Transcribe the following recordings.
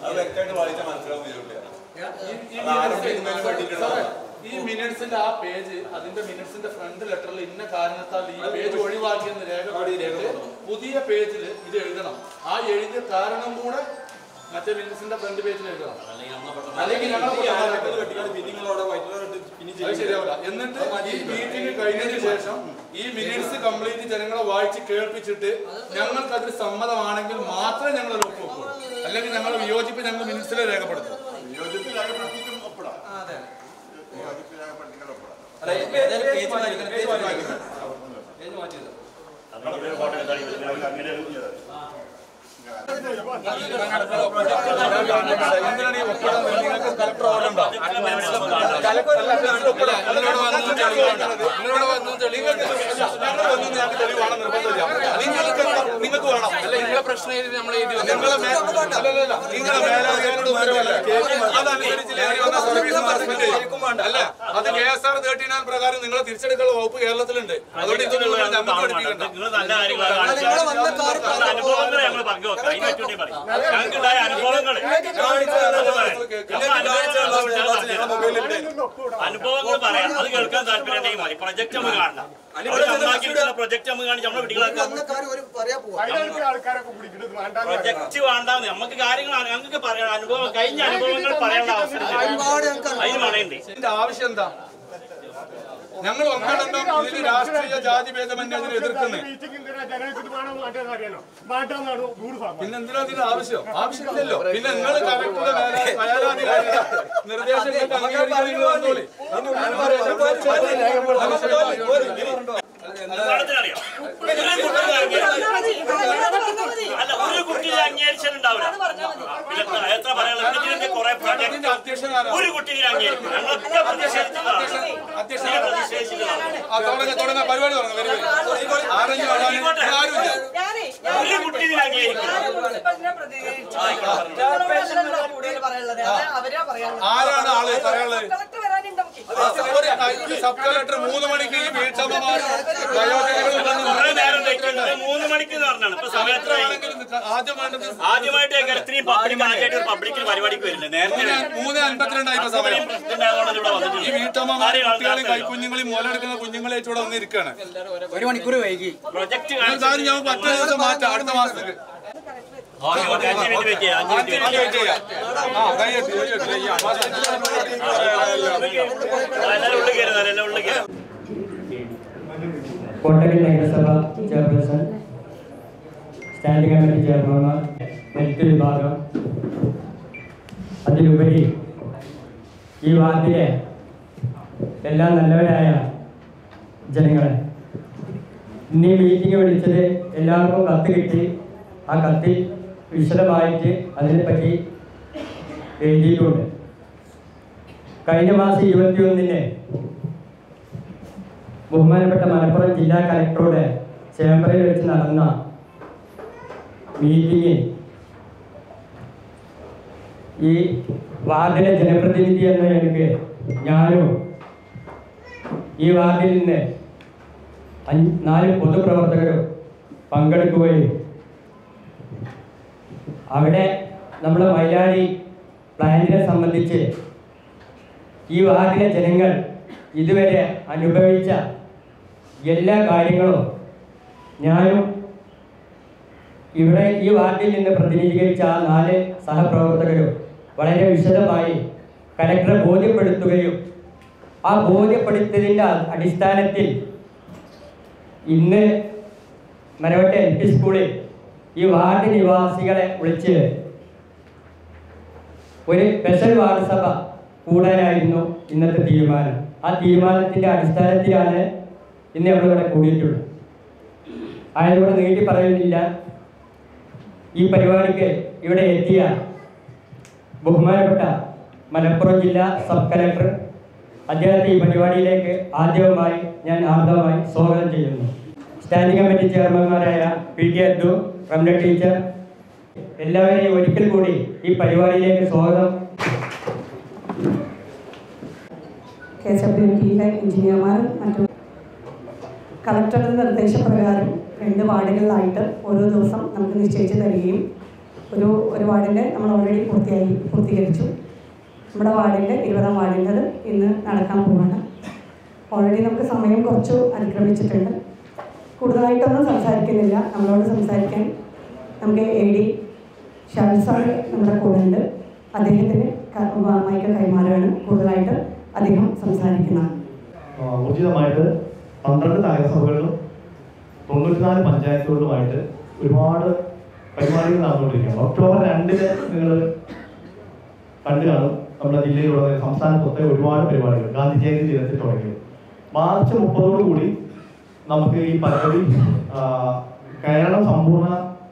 അത് വ്യക്തമായിട്ട് വായിച്ചാൽ മനസ്സിലാവും ഇതിലൂടെ ഈ- ഈ അത് ആരും minutes- ഇതിന്മേൽ പഠിക്കണം. സാറേ, ഈ മിനിറ്റ്സിന്റെ ആ പേജ് അതിന്റെ മിനിറ്റ്സിന്റെ ഫ്രണ്ട് ലെറ്ററിൽ ഇന്ന കാരണത്താൽ ഈ പേജ് ഒഴിവാക്കിയെന്ന് രേഖപ്പെടുത്തിയിട്ട് പുതിയ പേജിൽ ഇത് എഴുതണം ആ എഴുതിയ കാരണം കൂടെ മറ്റേ മിനിറ്റ്സിന്റെ ഫ്രണ്ട് പേജിൽ എഴുതണം അല്ലെങ്കിൽ ഞങ്ങൾ അത് ശരിയാവില്ല എന്നിട്ട് ഈ മീറ്റിംഗ് കഴിഞ്ഞതിന് ശേഷം ഈ മിനിറ്റ്സ് കംപ്ലീറ്റ് ജനങ്ങളെ വായിച്ച് കേൾപ്പിച്ചിട്ട് ഞങ്ങൾക്ക് അതിൽ സമ്മതമാണെങ്കിൽ മാത്രമേ ഞങ്ങൾ അത് ഒപ്പുവെക്കൂ അല്ലെങ്കിൽ ഞങ്ങൾ വിയോജിപ്പ് ഞങ്ങൾ മിനിറ്റ്സിൽ രേഖപ്പെടുത്തും എന്തിനാണ് ഈ ഒപ്പിടാൻ വരുന്നത്? നിങ്ങൾക്ക് കലക്ടർ ഓർഡർ ഉണ്ടോ നിങ്ങളിവിടെ വന്നു തെളിവുണ്ട് നിങ്ങളിവിടെ വന്നു തെളിവുണ്ട് ഞങ്ങൾ വന്നു ഞങ്ങൾക്ക് തെളിവാണ് നിർബന്ധമില്ല അത് നിങ്ങൾക്ക് എന്താ? നിങ്ങൾക്ക് വേണം അല്ല നിങ്ങളെ പ്രശ്നം എഴുതി നമ്മൾ എഴുതി നിങ്ങളെ മേ- അല്ലല്ലല്ല, നിങ്ങളെ മേലാധികാരിയോട് ഉത്തരവല്ല അതനുസരിച്ച് ഏറി വന്ന സർവീസ് സസ്പെൻഡ് ചെയ്യും അല്ല അത് K S R thirty nine പ്രകാരം നിങ്ങളെ തിരിച്ചെടുക്കാനുള്ള വകുപ്പ് കേരളത്തിലുണ്ട് അതുകൊണ്ട് ഇതൊന്നും ഇവിടെ നമുക്ക് പഠിപ്പിക്കണ്ട നിങ്ങൾ നല്ല കാര്യങ്ങളാണ് കാണിച്ചത്. നല്ല അനുഭവങ്ങൾ ഞങ്ങൾ പങ്കുവെക്കാം അതിനെ പറ്റി പറയും ഞങ്ങൾക്ക് ഉണ്ടായ അനുഭവങ്ങൾ അനുഭവങ്ങൾ പറയാം അത് കേൾക്കാൻ താല്പര്യം ഉണ്ടെങ്കിൽ മതി പ്രൊജക്ട് നമ്മൾ കാണണം അവിടെ നന്നാക്കിയിട്ടുള്ള പ്രൊജക്ട് നമ്മൾ കാണിച്ച് നമ്മളെ വീട്ടിലാക്കാം പ്രൊജക്ട് വേണ്ട നമുക്ക് കാര്യങ്ങൾ ഞങ്ങൾക്ക് പറയാം അനുഭവം കഴിഞ്ഞ അനുഭവങ്ങൾ പറയാനുള്ള അവസരം അതിന് മണയുണ്ട് ഇതിന്റെ ആവശ്യം എന്താ ഞങ്ങൾ ഒന്നടങ്കം ഇതിന് രാഷ്ട്രീയ ജാതി ഭേദമന്യേ അതിനെ എതിർക്കുന്നത് പിന്നെ എന്തിനാ ഇതിന്റെ ആവശ്യം ആവശ്യമില്ലല്ലോ പിന്നെ നിങ്ങൾ കലക്ടറുടെ മേലെ മേലാധികാരിയുടെ നിർദ്ദേശങ്ങൾക്ക് അംഗീകരിക്കാൻ നിങ്ങൾ വന്നോളി. പാടത്തിനറിയാം ഒരു കുട്ടി അല്ല ഒരു കുട്ടി അംഗീകരിച്ചിട്ടുണ്ടാവില്ല പിന്നെ എത്ര- എത്ര പറയാനുള്ള ഇതിന്റെ കുറെ പ്രൊജക്ട് ഇതിന്റെ അധ്യക്ഷനാരാ ഒരു കുട്ടിയെ അംഗീകരിക്കും ഞങ്ങളൊക്കെ പ്രതിഷേധിച്ചതാണ് അധ്യക്ഷൻ ഇതിനെ പ്രതിഷേധിച്ചതാണ് ആ തുടങ്ങ തുടങ്ങ പരിപാടി തുടങ്ങ വരി വരി ആരെങ്കിലും ആരാണ്? ഇവിടെ ആരുമില്ല ഒരു കുട്ടി ഇതിനെ അംഗീകരിക്കും ആരാണ് ആള് പറയാനുള്ളത് ഒരു സബ് കളക്ടർ മൂന്ന് മണിക്ക് ഈ വീട്ടമ്മമാരും വയോജനങ്ങളും വന്ന് കുറെ നേരം വെക്കുന്നത് മൂന്ന് മണിക്ക് എന്ന് പറഞ്ഞാണ് ഇപ്പൊ സമയം എത്ര എത്രയായി? ആണെങ്കിലും ആദ്യം വേണ്ടത് ആദ്യമായിട്ട് ഇത്രയും പബ്ലിക് ആദ്യമായിട്ട് ഒരു പബ്ലിക്കിൽ പരിപാടിക്ക് വരുന്നത് നേരത്തെ മൂന്ന് മൂന്ന് അൻപത്തിരണ്ടായി ഇപ്പൊ സമയം ഇത്രയും പ്രസിഡന്റ് ആയതുകൊണ്ട് ഇവിടെ ഈ വന്നിട്ടില്ല വീട്ടമ്മമാരും ആരെയും കുട്ടികളെയും ആൾക്കാർക്ക് കൈക്കുഞ്ഞുങ്ങളെയും മുതലെടുക്കുന്ന കുഞ്ഞുങ്ങളെ ഇവിടെ വന്നിരിക്കുകയാണ് ഒരു മണിക്കൂർ വൈകി പ്രൊജക്ട് എന്തായാലും ഞാൻ മറ്റേ ദിവസം മാറ്റാം അടുത്ത മാസത്തേക്ക് അഞ്ച് മിനിറ്റ് വെയിറ്റ് ചെയ്യാം അഞ്ച് അഞ്ച് മിനിറ്റ് മിനിറ്റ് വെയിറ്റ് ചെയ്യാം ആ കൈയ്യെട്ടി കൈയ്യെട്ടി ചെയ്യാം എല്ലാവരും ഉള്ളിൽ കയറുന്നത് എല്ലാം ഉള്ളിൽ കയറും കോട്ടക്കൽ നഗരസഭ ചെയർപേഴ്സൺ സ്റ്റാൻഡിംഗ് കമ്മിറ്റി ചെയർമാൻമാർ ഹെൽത്ത് വിഭാഗം അതിലുപരി ഈ വാർഡിലെ എല്ലാ നല്ലവരായ ജനങ്ങളെ ഇന്ന് ഈ മീറ്റിംഗ് വിളിച്ചത് എല്ലാവർക്കും കത്ത് കിട്ടി ആ കത്തിൽ വിശദമായിട്ട് അതിനെപ്പറ്റി എഴുതിയിട്ടുണ്ട് കഴിഞ്ഞ മാസം ഇരുപത്തിയൊന്നിന് ബഹുമാനപ്പെട്ട മലപ്പുറം ജില്ലാ കലക്ടറുടെ ചേംബറിൽ വെച്ച് നടന്ന മീറ്റിംഗിൽ ഈ വാർഡിലെ ജനപ്രതിനിധി എന്ന എനിക്ക് ഞാനും ഈ വാർഡിൽ നിന്ന് അഞ്ച് നാല് പൊതുപ്രവർത്തകരും പങ്കെടുക്കുകയും അവിടെ നമ്മുടെ മൈലാടി പ്ലാന്റിനെ സംബന്ധിച്ച് ഈ വാർഡിലെ ജനങ്ങൾ ഇതുവരെ അനുഭവിച്ച എല്ലാ കാര്യങ്ങളും ഞാനും ഇവിടെ ഈ വാർഡിൽ നിന്ന് പ്രതിനിധീകരിച്ച ആ നാല് സഹപ്രവർത്തകരും വളരെ വിശദമായി കലക്ടറെ ബോധ്യപ്പെടുത്തുകയും ആ ബോധ്യപ്പെടുത്തിയതിൻ്റെ അടിസ്ഥാനത്തിൽ ഇന്ന് മരവട്ട എൽ പി സ്കൂളിൽ ഈ വാർഡ് നിവാസികളെ വിളിച്ച് ഒരു സ്പെഷ്യൽ വാർഡ് സഭ കൂടാനായിരുന്നു ഇന്നത്തെ തീരുമാനം ആ തീരുമാനത്തിന്റെ അടിസ്ഥാനത്തിലാണ് ഇന്ന് നമ്മളിവിടെ കൂടിയിട്ടുള്ളത് ആയതുകൊണ്ട് നീട്ടി പറയുന്നില്ല ഈ പരിപാടിക്ക് ഇവിടെ എത്തിയ ബഹുമാനപ്പെട്ട മലപ്പുറം ജില്ലാ സബ് കലക്ടർ അദ്ദേഹത്തെ ഈ പരിപാടിയിലേക്ക് ആദ്യമായി ഞാൻ ആർദ്രമായി സ്വാഗതം ചെയ്യുന്നു സ്റ്റാൻഡിംഗ് കമ്മിറ്റി ചെയർമാൻമാരായ P T Abdu Ramla teacher എല്ലാവരെയും ഒരിക്കൽ കൂടി ഈ പരിപാടിയിലേക്ക് സ്വാഗതം കെ എസ് ഡബ്ല്യു ടിയിലെ എഞ്ചിനീയർമാരും മറ്റും കളക്ടറുടെ നിർദ്ദേശപ്രകാരം രണ്ട് വാർഡുകളിലായിട്ട് ഓരോ ദിവസം നമുക്ക് നിശ്ചയിച്ച് തരികയും ഒരു ഒരു വാർഡിൻ്റെ നമ്മൾ ഓൾറെഡി പൂർത്തിയായി പൂർത്തീകരിച്ചു നമ്മുടെ വാർഡിൻ്റെ ഇരുപതാം വാർഡിൻ്റെത് ഇന്ന് നടക്കാൻ പോവാണ് ഓൾറെഡി നമുക്ക് സമയം കുറച്ചു അതിക്രമിച്ചിട്ടുണ്ട് കൂടുതലായിട്ടൊന്നും സംസാരിക്കുന്നില്ല നമ്മളോട് സംസാരിക്കാൻ നമുക്ക് എ ഡി ഷാജി സാർ നമ്മുടെ കൂടെ ഉണ്ട് അദ്ദേഹത്തിന് ക- മൈക്ക് കൈമാറുകയാണ് കൂടുതലായിട്ട് അദ്ദേഹം സംസാരിക്കുന്നതാണ് ആ, ഊർജിതമായിട്ട് പന്ത്രണ്ട് നഗരസഭകളിലും തൊണ്ണൂറ്റിനാല് പഞ്ചായത്തുകളിലുമായിട്ട് ഒരുപാട് പരിപാടികൾ നടന്നുകൊണ്ടിരിക്കുകയാണ് ഒക്ടോബർ രണ്ടിന് നിങ്ങൾ കണ്ടു കാണും നമ്മുടെ ജില്ലയിലുള്ള സംസ്ഥാനത്തൊക്കെ ഒരുപാട് പരിപാടികൾ ഗാന്ധി ജയന്തി ദിനത്തിൽ തുടങ്ങിയത് മാർച്ച് മുപ്പതോടു കൂടി നമുക്ക് ഈ പദ്ധതി ആ, കേരളം സമ്പൂർണ്ണ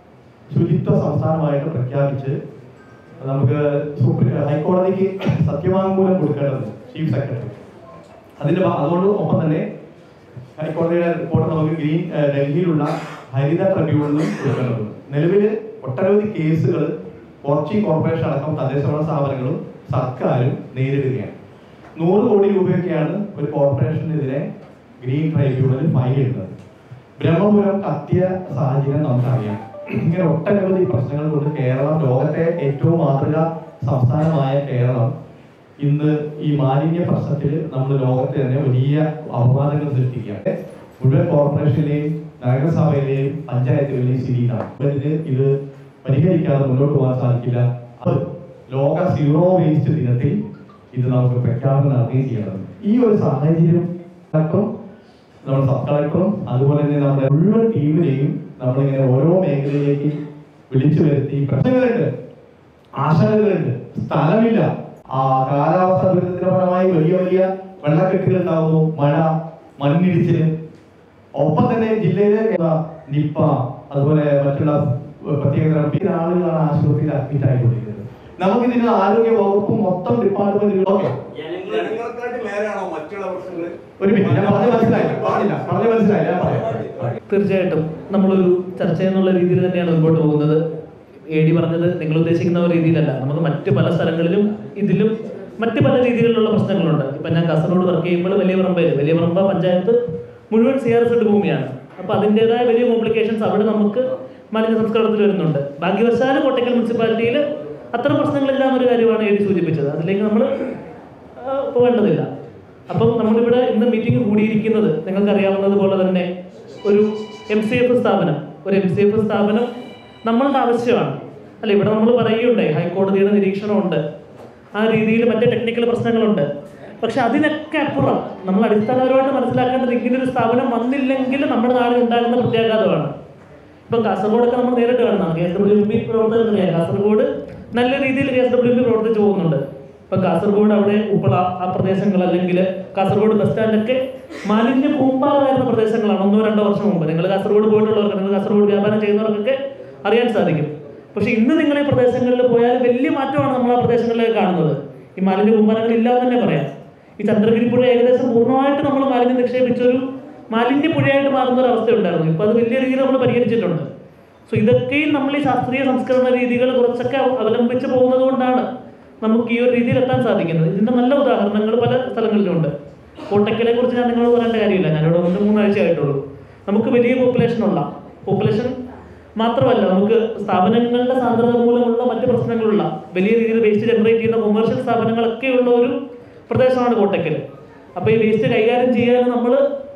ശുചിത്വ സംസ്ഥാനമായിട്ട് പ്രഖ്യാപിച്ച് നമുക്ക് സുപ്രീം ഹൈക്കോടതിക്ക് സത്യവാങ്മൂലം കൊടുക്കേണ്ടതുണ്ട് ചീഫ് സെക്രട്ടറി അതിന്റെ ഭാ- അതുകൊണ്ട് ഒപ്പം തന്നെ ഹൈക്കോടതിയുടെ റിപ്പോർട്ട് നമുക്ക് ഗ്രീൻ ഏഹ്, ഡൽഹിയിലുള്ള ഹരിത ട്രിബ്യൂണലിലും കൊടുക്കേണ്ടതുണ്ട് നിലവിൽ ഒട്ടനവധി കേസുകൾ കൊച്ചി കോർപ്പറേഷൻ അടക്കം തദ്ദേശഭരണ സ്ഥാപനങ്ങളും സർക്കാരും നേരിടുകയാണ് നൂറ് കോടി രൂപയൊക്കെയാണ് ഒരു കോർപ്പറേഷനെതിരെ ഗ്രീൻ ട്രൈബ്യൂണലിൽ ഫയൽ ചെയ്യുന്നത് ബ്രഹ്മപുരം കത്തിയ സാഹചര്യം നമുക്കറിയാം ഇങ്ങനെ ഒട്ടനവധി പ്രശ്നങ്ങൾ കൊണ്ട് കേരളം ലോകത്തെ ഏറ്റവും മാതൃക സംസ്ഥാനമായ കേരളം ഇന്ന് ഈ മാലിന്യ പ്രശ്നത്തിൽ നമ്മൾ ലോകത്തെ തന്നെ വലിയ അപവാദങ്ങൾ സൃഷ്ടിക്കുകയാണ് മുഴുവൻ കോർപ്പറേഷനിലെയും നഗരസഭയിലെയും പഞ്ചായത്തുകളിലെയും സ്ഥിതി ഇതാണ് ഇതിന് ഇത് പരിഹരിക്കാതെ മുന്നോട്ട് പോകാൻ സാധിക്കില്ല അത് ലോക സീറോ വേസ്റ്റ് ദിനത്തിൽ ഇത് നമുക്ക് പ്രഖ്യാപനം നടത്തുകയും ചെയ്യണം ഈ ഒരു സാഹചര്യം കളക്ടറും നമ്മുടെ സബ് കളക്ടറും അതുപോലെ തന്നെ നമ്മുടെ മുഴുവൻ ടീമിനെയും നമ്മളിങ്ങനെ ഓരോ മേഖലയിലേക്ക് വിളിച്ചു വരുത്തി പ്രശ്നങ്ങളുണ്ട് ആശങ്കകളുണ്ട് സ്ഥലമില്ല ആ കാലാവസ്ഥ ദുരിതത്തിന്റെ ഫലമായി വലിയ വലിയ വെള്ളക്കെട്ടുകൾ ഉണ്ടാകുന്നു മഴ മണ്ണിടിച്ചില് ഒപ്പം തന്നെ ജില്ലയിലെ ഏതാ, നിപ്പ അതുപോലെ മറ്റുള്ള പ്രത്യേക തരം പിന്നെ ആളുകളാണ് ആശുപത്രിയിൽ അഡ്മിറ്റ് ആയിക്കൊണ്ടിരിക്കുന്നത് നമുക്കിതിന് ആരോഗ്യ വകുപ്പ് മൊത്തം ഡിപ്പാർട്ട്മെന്റുകൾ ഓക്കെ ജനങ്ങൾക്കായിട്ട് മേലാണോ മറ്റുള്ള പ്രശ്നങ്ങൾ ഒരു മിനിറ്റ് ഞാൻ പറഞ്ഞത് മനസ്സിലായില്ല പറഞ്ഞില്ല പറഞ്ഞത് മനസ്സിലായില്ല ഞാൻ പറയാം തീർച്ചയായിട്ടും നമ്മളൊരു ചർച്ച എന്നുള്ള രീതിയിൽ തന്നെയാണ് മുമ്പോട്ട് പോകുന്നത് എ ഡി പറഞ്ഞത് നിങ്ങൾ ഉദ്ദേശിക്കുന്ന ഒരു രീതിയിലല്ല നമുക്ക് മറ്റ് പല സ്ഥലങ്ങളിലും ഇതിലും മറ്റ് പല രീതിയിലുള്ള പ്രശ്നങ്ങളുണ്ട് ഇപ്പം ഞാൻ കാസർഗോഡ് വർക്ക് ചെയ്യുമ്പോൾ വലിയ പറമ്പയിൽ വലിയ പറമ്പ പഞ്ചായത്ത് മുഴുവൻ സി ആർ എസ് ഭൂമിയാണ് അപ്പോൾ അതിൻ്റെതായ വലിയ കോംപ്ലിക്കേഷൻസ് അവിടെ നമുക്ക് മാലിന്യ സംസ്കരണത്തിൽ വരുന്നുണ്ട് ഭാഗ്യവശാൽ കോട്ടയ്ക്കൽ മുനിസിപ്പാലിറ്റിയിൽ അത്തരം പ്രശ്നങ്ങളില്ല എന്നൊരു കാര്യമാണ് എ ഡി സൂചിപ്പിച്ചത് അതിലേക്ക് നമ്മൾ പോകേണ്ടതില്ല അപ്പം നമ്മളിവിടെ ഇന്ന് മീറ്റിംഗ് കൂടിയിരിക്കുന്നത് നിങ്ങൾക്ക് അറിയാവുന്നത് പോലെ തന്നെ ഒരു എം സി എഫ് സ്ഥാപനം ഒരു എം സി എഫ് സ്ഥാപനം നമ്മളുടെ ആവശ്യമാണ് അല്ല ഇവിടെ നമ്മൾ പറയുകയുണ്ടായി ഹൈക്കോടതിയുടെ നിരീക്ഷണമുണ്ട് ആ രീതിയിൽ മറ്റേ ടെക്നിക്കൽ പ്രശ്നങ്ങളുണ്ട് പക്ഷെ അതിനൊക്കെ അപ്പുറം നമ്മൾ അടിസ്ഥാനപരമായിട്ട് മനസ്സിലാക്കേണ്ടത് ഇങ്ങനൊരു സ്ഥാപനം വന്നില്ലെങ്കിൽ നമ്മുടെ നാടിൽ ഉണ്ടാകുന്ന പ്രത്യാഘാതമാണ് ഇപ്പം കാസർഗോഡൊക്കെ നമ്മൾ നേരിട്ട് കാണുന്നതാണ് കെ എസ് ഡബ്ല്യു പി പ്രവർത്തകർ അറിയാം കാസർഗോഡ് നല്ല രീതിയിൽ കെ എസ് ഡബ്ല്യു പി പ്രവർത്തിച്ചു പോകുന്നുണ്ട് ഇപ്പം കാസർഗോഡ് അവിടെ ഉപ്പള ആ പ്രദേശങ്ങൾ അല്ലെങ്കിൽ കാസർഗോഡ് ബസ് സ്റ്റാൻഡൊക്കെ മാലിന്യ കൂമ്പാറായിരുന്ന പ്രദേശങ്ങളാണ് ഒന്നോ രണ്ടോ വർഷം മുമ്പ് നിങ്ങൾ കാസർഗോഡ് പോയിട്ടുള്ളവർക്ക് നിങ്ങൾ കാസർഗോഡ് വ്യാപാരം ചെയ്യുന്നവർക്കൊക്കെ അറിയാൻ സാധിക്കും പക്ഷെ ഇന്ന് നിങ്ങൾ ഈ പ്രദേശങ്ങളിൽ പോയാൽ വലിയ മാറ്റമാണ് നമ്മൾ ആ പ്രദേശങ്ങളിലേക്ക് കാണുന്നത് ഈ മാലിന്യ കൂമ്പാരങ്ങൾ ഇല്ലാന്ന് തന്നെ പറയാം ഈ ചന്ദ്രഗിരി പുഴ ഏകദേശം പൂർണ്ണമായിട്ട് നമ്മൾ മാലിന്യം നിക്ഷേപിച്ചൊരു മാലിന്യ പുഴയായിട്ട് മാറുന്ന ഒരു അവസ്ഥ ഉണ്ടായിരുന്നു ഇപ്പൊ അത് വലിയ രീതിയിൽ നമ്മൾ പരിഹരിച്ചിട്ടുണ്ട് സോ ഇതൊക്കെയും നമ്മൾ ഈ ശാസ്ത്രീയ സംസ്കരണ രീതികൾ കുറച്ചൊക്കെ അവലംബിച്ച് പോകുന്നത് കൊണ്ടാണ് നമുക്ക് ഈ ഒരു രീതിയിൽ എത്താൻ സാധിക്കുന്നത് ഇതിന്റെ നല്ല ഉദാഹരണങ്ങൾ പല സ്ഥലങ്ങളിലുണ്ട് കോട്ടക്കലെ കുറിച്ച് ഞാൻ നിങ്ങളോട് പറയേണ്ട കാര്യമില്ല ഞാനിവിടെ വന്ന് മൂന്നാഴ്ച ആയിട്ടുള്ളൂ നമുക്ക് വലിയ പോപ്പുലേഷൻ ഉള്ള പോപ്പുലേഷൻ മാത്രമല്ല നമുക്ക് സ്ഥാപനങ്ങളുടെ സാന്ദ്രത മൂലമുള്ള മറ്റ് പ്രശ്നങ്ങളുള്ള വലിയ രീതിയിൽ വേസ്റ്റ് ജനറേറ്റ് ചെയ്യുന്ന കൊമേഴ്ഷ്യൽ സ്ഥാപനങ്ങളൊക്കെ ഉള്ള ഒരു പ്രദേശമാണ് കോട്ടക്കൽ അപ്പോൾ ഈ വേസ്റ്റ് കൈകാര്യം ചെയ്യാൻ നമ്മൾ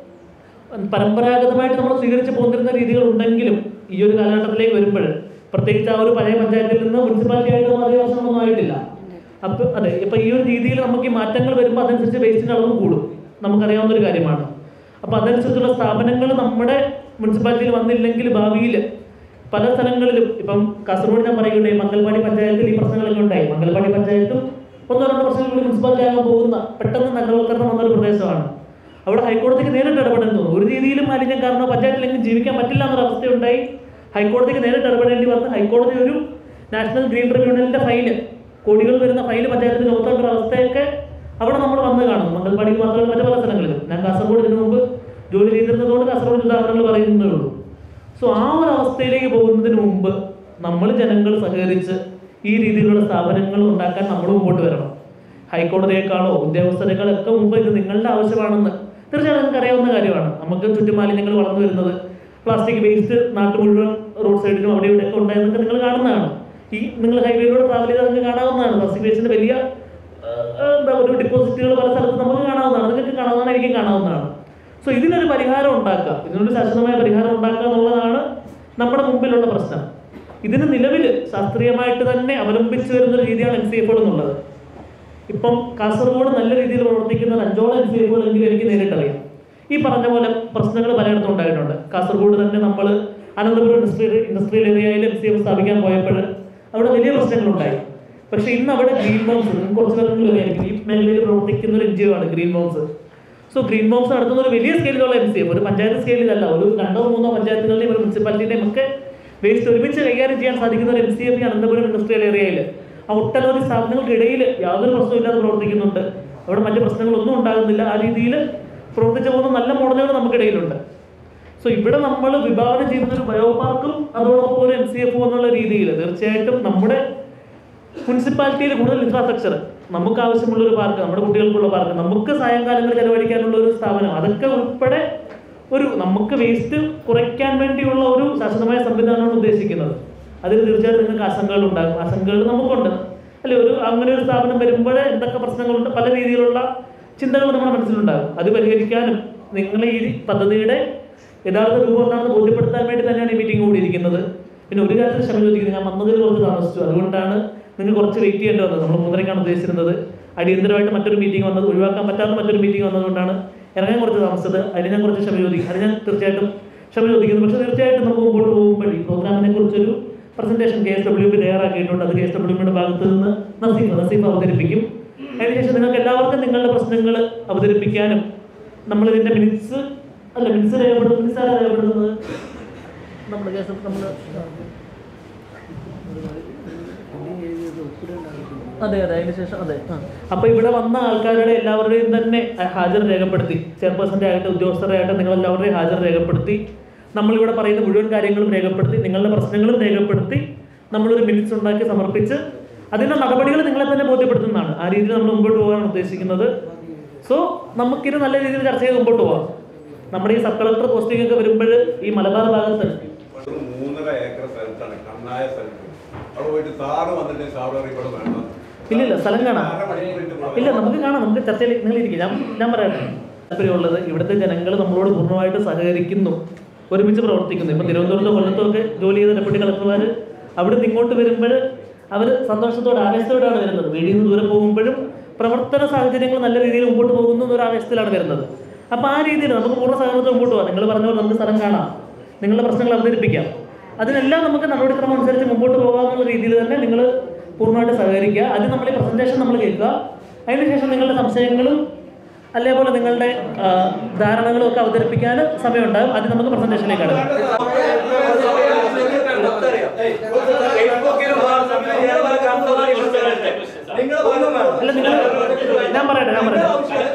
പരമ്പരാഗതമായിട്ട് നമ്മൾ സ്വീകരിച്ച് പോന്നിരുന്ന രീതികൾ ഉണ്ടെങ്കിലും ഈ ഒരു കാലഘട്ടത്തിലേക്ക് വരുമ്പോൾ പ്രത്യേകിച്ച് ആ ഒരു പഴയ പഞ്ചായത്തിൽ നിന്ന് മുനിസിപ്പാലിറ്റി ആയിട്ട് അധിക വർഷമൊന്നും ആയിട്ടില്ല അപ്പൊ അതെ ഇപ്പൊ ഈ ഒരു രീതിയിൽ നമുക്ക് ഈ മാറ്റങ്ങൾ വരുമ്പോൾ അതനുസരിച്ച് വേസ്റ്റിന്റെ അളവും കൂടും നമുക്കറിയാവുന്ന ഒരു കാര്യമാണ് അപ്പൊ അതനുസരിച്ചുള്ള സ്ഥാപനങ്ങൾ നമ്മുടെ മുനിസിപ്പാലിറ്റിയിൽ വന്നില്ലെങ്കിൽ ഭാവിയിൽ പല സ്ഥലങ്ങളിലും ഇപ്പം കാസർഗോഡ് ഞാൻ പറയുകയുണ്ടായി മംഗൽപാടി പഞ്ചായത്തിൽ ഈ പ്രശ്നങ്ങളൊക്കെ ഉണ്ടായി മംഗൽപാടി പഞ്ചായത്തും ഒന്നോ രണ്ടോ വർഷങ്ങളിൽ മുനിസിപ്പാലിറ്റി ആകാൻ പോകുന്ന പെട്ടെന്ന് നഗരവൽക്കരണം വന്ന ഒരു പ്രദേശമാണ് അവിടെ ഹൈക്കോടതിക്ക് നേരിട്ട് ഇടപെടേണ്ടി തോന്നുന്നു ഒരു രീതിയിലും മാലിന്യം കാരണം പഞ്ചായത്തിലെങ്കിലും ജീവിക്കാൻ പറ്റില്ല എന്നൊരു അവസ്ഥയുണ്ടായി ഹൈക്കോടതിക്ക് നേരിട്ട് ഇടപെടേണ്ടി വന്ന് ഹൈക്കോടതി ഒരു നാഷണൽ ഗ്രീൻ ട്രിബ്യൂണലിന്റെ ഫൈന് കോടികൾ വരുന്ന ഫൈന് പഞ്ചായത്തിന് ചുമത്തേണ്ട ഒരു അവസ്ഥയൊക്കെ അവിടെ നമ്മൾ വന്ന് കാണുന്നു മംഗൽപാടിയിൽ മാത്രമല്ല മറ്റു പല സ്ഥലങ്ങളിലും ഞാൻ കാസർഗോഡ് ഇതിനു മുമ്പ് ജോലി ചെയ്തിരുന്നതുകൊണ്ട് കാസർഗോഡ് ഉദാഹരണങ്ങൾ പറയുന്നതേ ഉള്ളൂ സോ ആ ഒരു അവസ്ഥയിലേക്ക് പോകുന്നതിന് മുമ്പ് നമ്മൾ ജനങ്ങൾ സഹകരിച്ച് ഈ രീതിയിലുള്ള സ്ഥാപനങ്ങൾ ഉണ്ടാക്കാൻ നമ്മൾ മുമ്പോട്ട് വരണം ഹൈക്കോടതിയേക്കാളോ ഉദ്യോഗസ്ഥരെക്കാളോ ഒക്കെ മുമ്പ് ഇത് നിങ്ങളുടെ ആവശ്യമാണെന്ന് തീർച്ചയായും നിങ്ങൾക്ക് അറിയാവുന്ന കാര്യമാണ് നമുക്ക് ചുറ്റും മാലിന്യങ്ങൾ വളർന്നു വരുന്നത് പ്ലാസ്റ്റിക് വേസ്റ്റ് നാട്ടു മുഴുവൻ റോഡ് സൈഡിലും അവിടെ ഇവിടെ ഒക്കെ ഉണ്ടായതൊക്കെ നിങ്ങൾ കാണുന്നതാണ് ഈ നിങ്ങൾ ഹൈവേയിലൂടെ ട്രാവൽ ചെയ്താൽ നിങ്ങൾക്ക് കാണാവുന്നതാണ് പ്ലാസ്റ്റിക് വേസ്റ്റിന്റെ വലിയ ആ, ആ, എന്താ ഒരു ഡിപ്പോസിറ്റുകൾ പല സ്ഥലത്ത് നമുക്ക് കാണാവുന്നതാണ് നിങ്ങൾക്ക് കാണാവുന്നതാണ് എനിക്കും കാണാവുന്നതാണ് സോ ഇതിനൊരു പരിഹാരം ഉണ്ടാക്കുക ഇതിനൊരു ശാശ്വതമായ പരിഹാരം ഉണ്ടാക്കുക എന്നുള്ളതാണ് നമ്മുടെ മുമ്പിലുള്ള പ്രശ്നം ഇതിന് നിലവിൽ ശാസ്ത്രീയമായിട്ട് തന്നെ അവലംബിച്ചു വരുന്ന ഒരു രീതിയാണ് എൻ സി എഫുകൾ എന്നുള്ളത് ഇപ്പം കാസർഗോഡ് നല്ല രീതിയിൽ പ്രവർത്തിക്കുന്ന ഒരു അഞ്ചോളം എൻ സി എഫുകളെങ്കിലും എനിക്ക് നേരിട്ടറിയാം ഈ പറഞ്ഞ പോലെ പ്രശ്നങ്ങൾ പലയിടത്തും ഉണ്ടായിട്ടുണ്ട് കാസർഗോഡ് തന്നെ നമ്മൾ അനന്തപുരം ഇൻഡസ്ട്രിയൽ ഇൻഡസ്ട്രിയൽ ഏരിയയിൽ എം സി എഫ് സ്ഥാപിക്കാൻ പോയപ്പോൾ അവിടെ വലിയ പ്രശ്നങ്ങളുണ്ടായി പക്ഷെ ഇന്ന് അവിടെ ഗ്രീൻ ബോംസ് നിങ്ങൾക്ക് കുറച്ച് പേർക്ക് അറിയായിരിക്കും ഈ മേഖലയിൽ പ്രവർത്തിക്കുന്ന ഒരു എൻ ജി ഒ ആണ് Green Worms so Green Worms നടത്തുന്ന ഒരു വലിയ സ്കെയിലുള്ള എം സി എഫ് ഒരു പഞ്ചായത്ത് സ്കെയിലല്ല ഒരു രണ്ടോ മൂന്നോ പഞ്ചായത്തുകളുടെയും ഒരു മുനിസിപ്പാലിറ്റിയുടെയും ഒക്കെ വേസ്റ്റ് ഒരുമിച്ച് കൈകാര്യം ചെയ്യാൻ സാധിക്കുന്ന ഒരു M C F Ananthapuram industrial ഏരിയയിൽ ആ ഒട്ടനവധി സ്ഥാപനങ്ങൾക്കിടയിൽ യാതൊരു പ്രശ്നമില്ലാതെ പ്രവർത്തിക്കുന്നുണ്ട് അവിടെ മറ്റ് പ്രശ്നങ്ങളൊന്നും ഉണ്ടാകുന്നില്ല ആ രീതിയിൽ പ്രവർത്തിച്ചു പോകുന്ന നല്ല മോഡലുകൾ നമുക്കിടയിലുണ്ട് സോ ഇവിടെ നമ്മൾ വിഭാവനം ചെയ്യുന്ന ഒരു ബയോ പാർക്കും അതോടൊപ്പം ഒരു എം സി എഫും എന്നുള്ള രീതിയിൽ തീർച്ചയായിട്ടും നമ്മുടെ മുനിസിപ്പാലിറ്റിയിൽ കൂടുതൽ ഇൻഫ്രാസ്ട്രക്ചർ നമുക്ക് ആവശ്യമുള്ള ഒരു പാർക്ക് നമ്മുടെ കുട്ടികൾക്കുള്ള പാർക്ക് നമുക്ക് സായങ്കാലങ്ങൾ ചെലവഴിക്കാനുള്ള ഒരു സ്ഥാപനം അതൊക്കെ ഉൾപ്പെടെ ഒരു നമുക്ക് വേസ്റ്റ് കുറയ്ക്കാൻ വേണ്ടിയുള്ള ഒരു ശാശ്വതമായ സംവിധാനമാണ് ഉദ്ദേശിക്കുന്നത് അതിൽ തീർച്ചയായിട്ടും നിങ്ങൾക്ക് ആശങ്കകൾ ഉണ്ടാകും ആശങ്കകൾ നമുക്കുണ്ട് അല്ലെ ഒരു അങ്ങനെ ഒരു സ്ഥാപനം വരുമ്പോൾ എന്തൊക്കെ പ്രശ്നങ്ങളുണ്ട് പല രീതിയിലുള്ള ചിന്തകൾ നമ്മുടെ മനസ്സിലുണ്ടാകും അത് പരിഹരിക്കാനും നിങ്ങൾ ഈ പദ്ധതിയുടെ യഥാർത്ഥ രൂപം എന്താണെന്ന് ബോധ്യപ്പെടുത്താൻ വേണ്ടി തന്നെയാണ് ഈ മീറ്റിംഗ് കൂടിയിരിക്കുന്നത് പിന്നെ ഒരു കാര്യത്തിൽ ക്ഷമ ചോദിക്കുന്നത് ഞാൻ വന്നതിൽ കുറച്ച് താമസിച്ചു അതുകൊണ്ടാണ് നിങ്ങൾ കുറച്ച് വെയിറ്റ് ചെയ്യേണ്ടി വന്നത് നമ്മൾ മൂന്നരക്കാണ് ഉദ്ദേശിച്ചിരുന്നത് അടിയന്തരമായിട്ട് മറ്റൊരു മീറ്റിംഗ് വന്നത് ഒഴിവാക്കാൻ പറ്റാത്ത മറ്റൊരു മീറ്റിംഗ് വന്നതുകൊണ്ടാണ് ഇറങ്ങാൻ കുറച്ച് താമസിച്ചത് അതിന് ഞാൻ കുറച്ച് ക്ഷമ ചോദിക്കും അത് ഞാൻ തീർച്ചയായിട്ടും ക്ഷമ ചോദിക്കുന്നു പക്ഷേ തീർച്ചയായിട്ടും നമുക്ക് മുമ്പോട്ട് പോകുമ്പോൾ ഈ പ്രോഗ്രാമിനെ കുറിച്ചൊരു presentation K S W P തയ്യാറാക്കിയിട്ടുണ്ട് അത് കെ എസ് ഡബ്ല്യു പിയുടെ ഭാഗത്ത് നിന്ന് നസീഫ് നസീഫ് അവതരിപ്പിക്കും അതിനുശേഷം നിങ്ങൾക്ക് എല്ലാവർക്കും നിങ്ങളുടെ പ്രശ്നങ്ങൾ അവതരിപ്പിക്കാനും നമ്മൾ ഇതിന്റെ മിനിറ്റ്സ് അല്ല മിനിറ്റ്സ് രേഖപ്പെടുത്തുന്നത് മിനിറ്റ്സ് ആരാ രേഖപ്പെടുത്തുന്നത് നമ്മുടെ കേസ് നമ്മൾ അതെ അതെ അതിന് ശേഷം അതെ ആ. അപ്പൊ ഇവിടെ വന്ന ആൾക്കാരുടെ എല്ലാവരുടെയും തന്നെ അഹ്, ഹാജർ രേഖപ്പെടുത്തി ചെയർപേഴ്സന്റെ ആയിട്ട് ഉദ്യോഗസ്ഥരുടെ ആയിട്ട് നിങ്ങൾ എല്ലാവരുടെയും ഹാജർ രേഖപ്പെടുത്തി നമ്മളിവിടെ പറയുന്ന മുഴുവൻ കാര്യങ്ങളും രേഖപ്പെടുത്തി നിങ്ങളുടെ പ്രശ്നങ്ങളും രേഖപ്പെടുത്തി നമ്മളൊരു മിനിറ്റ്സ് ഉണ്ടാക്കി സമർപ്പിച്ച് അതിന്റെ നടപടികൾ നിങ്ങളെ തന്നെ ബോധ്യപ്പെടുത്തുന്നതാണ് ആ രീതിയിൽ നമ്മൾ മുമ്പോട്ട് പോകാനാണ് ഉദ്ദേശിക്കുന്നത് സോ നമുക്കിത് നല്ല രീതിയിൽ ചർച്ച ചെയ്ത് മുമ്പോട്ട് പോകാം നമ്മുടെ ഈ സബ് കളക്ടർ പോസ്റ്റിംഗ് ഒക്കെ വരുമ്പോൾ ഈ മലബാർ ഭാഗത്ത് ഒരു മൂന്നര ഏക്കർ സ്ഥലത്താണ് കണ്ണായ സ്ഥലത്ത് അവിടെ പോയിട്ട് സാറ് വന്നിട്ട് സാറ് പറയും ഇവിടെ വേണം ഇല്ലില്ല സ്ഥലം കാണാം അരമണിക്കൂറിട്ട് ഇവിടെ ഇല്ല നമുക്ക് കാണാം നമുക്ക് ചർച്ചയിൽ നിങ്ങൾ ഇരിക്കും ഞാൻ ഞാൻ പറയട്ടെ താല്പര്യമുള്ളത് ഇവിടുത്തെ ജനങ്ങൾ നമ്മളോട് പൂർണ്ണമായിട്ട് സഹകരിക്കുന്നു ഒരുമിച്ച് പ്രവർത്തിക്കുന്നു ഇപ്പം തിരുവനന്തപുരത്തോ കൊല്ലത്തോ ഒക്കെ ജോലി ചെയ്ത ഡെപ്യൂട്ടി കളക്ടർമാർ അവിടെ നിന്ന് ഇങ്ങോട്ട് വരുമ്പോൾ അവർ സന്തോഷത്തോടെ ആവേശത്തോടെയാണ് വരുന്നത് വീട്ടിൽ നിന്ന് ദൂരെ പോകുമ്പോഴും പ്രവർത്തന സാഹചര്യങ്ങൾ നല്ല രീതിയിൽ മുമ്പോട്ട് പോകുന്നു എന്നൊരു ആവേശത്തിലാണ് വരുന്നത് അപ്പോൾ ആ രീതിയിൽ നമുക്ക് പൂർണ്ണ സഹകരണത്തോടെ മുമ്പോട്ട് പോകാം നിങ്ങൾ പറഞ്ഞ പോലെ നമുക്ക് സ്ഥലം കാണാം നിങ്ങളുടെ പ്രശ്നങ്ങൾ അവതരിപ്പിക്കാം അതിനെല്ലാം നമുക്ക് നടപടിക്രമം അനുസരിച്ച് മുമ്പോട്ട് പോകാമെന്നുള്ള രീതിയിൽ തന്നെ നിങ്ങൾ പൂർണ്ണമായിട്ട് സഹകരിക്കുക അത് നമ്മൾ ഈ പ്രസന്റേഷൻ നമ്മൾ കേൾക്കുക അതിനുശേഷം നിങ്ങളുടെ സംശയങ്ങളും അതേപോലെ നിങ്ങളുടെ ആ, ധാരണകളും ഒക്കെ അവതരിപ്പിക്കാൻ സമയമുണ്ടാകും അത് നമുക്ക് പ്രസന്റേഷനിലേക്ക് കടക്കാം അല്ല നിങ്ങൾ ഞാൻ പറയട്ടെ ഞാൻ പറയട്ടെ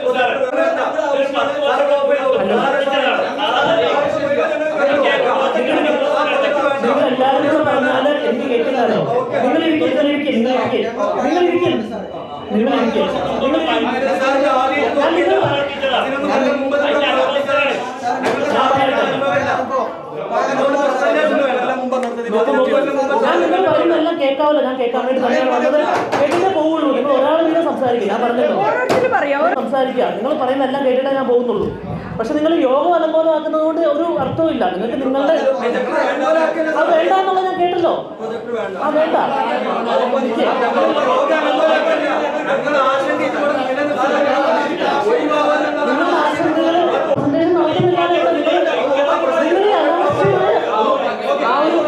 നിങ്ങൾ എല്ലാവരും കൂടെ പറഞ്ഞാല് എനിക്ക് കേൾക്കില്ലല്ലോ നിങ്ങൾ ഇരിക്കും നിങ്ങൾ ഇരിക്കും നിങ്ങൾ ഇരിക്കും നിങ്ങൾ ഇരിക്കും നിങ്ങൾ ഇരിക്കും നിങ്ങൾ ഞാൻ നിങ്ങൾ ഞാൻ നിങ്ങൾ പറയുന്നതെല്ലാം കേൾക്കാവല്ലോ ഞാൻ കേൾക്കാൻ വേണ്ടി തന്നെയാണ് വന്നത് കേട്ടിട്ടേ പോവുള്ളൂ നിങ്ങൾ ഒരാൾ വീതം സംസാരിക്കും ഞാൻ പറഞ്ഞല്ലോ സംസാരിക്കുക നിങ്ങൾ പറയുന്ന എല്ലാം കേട്ടിട്ടേ ഞാൻ പോകുന്നുള്ളൂ പക്ഷെ നിങ്ങൾ യോഗം അലങ്കോലമാക്കുന്നത് കൊണ്ട് ഒരു അർത്ഥവും നിങ്ങൾക്ക് നിങ്ങളുടെ അത് വേണ്ട എന്നുള്ളത് ഞാൻ കേട്ടല്ലോ ആ വേണ്ട നിങ്ങൾ ആശങ്കകള് പ്രസന്റേഷൻ നടത്തുന്നില്ലാതെ നിങ്ങൾ നിങ്ങൾ ഈ അനാവശ്യമായ ആ ഒരു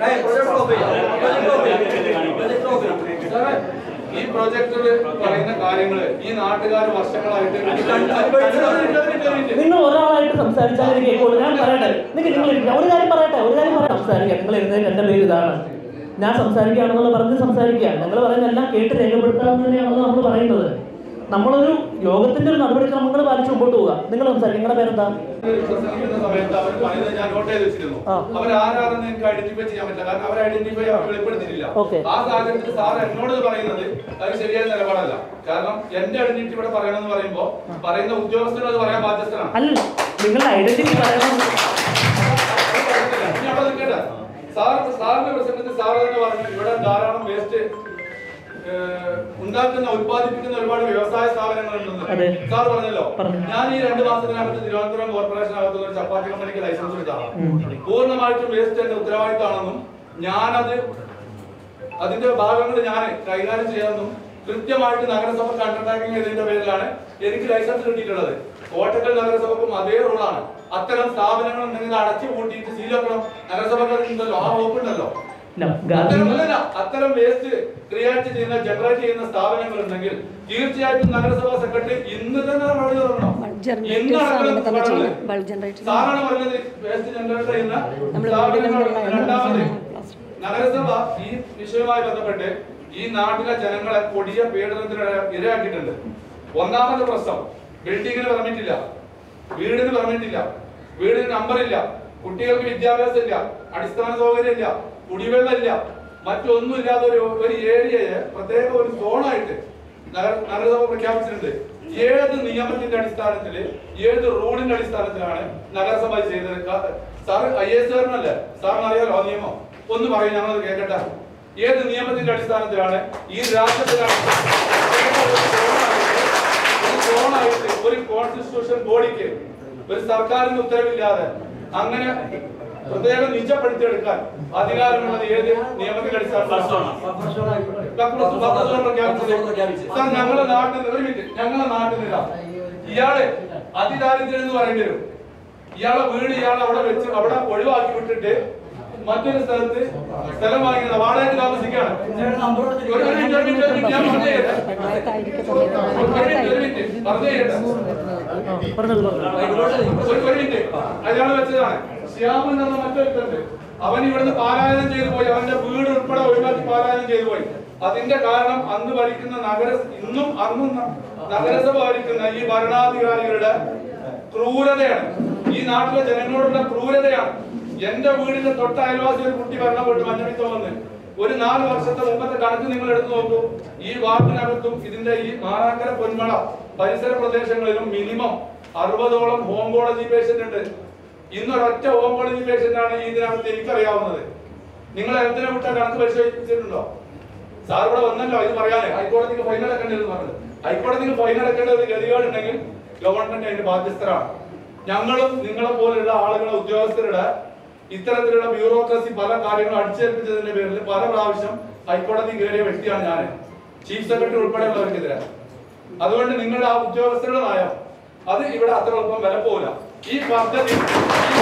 ഈ പ്രൊജക്ടിൽ പറയുന്ന കാര്യങ്ങള് ഈ നാട്ടുകാർ വർഷങ്ങളായിട്ട് നിങ്ങൾ ഒരാളായിട്ട് സംസാരിച്ചാൽ എനിക്ക് കേൾക്കുള്ളൂ ഞാൻ പറയട്ടെ നിങ്ങൾ നിങ്ങൾ ഇരിക്കുക. ഒരു കാര്യം പറയട്ടെ ഒരു കാര്യം പറയാം സംസാരിക്കാം നിങ്ങൾ ഇരുന്നതിൽ എൻ്റെ പേര് ഇതാണ് ഞാൻ സംസാരിക്കുകയാണെന്നുള്ള പറഞ്ഞ് സംസാരിക്കുക ഞങ്ങൾ പറയുന്ന എല്ലാം കേട്ട് രേഖപ്പെടുത്താമെന്ന് തന്നെയാണല്ലോ നമ്മൾ പറയുന്നത് നമ്മളൊരു യോഗത്തിന്റെ ഒരു നടപടിക്രമങ്ങൾ പാലിച്ച് മുമ്പോട്ട് പോവുക നിങ്ങൾ സംസാരിക്കും നിങ്ങളുടെ പേരെന്താ പ്രസംഗിക്കുന്ന സമയത്ത് അവർ പറയുന്നത് ഞാൻ നോട്ട് ചെയ്ത് വെച്ചിരുന്നു ആ. അവർ ആരാണെന്ന് എനിക്ക് ഐഡന്റിഫൈ ചെയ്യാൻ പറ്റില്ല കാരണം അവർ ഐഡന്റിഫൈ വെളിപ്പെടുത്തിയിട്ടില്ല Okay. ആ സാഹചര്യത്തിൽ സാർ എന്നോട് ഇത് പറയുന്നത് അത് ശരിയായ നിലപാടല്ല കാരണം എന്റെ ഐഡന്റിറ്റി ഇവിടെ പറയണമെന്ന് പറയുമ്പോ പറയുന്ന ഉദ്യോഗസ്ഥരും അത് പറയാൻ ബാധ്യസ്ഥനാണ് അല്ല നിങ്ങളുടെ ഐഡന്റിറ്റി പറയണം ഇനി അവിടെ നിൽക്കട്ടെ സാർ സാറിന്റെ പ്രസംഗത്തിൽ സാർ തന്നെ പറഞ്ഞു ഇവിടെ ധാരാളം വേസ്റ്റ് ഉണ്ടാക്കുന്ന ഉത്പാദിപ്പിക്കുന്ന ഒരുപാട് വ്യവസായ സ്ഥാപനങ്ങളുണ്ടെന്ന് അതെ. സാർ പറഞ്ഞല്ലോ പറഞ്ഞു. ഞാൻ ഈ രണ്ട് മാസത്തിനകത്ത് തിരുവനന്തപുരം കോർപ്പറേഷനകത്ത് ഒരു ചപ്പാത്തി കമ്പനിക്ക് ലൈസൻസ് എടുത്താണ് ഉം. പൂർണ്ണമായിട്ടും വേസ്റ്റ് എന്റെ ഉത്തരവാദിത്തമാണെന്നും ഞാനത് അതിന്റെ ഭാഗങ്ങൾ ഞാൻ കൈകാര്യം ചെയ്യാമെന്നും കൃത്യമായിട്ട് നഗരസഭ കണ്ടക്ടാക്കിംഗ് ചെയ്തതിന്റെ പേരിലാണ് എനിക്ക് ലൈസൻസ് കിട്ടിയിട്ടുള്ളത് കോട്ടക്കൽ നഗരസഭക്കും അതേ റൂളാണ് അത്തരം സ്ഥാപനങ്ങൾ ഉണ്ടെങ്കിൽ അടച്ചു പൂട്ടിയിട്ട് സീലക്കണം നഗരസഭകളുണ്ടല്ലോ ആ വകുപ്പുണ്ടല്ലോ ഇല്ല, അത്തരം ഗാന്ധി അല്ലല്ല, അത്തരം വേസ്റ്റ് ക്രിയേറ്റ് ചെയ്യുന്ന ജനറേറ്റ് ചെയ്യുന്ന സ്ഥാപനങ്ങൾ ഉണ്ടെങ്കിൽ തീർച്ചയായിട്ടും നഗരസഭാ സെക്രട്ടറി ഇന്ന് തന്നെ നടപടി തുടങ്ങണം ഇന്ന് നടക്കണം നടപടി. ബൾബ് ജനറേറ്റർ സാറാണ് പറഞ്ഞത് വേസ്റ്റ് ജനറേറ്റ് ചെയ്യുന്ന നമ്മൾ സ്ഥാപനങ്ങൾ വീടുകളിലുള്ള രണ്ടാമത് പ്ലാസ്റ്റിക്. നഗരസഭ ഈ വിഷയവുമായി ബന്ധപ്പെട്ട് ഈ നാട്ടിലെ ജനങ്ങളെ കൊടിയ പീഡനത്തിന് ഇര- ഇരയാക്കിയിട്ടുണ്ട് ഒന്നാമത്തെ പ്രശ്നം ബിൽഡിങ്ങിന് പെർമിറ്റില്ല വീടിന് പെർമിറ്റില്ല വീടിന് നമ്പർ ഇല്ല കുട്ടികൾക്ക് വിദ്യാഭ്യാസം ഇല്ല അടിസ്ഥാന സൗകര്യം ഇല്ല കുടിവെള്ളം ഇല്ല മറ്റൊന്നും ഇല്ലാത്ത ഒരു ഒരു ഏരിയയെ പ്രത്യേക ഒരു സോണായിട്ട് നഗര നഗരസഭ പ്രഖ്യാപിച്ചിട്ടുണ്ട് ഏത് നിയമത്തിന്റെ അടിസ്ഥാനത്തില് ഏത് റൂളിന്റെ അടിസ്ഥാനത്തിലാണ് നഗരസഭ ഇത് ചെയ്തത് കാ- സാർ ഐ എസ് കാരനല്ലേ സാറിന് അറിയാലോ ആ നിയമം ഒന്ന് പറയും ഞങ്ങളത് കേൾക്കട്ടെ ഏത് നിയമത്തിന്റെ അടിസ്ഥാനത്തിലാണ് ഈ രാജ്യത്തിലാണ് ഒരു സോണായിട്ട് ഒരു കോൺസ്റ്റിറ്റ്യൂഷൻ ബോഡിക്ക് ഒരു സർക്കാരിന്റെ ഉത്തരവില്ലാതെ അങ്ങനെ പ്രത്യേകം നിജപ്പെടുത്തിയെടുക്കാൻ അധികാരമുള്ളത് ഏത് നിയമത്തിന്റെ അടിസ്ഥാനത്തിലാണ് സാർ ഞങ്ങളുടെ നാട്ടിൽ ഒരു മിനിറ്റ് ഞങ്ങളുടെ നാട്ടിൽ നിന്നാ ഇയാളെ അതിദാരിദ്ര്യം എന്ന് പറയേണ്ടി വരും ഇയാളെ വീട് ഇയാൾ അവിടെ വെച്ച് അവിടെ ഒഴിവാക്കി വിട്ടിട്ട് മറ്റൊരു സ്ഥലത്ത് സ്ഥലം വാങ്ങിയത് വാടകയ്ക്ക് താമസിക്കുകയാണ് ഒരു ഒരു മിനിറ്റ്, ഒരു മിനിറ്റ്, ഒരു മിനിറ്റ്, ഞാൻ പറഞ്ഞു തരാം. ഒരു മിനിറ്റ്, ഒരു മിനിറ്റ്, പറഞ്ഞു തരാം. പറഞ്ഞത് പറഞ്ഞു ഒരു ഒരു മിനിറ്റ് അയാൾ വെച്ചതാണ് ശ്യാമൻ എന്ന മറ്റൊരുത്തുണ്ട് അവൻ ഇവിടുന്ന് പാലായനം ചെയ്തു പോയി അവന്റെ വീട് ഉൾപ്പെടെ ഒഴിവാക്കി പാലായനം ചെയ്തു പോയി അതിന്റെ കാരണം അന്ന് ഭരിക്കുന്ന നഗര ഇന്നും അന്നും ന- നഗരസഭ ഭരിക്കുന്ന ഈ ഭരണാധികാരികളുടെ ക്രൂരതയാണ് ഈ നാട്ടിലെ ജനങ്ങളോടുള്ള ക്രൂരതയാണ് എന്റെ വീടിന്റെ തൊട്ട അയൽവാസി ഒരു കുട്ടി ഭരണപ്പെട്ട് മഞ്ഞപ്പിത്തോ വന്ന് ഒരു നാല് വർഷത്തെ മുമ്പത്തെ കണക്ക് നിങ്ങൾ എടുത്തു നോക്കൂ ഈ വാർഡിനകത്തും ഇതിന്റെ ഈ മാറാക്കര പൊന്മള പരിസര പ്രദേശങ്ങളിലും മിനിമം അറുപതോളം ഹോങ്കോളജി പേഷ്യന്റ് ഉണ്ട് ഇന്നൊരൊറ്റ ഹോങ്കോളജി പേഷ്യന്റ് ആണ് ഈ ഇതിനകത്ത് എനിക്കറിയാവുന്നത് നിങ്ങൾ എന്തിനെ വിട്ട കണക്ക് പരിശോധിച്ചിട്ടുണ്ടോ സാർ ഇവിടെ വന്നല്ലോ ഇത് പറയാനേ ഹൈക്കോടതിക്ക് ഫൈൻ അടക്കേണ്ടത് പറഞ്ഞത് ഹൈക്കോടതിക്ക് ഫൈൻ അടക്കേണ്ട ഒരു ഗതികേടുണ്ടെങ്കിൽ ഗവൺമെന്റ് അതിന്റെ ബാധ്യസ്ഥരാണ് ഞങ്ങളും നിങ്ങളെ പോലെയുള്ള ആളുകളെ ഉദ്യോഗസ്ഥരുടെ ഇത്തരത്തിലുള്ള ബ്യൂറോക്രസി പല കാര്യങ്ങളും അടിച്ചേൽപ്പിച്ചതിന്റെ പേരിൽ പല പ്രാവശ്യം ഹൈക്കോടതി കയറിയ വ്യക്തിയാണ് ഞാൻ ചീഫ് സെക്രട്ടറി ഉൾപ്പെടെയുള്ളവർക്കെതിരെ അതുകൊണ്ട് നിങ്ങളുടെ ആ ഉദ്യോഗസ്ഥരുടെ നയം അത് ഇവിടെ അത്ര എളുപ്പം വില പോകില്ല ഈ പദ്ധതി ഈ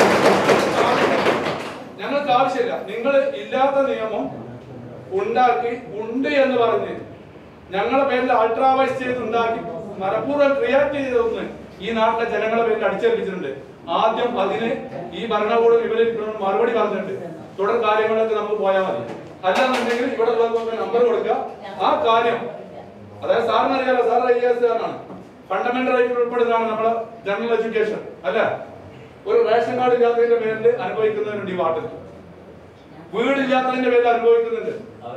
ആവശ്യം- ഞങ്ങൾക്ക് ആവശ്യമില്ല നിങ്ങൾ ഇല്ലാത്ത നിയമം ഉണ്ടാക്കി ഉണ്ട് എന്ന് പറഞ്ഞ് ഞങ്ങളുടെ പേരിൽ അൾട്രാവൈസ് ചെയ്ത് ഉണ്ടാക്കി മനഃപൂർവ്വം ക്രിയേറ്റ് ചെയ്തൊന്ന് ഈ നാട്ടിലെ ജനങ്ങളുടെ പേരിൽ അടിച്ചേൽപ്പിച്ചിട്ടുണ്ട് ആദ്യം അതിന് ഈ ഭരണകൂടം ഇവരെ മറുപടി പറഞ്ഞിട്ടുണ്ട് തുടർ കാര്യങ്ങളിലൊക്കെ നമുക്ക് പോയാൽ മതി അല്ലാന്നുണ്ടെങ്കിൽ ഇവിടെ ഉള്ളവർക്ക് നമ്പർ കൊടുക്കുക ആ കാര്യം അതായത് സാറിന് അറിയാലോ സാർ ഐ എസ് കാരനാണ് ഫണ്ടമെന്റൽ റൈറ്റ് ഉൾപ്പെടുന്നതാണ് നമ്മുടെ ജനറൽ എഡ്യൂക്കേഷൻ അല്ല ഒരു റേഷൻ കാർഡ് ഇല്ലാത്തതിന്റെ പേരിൽ അനുഭവിക്കുന്നവരുണ്ട് ഈ വാർഡിൽ വീടില്ലാത്തതിന്റെ പേരിൽ അനുഭവിക്കുന്നുണ്ട്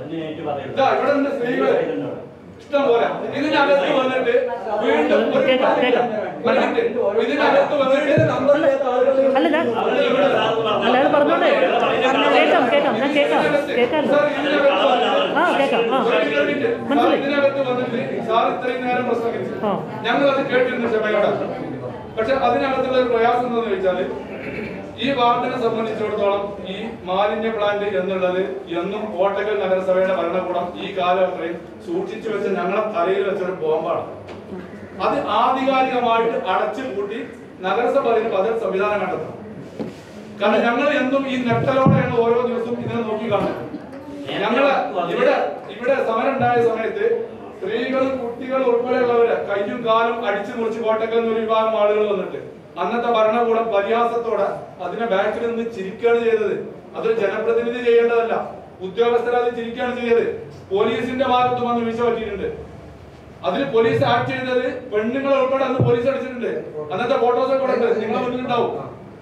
ഇതാ ഇവിടെ ഉണ്ട് സ്ത്രീകള് ഇഷ്ടം പോലെ ഇതിനകത്ത് വന്നിട്ട് വീണ്ടും ഒരു കേൾക്കാം, കേൾക്കാം. ഒരു മിനിറ്റ്. ഇതിനകത്ത് വന്നിട്ട് അല്ല ഞാൻ അല്ല അയാൾ പറഞ്ഞോട്ടെ കേൾക്കാം കേൾക്കാം ഞാൻ കേൾക്കാം കേൾക്കാമല്ലോ സാർ, ഇതിനകത്ത് വന്നിട്ട് ആ കേൾക്കാം ആ ഒരു മിനിറ്റ്, ഒരു മിനിറ്റ്. സാർ, മനസ്സിലായി. ഇതിനകത്ത് വന്നിട്ട് സാർ ഇത്രയും നേരം പ്രസംഗിച്ചു ആ. ഞങ്ങൾ അത് കേട്ടിരുന്നു ക്ഷമയോടെ പക്ഷെ അതിനകത്തുള്ള ഒരു പ്രയാസം എന്താണെന്ന് ചോദിച്ചാല് ഈ വാർഡിനെ സംബന്ധിച്ചിടത്തോളം ഈ മാലിന്യ പ്ലാന്റ് എന്നുള്ളത് എന്നും കോട്ടക്കൽ നഗരസഭയുടെ ഭരണകൂടം ഈ കാലം അത്രയും സൂക്ഷിച്ചു വെച്ച ഞങ്ങളെ തലയിൽ വെച്ച ഒരു ബോംബാണ് അത് ആധികാരികമായിട്ട് അടച്ചു പൂട്ടി നഗരസഭ അതിന് ബദൽ സംവിധാനം കണ്ടെത്തണം കാരണം ഞങ്ങൾ എന്നും ഈ നെട്ടലോടെയാണ് ഓരോ ദിവസവും ഇതിനെ നോക്കി കാണുന്നത് ഞങ്ങള് ഇവിടെ ഇവിടെ സമരം ഉണ്ടായ സമയത്ത് സ്ത്രീകളും കുട്ടികളും ഉൾപ്പെടെയുള്ളവര് കയ്യും കാലും അടിച്ചു മുറിച്ച് കോട്ടക്കൽ ഒരു വിഭാഗം ആളുകൾ വന്നിട്ട് അന്നത്തെ ഭരണകൂടം പരിഹാസത്തോടെ അതിനെ ബാക്കിൽ നിന്ന് ചിരിക്കുകയാണ് ചെയ്തത് അതൊരു ജനപ്രതിനിധി ചെയ്യേണ്ടതല്ല ഉദ്യോഗസ്ഥർ അത് ചിരിക്കുകയാണ് ചെയ്തത് പോലീസിന്റെ ഭാഗത്തും അന്ന് വീഴ്ച പറ്റിയിട്ടുണ്ട് അതിൽ പോലീസ് ആക്ട് ചെയ്തത് പെണ്ണുങ്ങളെ ഉൾപ്പെടെ അന്ന് പോലീസ് അടിച്ചിട്ടുണ്ട് അന്നത്തെ ഫോട്ടോസ് ഒക്കെ ഉണ്ട് നിങ്ങളെ മുന്നിലുണ്ടാവും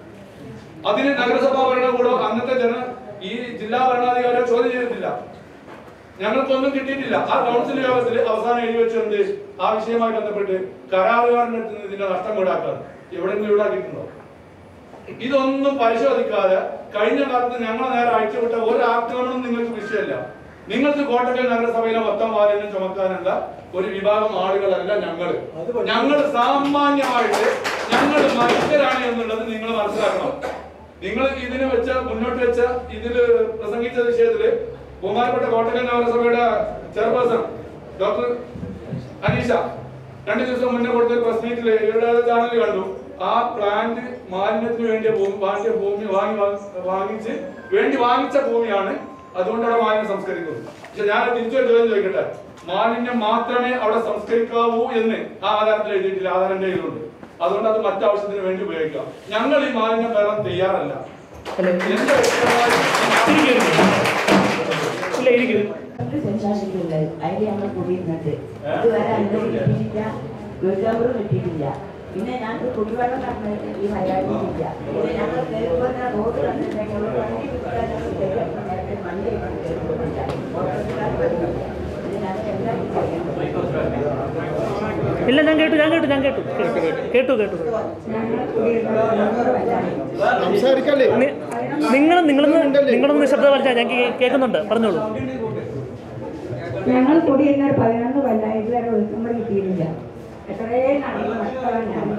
അതിന് നഗരസഭാ ഭരണകൂടം അന്നത്തെ ജന ഈ ജില്ലാ ഭരണാധികാരിയെ ചോദ്യം ചെയ്തിട്ടില്ല ഞങ്ങൾക്കൊന്നും കിട്ടിയിട്ടില്ല ആ കൗൺസിൽ യോഗത്തിൽ അവസാനം എഴുതി വെച്ചുകൊണ്ട് ആ വിഷയവുമായി ബന്ധപ്പെട്ട് കരാറുകാരൻ്റെ അടുത്ത് നിന്ന് ഇതിന്റെ നഷ്ടം ഈടാക്കാൻ എവിടെയെങ്കിലും ഈടാക്കിയിട്ടുണ്ടോ ഇതൊന്നും പരിശോധിക്കാതെ കഴിഞ്ഞ കാലത്ത് ഞങ്ങളെ നേരെ അയച്ചുവിട്ട ഒരു ആക്രമണം നിങ്ങൾക്ക് വിഷയമല്ല നിങ്ങൾക്ക് കോട്ടക്കൽ നഗരസഭയിലെ മൊത്തം വാലിനും ചുമക്കാനുള്ള ഒരു വിഭാഗം ആളുകളല്ല ഞങ്ങൾ ഞങ്ങൾ സാമാന്യമായിട്ട് ഞങ്ങൾ മനുഷ്യരാണ് എന്നുള്ളത് നിങ്ങൾ മനസ്സിലാക്കണം നിങ്ങൾ ഇതിന് വെച്ച മുന്നോട്ട് വെച്ച ഇതില് പ്രസംഗിച്ച വിഷയത്തില് ബഹുമാനപ്പെട്ട കോട്ടക്കൽ നഗരസഭയുടെ ചെയർപേഴ്സൺ ഡോക്ടർ അനീഷ രണ്ടു ദിവസം മുന്നേ കൊടുത്ത പ്രസ് മീറ്റിൽ ഇവിടെ ചാനലിൽ കണ്ടു ആ പ്ലാന്റ് മാലിന്യത്തിന് വേണ്ടിയ ഭൂമി വാങ്ങിയ ഭൂമി വാങ്ങി വാങ്ങി- വാങ്ങിച്ച് വേണ്ടി വാങ്ങിച്ച ഭൂമിയാണ് അതുകൊണ്ട് അവിടെ മാലിന്യം സംസ്കരിക്കുന്നത് പക്ഷെ ഞാൻ തിരിച്ചൊരു ചോദ്യം ചോദിക്കട്ടെ മാലിന്യം മാത്രമേ അവിടെ സംസ്കരിക്കാവൂ എന്ന് ആ ആധാരത്തിൽ എഴുതിയിട്ടില്ല ആധാരം എന്റെ കയ്യിലുണ്ട് അതുകൊണ്ട് അത് മറ്റാവശ്യത്തിന് വേണ്ടി ഉപയോഗിക്കാം ഞങ്ങൾ ഈ മാലിന്യം വേറാൻ തയ്യാറല്ല എന്റെ വ്യക്തിപരമായ ഇല്ല ഇരിക്കും സെൻസാഷനുള്ളത് അതിൽ ഞങ്ങൾ കൂടിയിരുന്നുണ്ട് ഇതുവരെ അനുമതി കിട്ടിയിട്ടില്ല വീട്ടുകാരും കിട്ടിയിട്ടില്ല പിന്നെ ഞങ്ങൾക്ക് കുടിവെള്ളം കണ്ടത് ഈ മലയാളിയില്ല പിന്നെ ഞങ്ങൾ കയറുമ്പോൾ റോഡ് കണ്ടിട്ടുണ്ടെങ്കിൽ വണ്ടി വിട്ടാൽ ഞങ്ങൾ കയറുമ്പോൾ നേരത്തെ വണ്ടി കയറുന്നില്ല ഓട്ടോക്കാർ വരുന്നു ഇത് ഞങ്ങൾ എന്താണ് ചെയ്യേണ്ടത് ഇല്ല ഞാൻ കേട്ടു ഞാൻ കേട്ടു ഞാൻ കേട്ടു കേട്ടു കേട്ടു ഞങ്ങൾ കുടിയിരുന്നത് സംസാരിക്കല്ലേ നിങ്ങൾ നിങ്ങളൊന്ന് നിങ്ങളൊന്ന് നിശബ്ദത വലിച്ചാൽ ഞാൻ കേ- കേൾക്കുന്നുണ്ട് പറഞ്ഞോളൂ ഞങ്ങൾ കുടിയിരുന്ന പതിനൊന്ന് കൊല്ലം ഇതുവരെ ഒഴുക്കുമ്പോൾ കിട്ടിയിട്ടില്ല എത്രയും നടന്നു മക്കളാണ്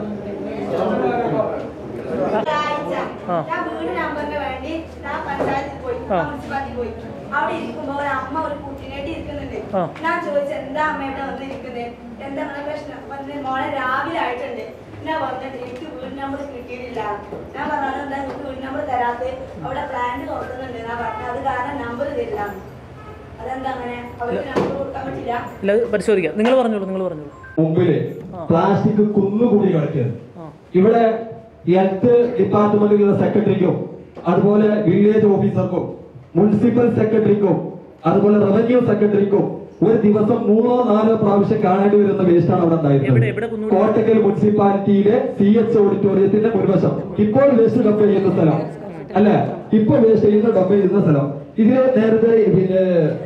ആ. ഞാൻ വീട് നമ്പറിന് വേണ്ടി ഞാൻ പഞ്ചായത്തിൽ പോയി ആ. മുനിസിപ്പാലിറ്റി പോയി അവിടെ ഇരിക്കുമ്പോ ഒരു അമ്മ ഒരു കുട്ടീനായിട്ട് ഇരിക്കുന്നുണ്ട് ആ. ഞാൻ ചോദിച്ചു എന്താ അമ്മ ഇവിടെ വന്നിരിക്കുന്നത് എന്താ നിങ്ങളെ പ്രശ്നം വന്ന് മോളെ രാവിലെ ആയിട്ടുണ്ട് ഞാൻ പറഞ്ഞിട്ട് എനിക്ക് വീട് നമ്പർ കിട്ടിയിട്ടില്ല ഞാൻ പറഞ്ഞത് എന്താ എനിക്ക് വീട് നമ്പർ തരാത്ത അവിടെ പ്ലാന്റ് തുറക്കുന്നുണ്ട് ഞാൻ പറഞ്ഞു അത് കാരണം നമ്പർ തരില്ല അതെന്താ അങ്ങനെ അവർക്ക് നമ്പർ കൊടുക്കാൻ പറ്റില്ല ഇല്ല അത് പരിശോധിക്കാം നിങ്ങൾ പറഞ്ഞോളൂ നിങ്ങൾ പറഞ്ഞോളൂ മുമ്പില് പ്ലാസ്റ്റിക് കുന്നുകൂടി കളിക്കുന്നത് ആ. ഇവിടെ ഹെൽത്ത് ഡിപ്പാർട്ട്മെന്റിലുള്ള സെക്രട്ടറിക്കും അതുപോലെ വില്ലേജ് ഓഫീസർക്കും മുനിസിപ്പൽ സെക്രട്ടറിക്കും അതുപോലെ റവന്യൂ സെക്രട്ടറിക്കും ഒരു ദിവസം മൂന്നോ നാലോ പ്രാവശ്യം കാണേണ്ടി വരുന്ന വേസ്റ്റ് ആണ് അവിടെ എവിടെ- എവിടെ ഉണ്ടായിരുന്നത് കുന്നുകൂടി? കോട്ടക്കൽ മുനിസിപ്പാലിറ്റിയിലെ സി എച്ച് ഓഡിറ്റോറിയത്തിന്റെ മുൻവശം ഇപ്പോൾ വേസ്റ്റ് ഡംപ് ചെയ്യുന്ന സ്ഥലം അല്ലെ ഇപ്പോൾ വേസ്റ്റ് ചെയ്യുന്ന ഡംപ് ചെയ്യുന്ന സ്ഥലം ഇതിന് നേരത്തെ പിന്നെ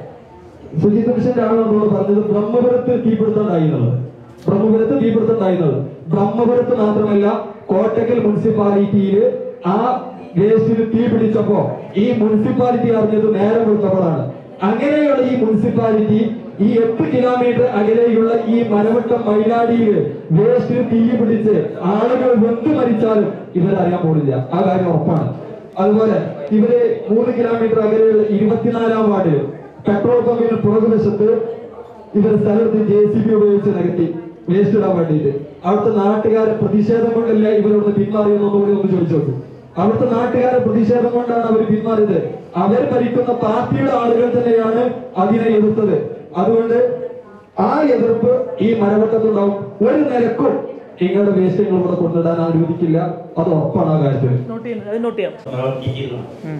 സുജിത് മിഷന്റെ ആണെന്നോട് പറഞ്ഞത് ബ്രഹ്മപുരത്ത് തീപിടുത്തം ഉണ്ടായിരുന്നത് ബ്രഹ്മപുരത്ത് തീപിടുത്തം ഉണ്ടായിരുന്നത് ബ്രഹ്മപുരത്ത് മാത്രമല്ല കോട്ടക്കൽ മുനിസിപ്പാലിറ്റിയിൽ ആ വേസ്റ്റിൽ തീ പിടിച്ചപ്പോ ഈ മുനിസിപ്പാലിറ്റി അറിഞ്ഞത് നേരെ കൊടുത്തപ്പോഴാണ് അങ്ങനെയുള്ള ഈ മുനിസിപ്പാലിറ്റി ഈ എട്ട് കിലോമീറ്റർ അകലെയുള്ള ഈ മരവട്ടം മൈലാടിയിൽ വേസ്റ്റ് തീ പിടിച്ച് ആളുകൾ വെന്ത് മരിച്ചാലും ഇവരറിയാൻ പോണില്ല ആ കാര്യം ഉറപ്പാണ് അതുപോലെ ഇവര് മൂന്ന് കിലോമീറ്റർ അകലെയുള്ള ഇരുപത്തിനാലാം വാർഡിൽ പെട്രോൾ പമ്പിന് പുറകുവശത്ത് ഇവർ സ്ഥലത്ത് ജെ സി ബി ഉപയോഗിച്ച് നികത്തി വേസ്റ്റ് ഇടാൻ വേണ്ടിയിട്ട് അവിടുത്തെ നാട്ടുകാരെ പ്രതിഷേധം കൊണ്ടല്ലേ ഇവരോട് പിന്മാറിയെന്നൊന്നും കൂടി ഒന്ന് ചോദിച്ചു നോക്കൂ അവിടുത്തെ നാട്ടുകാരെ പ്രതിഷേധം കൊണ്ടാണ് അവർ പിന്മാറിയത് അവർ ഭരിക്കുന്ന പാർട്ടിയുടെ ആളുകൾ തന്നെയാണ് അതിനെ എതിർത്തത് അതുകൊണ്ട് ആ എതിർപ്പ് ഈ മരവട്ടത്തുണ്ടാവും ഒരു നിലക്കും നിങ്ങളുടെ വേസ്റ്റ് നിങ്ങൾ ഇവിടെ കൊണ്ടിടാൻ അനുവദിക്കില്ല അത് ഉറപ്പാണ് ആ കാര്യത്തിൽ നോട്ട് ചെയ്യാം അത് നോട്ട് ചെയ്യാം പ്രവർത്തിക്കുന്നു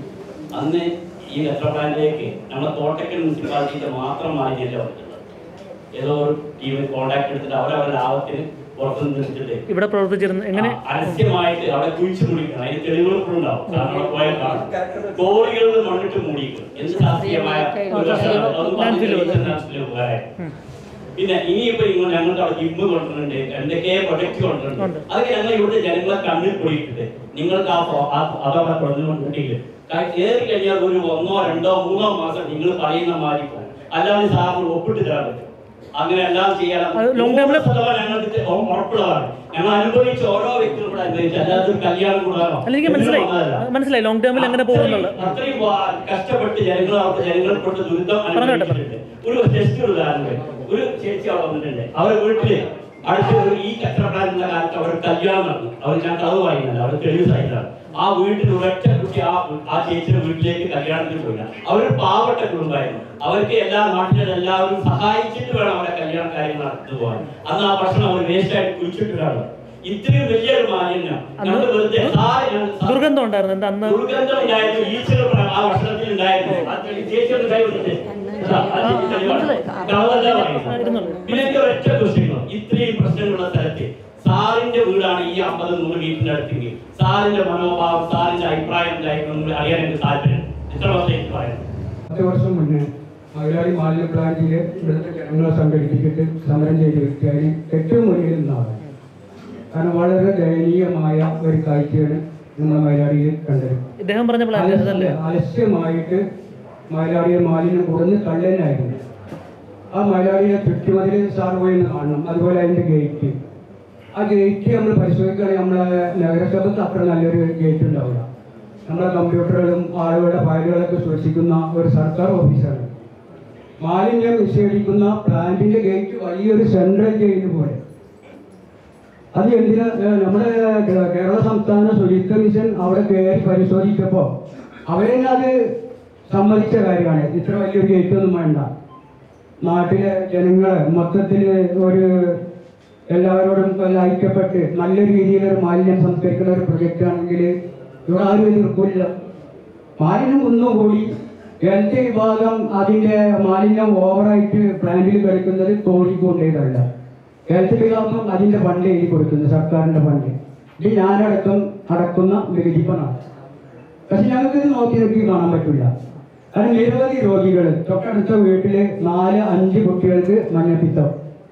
അന്ന് ഈ മെട്രോ പ്ലാനിലേക്ക് നമ്മുടെ കോട്ടക്കൽ മുനിസിപ്പാലിറ്റിയുടെ മാത്രം മാലിന്യമല്ല വന്നിട്ടുള്ളത് ഏതോ ഒരു ടീം കോണ്ടാക്ട് എടുത്തിട്ട് അവരവരുടെ ലാഭത്തിന് പുറത്തുനിന്ന് എടുത്തിട്ട് ഇവിടെ പ്രവർത്തിച്ചിരുന്ന എങ്ങനെ അലസ്യമായിട്ട് അവിടെ കുഴിച്ചു മൂടിക്കണം അതിന് തെളിവുകൾ ഇപ്പോഴും ഉണ്ടാവും കാരണം അവിടെ പോയാൽ കാണും കോറികളിൽ മണ്ണിട്ട് മൂടിക്കും എന്ത് ശാസ്ത്രീയമായ ഒരു വശമാണ്. അതൊന്നും ലാൻഡ്ഫില്ല് പോലെ. international ഉപകാരം. പിന്നെ ഇനിയിപ്പോ നിങ്ങൾ ഞങ്ങൾക്ക് അവിടെ ജിമ്മ് കൊണ്ടുവരുന്നുണ്ട് എന്തൊക്കെ പ്രൊജക്ട് കൊണ്ടുവരുന്നുണ്ട് അതൊക്കെ ഞങ്ങൾ ഇവിടുത്തെ ജനങ്ങളെ കണ്ണിൽ പൊടിയിട്ടിട്ട് നിങ്ങൾക്ക് ആ ഫോ- ആ അതവിടെ കൊണ്ടുവന്നിട്ടുണ്ടെങ്കിൽ ഏറി കഴിഞ്ഞാൽ ഒരു ഒന്നോ രണ്ടോ മൂന്നോ മാസം നിങ്ങൾ പറയുന്ന മാതിരി പോകും അല്ലാതെ സാറിന് ഒപ്പിട്ട് തരാൻ പറ്റും അങ്ങനെ എല്ലാം ചെയ്യാൻ അത് long term ല് ശതമാനം ഞങ്ങൾക്ക് ഇത് ഉറപ്പുള്ളതാണ് ഞങ്ങൾ അനുഭവിച്ച ഓരോ വ്യക്തികളും കൂടെ അനുഭവിച്ചു അല്ലാതെ ഒരു കല്യാണം കൂടാനോ അല്ല എനിക്ക് മനസ്സിലായി അത് മനസ്സിലായി ലോങ് ടേമിൽ എങ്ങനെ പോകുന്നുള്ളത് അത്രയും- അത്രയും വാ- കഷ്ടപ്പെട്ട് ജനങ്ങൾ അവിടുത്തെ ജനങ്ങളെ കൊണ്ട് ദുരിതം പറഞ്ഞോട്ടെ, അനുഭവിച്ചിട്ടുണ്ട് ഒരു ടെസ്റ്റ് ഒരു ഉദാഹരണം പറയാം. ഒരു ചേച്ചി അവിടെ വന്നിട്ടുണ്ട് അവരെ വീട്ടില് അടുത്ത ഒരു ഈ കച്ചറപ്ലാൻ എന്ന കാലത്ത് അവർ കല്യാണം നടന്നു അവർ ഞാൻ കളവ് വാങ്ങിയില്ല അവർ തെളിവ് സഹിതമാണ് ആ വീട്ടിൽ ഒരൊറ്റ കുട്ടി ആ ആ ചേച്ചിയുടെ വീട്ടിലേക്ക് കല്യാണത്തിന് പോയില്ല അവർ പാവപ്പെട്ട കുടുംബമായിരുന്നു അവർക്ക് എല്ലാ നാട്ടിലും എല്ലാവരും സഹായിച്ചിട്ട് വേണം അവരെ കല്യാണ കാര്യങ്ങൾ നടന്നു പോകാൻ അന്ന് ആ ഭക്ഷണം അവർ വേസ്റ്റ് ആയിട്ട് കുഴിച്ചിട്ടിട്ടാണ് ഇത്രയും വലിയൊരു മാലിന്യം ഞങ്ങൾ വെറുതെ സാറ് ഞങ്ങൾ സാ- ദുർഗന്ധം ഉണ്ടായിരുന്നു എന്താ അന്ന് ദുർഗന്ധം ഉണ്ടായിരുന്നു ഈച്ചകൾ പ്ര- ആ ഭക്ഷണത്തിൽ ഉണ്ടായിരുന്നു അത് ചേച്ചിയുടെ കൈ വന്നിട്ട് അതാ, ആ ചേച്ചി തെളിവാണ്. കളവല്ല പറയുന്നത്. പിന്നെ എനിക്ക് ഒരൊറ്റ ക്വസ്റ്റ്യൻ ഇത്രയും പ്രശ്നങ്ങളുള്ള സ്ഥലത്ത് സാറിന്റെ വീടാണ് ഈ അമ്പത് നൂറ് മീറ്ററിന്റെ അടുത്തെങ്കിൽ സാറിന്റെ മനോഭാവം സാറിന്റെ അഭിപ്രായം എന്തായിരുന്നു എന്ന് അറിയാൻ എനിക്ക് താല്പര്യം ഇത്ര മാത്രമേ എനിക്ക് പറയാം പത്ത് വർഷം മുന്നേ മലയാളി മാലിന്യ പ്ലാന്റില് ഇവിടുത്തെ ജനങ്ങളെ സംഘടിപ്പിച്ചിട്ട് സമരം ചെയ്ത വ്യക്തിയായി ഏറ്റവും മുന്നിൽ നിന്നാണ് കാരണം വളരെ ദയനീയമായ ഒരു കാഴ്ചയാണ് നമ്മുടെ മലയാളിയിൽ കണ്ടത് ഇദ്ദേഹം പറഞ്ഞ പ്ലാൻ അതല്ലേ അലസ്യമായിട്ട് മലയാളിയെ മാലിന്യം കുറഞ്ഞ് തള്ളനായിരുന്നു ആ മലയാളിയെ ചുറ്റുമതിൽ സാർ പോയി ഒന്ന് കാണണം അതുപോലെ അതിൻ്റെ ഗേറ്റ് ആ ഗേറ്റ് നമ്മൾ പരിശോധിക്കുകയാണെങ്കിൽ നമ്മളെ നഗരസഭയ്ക്ക് അത്ര നല്ലൊരു ഗേറ്റ് ഉണ്ടാവില്ല നമ്മളെ കമ്പ്യൂട്ടറുകളും ആളുകളുടെ ഫയലുകളൊക്കെ സൂക്ഷിക്കുന്ന ഒരു സർക്കാർ ഓഫീസാണ് മാലിന്യം നിഷേധിക്കുന്ന പ്ലാന്റിന്റെ ഗേറ്റ് വലിയൊരു സെൻട്രൽ ജയിൽ പോലെ അത് എന്തിനാ ഏഹ് നമ്മുടെ കേ- കേരള സംസ്ഥാന ശുചിത്വ മിഷൻ അവിടെ കയറി പരിശോധിച്ചപ്പോൾ അവരെന്നെ അത് സമ്മതിച്ച കാര്യമാണ് ഇത്ര വലിയൊരു ഗേറ്റ് ഒന്നും വേണ്ട നാട്ടിലെ ജനങ്ങളെ മൊത്തത്തിൽ ഒരു എല്ലാവരോടും നല്ല ഐക്യപ്പെട്ട് നല്ല രീതിയിൽ ഒരു മാലിന്യം സംസ്കരിക്കുന്ന ഒരു പ്രൊജക്റ്റ് ആണെങ്കിൽ ഇവിടെ ആരും എതിർക്കില്ല മാലിന്യം ഒന്നുകൂടി ഹെൽത്ത് വിഭാഗം അതിന്റെ മാലിന്യം ഓവറായിട്ട് പ്ലാന്റിൽ കഴിക്കുന്നത് തോന്നിക്കൊണ്ടേതല്ല ഹെൽത്ത് വിഭാഗം അതിന്റെ ഫണ്ട് എഴുതി കൊടുക്കുന്നത് സർക്കാരിന്റെ ഫണ്ട് ഇത് ഞാനടക്കം അടക്കുന്ന വിഭജിപ്പണാണ് പക്ഷെ ഞങ്ങൾക്ക് ഇത് നോക്കി നോക്കി കാണാൻ പറ്റില്ല കാരണം നിരവധി രോഗികൾ തൊട്ടടുത്ത വീട്ടില് നാല് അഞ്ച് കുട്ടികൾക്ക് മഞ്ഞപ്പിത്തം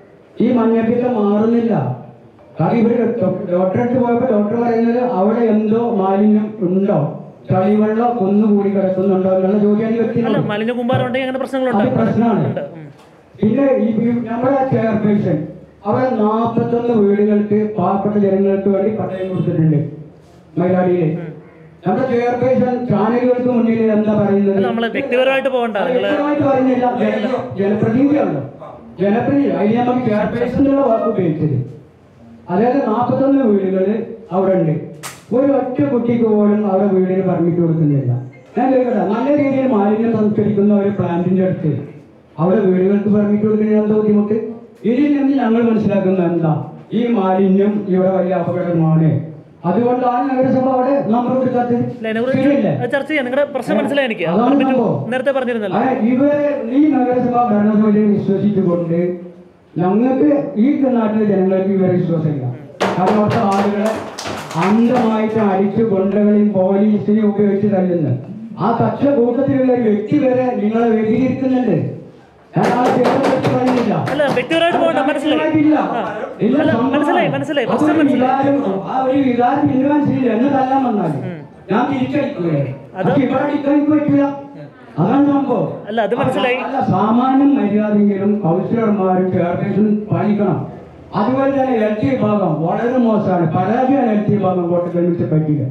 ഈ മഞ്ഞപ്പിത്തം മാറുന്നില്ല കാരണം ഇവര് ഡോക്ടറെ അടുത്ത് പോയപ്പോ ഡോക്ടർ പറയുന്നത് അവിടെ എന്തോ മാലിന്യം ഉണ്ടോ ചളിവെള്ളം കുന്നുകൂടി കിടക്കുന്നുണ്ടോ എന്നുള്ള ചോദ്യം അല്ല വ്യക്തി മാലിന്യ കൂമ്പാരം ഉണ്ടെങ്കിൽ അങ്ങനെ അത് പ്രശ്നങ്ങളുണ്ട് പ്രശ്നമാണ് ഉണ്ട് ഉം. പിന്നെ ഈ ഈ നമ്മുടെ ചെയർപേഴ്സൺ അവിടെ നാൽപ്പത്തൊന്ന് വീടുകൾക്ക് പാവപ്പെട്ട ജനങ്ങൾക്ക് വേണ്ടി പട്ടയം കൊടുത്തിട്ടുണ്ട് മൈലാടിയില് നമ്മുടെ ചെയർപേഴ്സൺ ചാനലുകൾക്ക് മുന്നിൽ എന്താ പറയുന്നത് അല്ല നമ്മള് വ്യക്തിപരമായിട്ട് പോകണ്ട നിങ്ങള് വ്യക്തമായിട്ട് പറയുന്നില്ല ജന- ജനപ്രതിനിധിയാണല്ലോ ജനപ്രതിനിധി അതിന് നമുക്ക് ചെയർപേഴ്സണിലുള്ള വാക്ക് ഉപയോഗിച്ചത് അതായത് നാൽപ്പത്തൊന്ന് വീടുകൾ അവിടെ ഉണ്ട് ഒരു ഒറ്റ കുട്ടിക്ക് പോലും അവിടെ വീടിന് പെർമിറ്റ് കൊടുക്കുന്നില്ല ഞാൻ കേൾക്കട്ടെ നല്ല രീതിയിൽ മാലിന്യം സംസ്കരിക്കുന്ന ഒരു പ്ലാന്റിന്റെ അടുത്ത് അവിടെ വീടുകൾക്ക് പെർമിറ്റ് കൊടുക്കുന്നതിന് എന്താ ബുദ്ധിമുട്ട് ഇതിൽ നിന്ന് ഞങ്ങൾ മനസ്സിലാക്കുന്നത് എന്താ ഈ മാലിന്യം ഇവിടെ വലിയ അപകടമാണ് അതുകൊണ്ടാണ് നഗരസഭ അവിടെ നമ്പർ കൊടുക്കാത്തത് അല്ല, അതിനെക്കുറിച്ച് ശരിയല്ലേ അത് ചർച്ച ചെയ്യാം നിങ്ങളുടെ പ്രശ്നം മനസ്സിലായി എനിക്ക് അതാണ് അതിനെ പറ്റി സംഭവം. നേരത്തെ പറഞ്ഞിരുന്നല്ലോ ആ, ഇവരെ ഈ നഗരസഭ ഭരണസമിതിയെ വിശ്വസിച്ചുകൊണ്ട് ഞങ്ങൾക്ക് ഈ നാട്ടിലെ ജനങ്ങൾക്ക് ഇവരെ വിശ്വാസമില്ല കാരണം അവിടുത്തെ ആളുകളെ അന്ധമായിട്ട് അടിച്ച് കൊണ്ടകളെയും പോലീസിനെയും ഉപയോഗിച്ച് തല്ലുന്നു ആ കക്ഷ കൂട്ടത്തിലുള്ള ഒരു വ്യക്തി വരെ നിങ്ങളെ വ്യതിരിക്കുന്നുണ്ട് ഞാൻ ആ പേരെ പറ്റി പറയുന്നില്ല അല്ല വ്യക്തിപരമായിട്ട് പോകണ്ട മനസ്സിലായി ഇല്ല. ആ. ഇല്ല, അല്ല സംഭവം. മനസ്സിലായി മനസ്സിലായി അപ്പൊ പ്രശ്നം ഒരു മനസ്സിലായി വികാരം, ആ ഒരു വികാരം തീരുമാനിച്ചില്ല എന്ന് തല്ലാൻ വന്നാല് ഞാൻ തിരിച്ചടിക്കുകയാണ് അത് അത് ഇവിടെ അടിക്കാൻ എനിക്ക് പറ്റില്ല അതാണ് സംഭവം അല്ല അത് മനസ്സിലായി അല്ല സാമാന്യം മര്യാദയെങ്കിലും കൗൺസിലർമാരും ചെയർപേഴ്സൺ പാലിക്കണം അതുപോലെ തന്നെ എൽ ടി വിഭാഗം വളരെ മോശമാണ് പരാജയമാണ് എൽ ടി വിഭാഗം കോട്ടക്കൽ മിച്ച പറ്റില്ല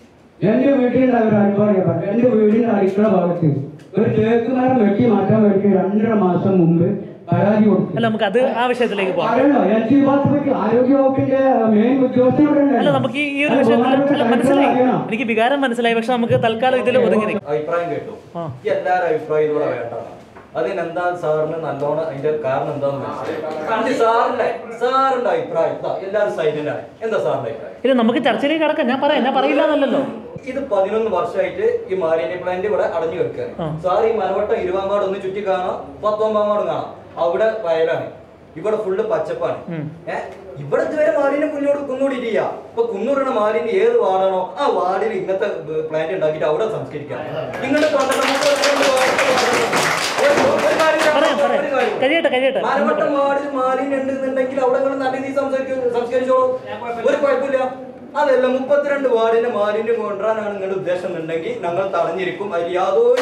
എന്റെ വീട്ടിലുള്ള ഒരു അനുഭവം ഞാൻ പറഞ്ഞു എന്റെ വീടിന്റെ അടുക്കള ഭാഗത്ത് ഒരു തേക്ക് മരം വെട്ടി മാറ്റാൻ വേണ്ടി രണ്ടര മാസം മുമ്പ് പരാതി കൊടുത്തു അല്ല നമുക്ക് അത് ആ വിഷയത്തിലേക്ക് പോകാം അറിയണോ എൽ ടി വിഭാഗത്തെ പറ്റി ആരോഗ്യ വകുപ്പിന്റെ മെയിൻ ഉദ്യോഗസ്ഥരുടെ അല്ല നമുക്ക് ഈ ഈ ഒരു വിഷയത്തിൽ അല്ല മനസ്സിലായി എനിക്ക് വികാരം മനസ്സിലായി പക്ഷെ നമുക്ക് തൽക്കാലം ഇതിൽ ഒതുങ്ങി നിൽക്കാം അഭിപ്രായം കേട്ടു ആ. ഈ എല്ലാവരും അഭിപ്രായം ഇതിലൂടെ വേണ്ടതാണ് അതിനെന്താ സാറിന് നല്ലോണം അതിന്റെ കാരണം എന്താന്ന് മനസ്സിലായി സാറിന്റെ സാറിന്റെ അഭിപ്രായം ഇതാ, എല്ലാവരും സൈലന്റ് ആണ് എന്താ സാറിന്റെ അഭിപ്രായം ഇല്ല നമുക്ക് ചർച്ചയിലേക്ക് കടക്കാം ഞാൻ പറയാം ഞാൻ പറയില്ല എന്നല്ലല്ലോ ഇത് പതിനൊന്ന് വർഷമായിട്ട് ഈ മാലിന്യ പ്ലാന്റ് ഇവിടെ അടഞ്ഞു ആ. കിടക്കുകയാണ് സാർ ഈ മലവട്ടം ഇരുപതാം ഒന്ന് ചുറ്റി കാണാം പത്തൊമ്പതാം വാർഡ് കാണാം അവിടെ വയലാണ് ഇവിടെ ഫുള്ള് പച്ചപ്പാണ് ഉം. ഏഹ് ഇവിടെ ഇതുവരെ മാലിന്യം കുന്നോട് കുന്നോടിയില്ല ഇപ്പൊ കുന്നൂറിന മാലിന്യം ഏത് വാർഡാണോ ആ വാർഡിൽ ഇങ്ങനത്തെ പ്ലാന്റ് ഉണ്ടാക്കിയിട്ട് അവിടെ സംസ്കരിക്കാം ഇങ്ങനത്തെ പറയാം പറയാം കഴിയട്ടെ കഴിയട്ടെ മലവട്ടം വാർഡിൽ മാലിന്യം ഉണ്ടെന്നുണ്ടെങ്കിൽ അവിടെ നിങ്ങൾ നല്ല രീതിയിൽ സംസാരിക്കും സംസ്കരിച്ചോളൂ ഒരു കുഴപ്പമില്ല അതല്ല മുപ്പത്തിരണ്ട് വാർഡിന്റെ മാലിന്യം കൊണ്ടുവരാനാണ് നിങ്ങളുടെ ഉദ്ദേശം എന്നുണ്ടെങ്കിൽ ഞങ്ങൾ തടഞ്ഞിരിക്കും അതിൽ യാതൊരു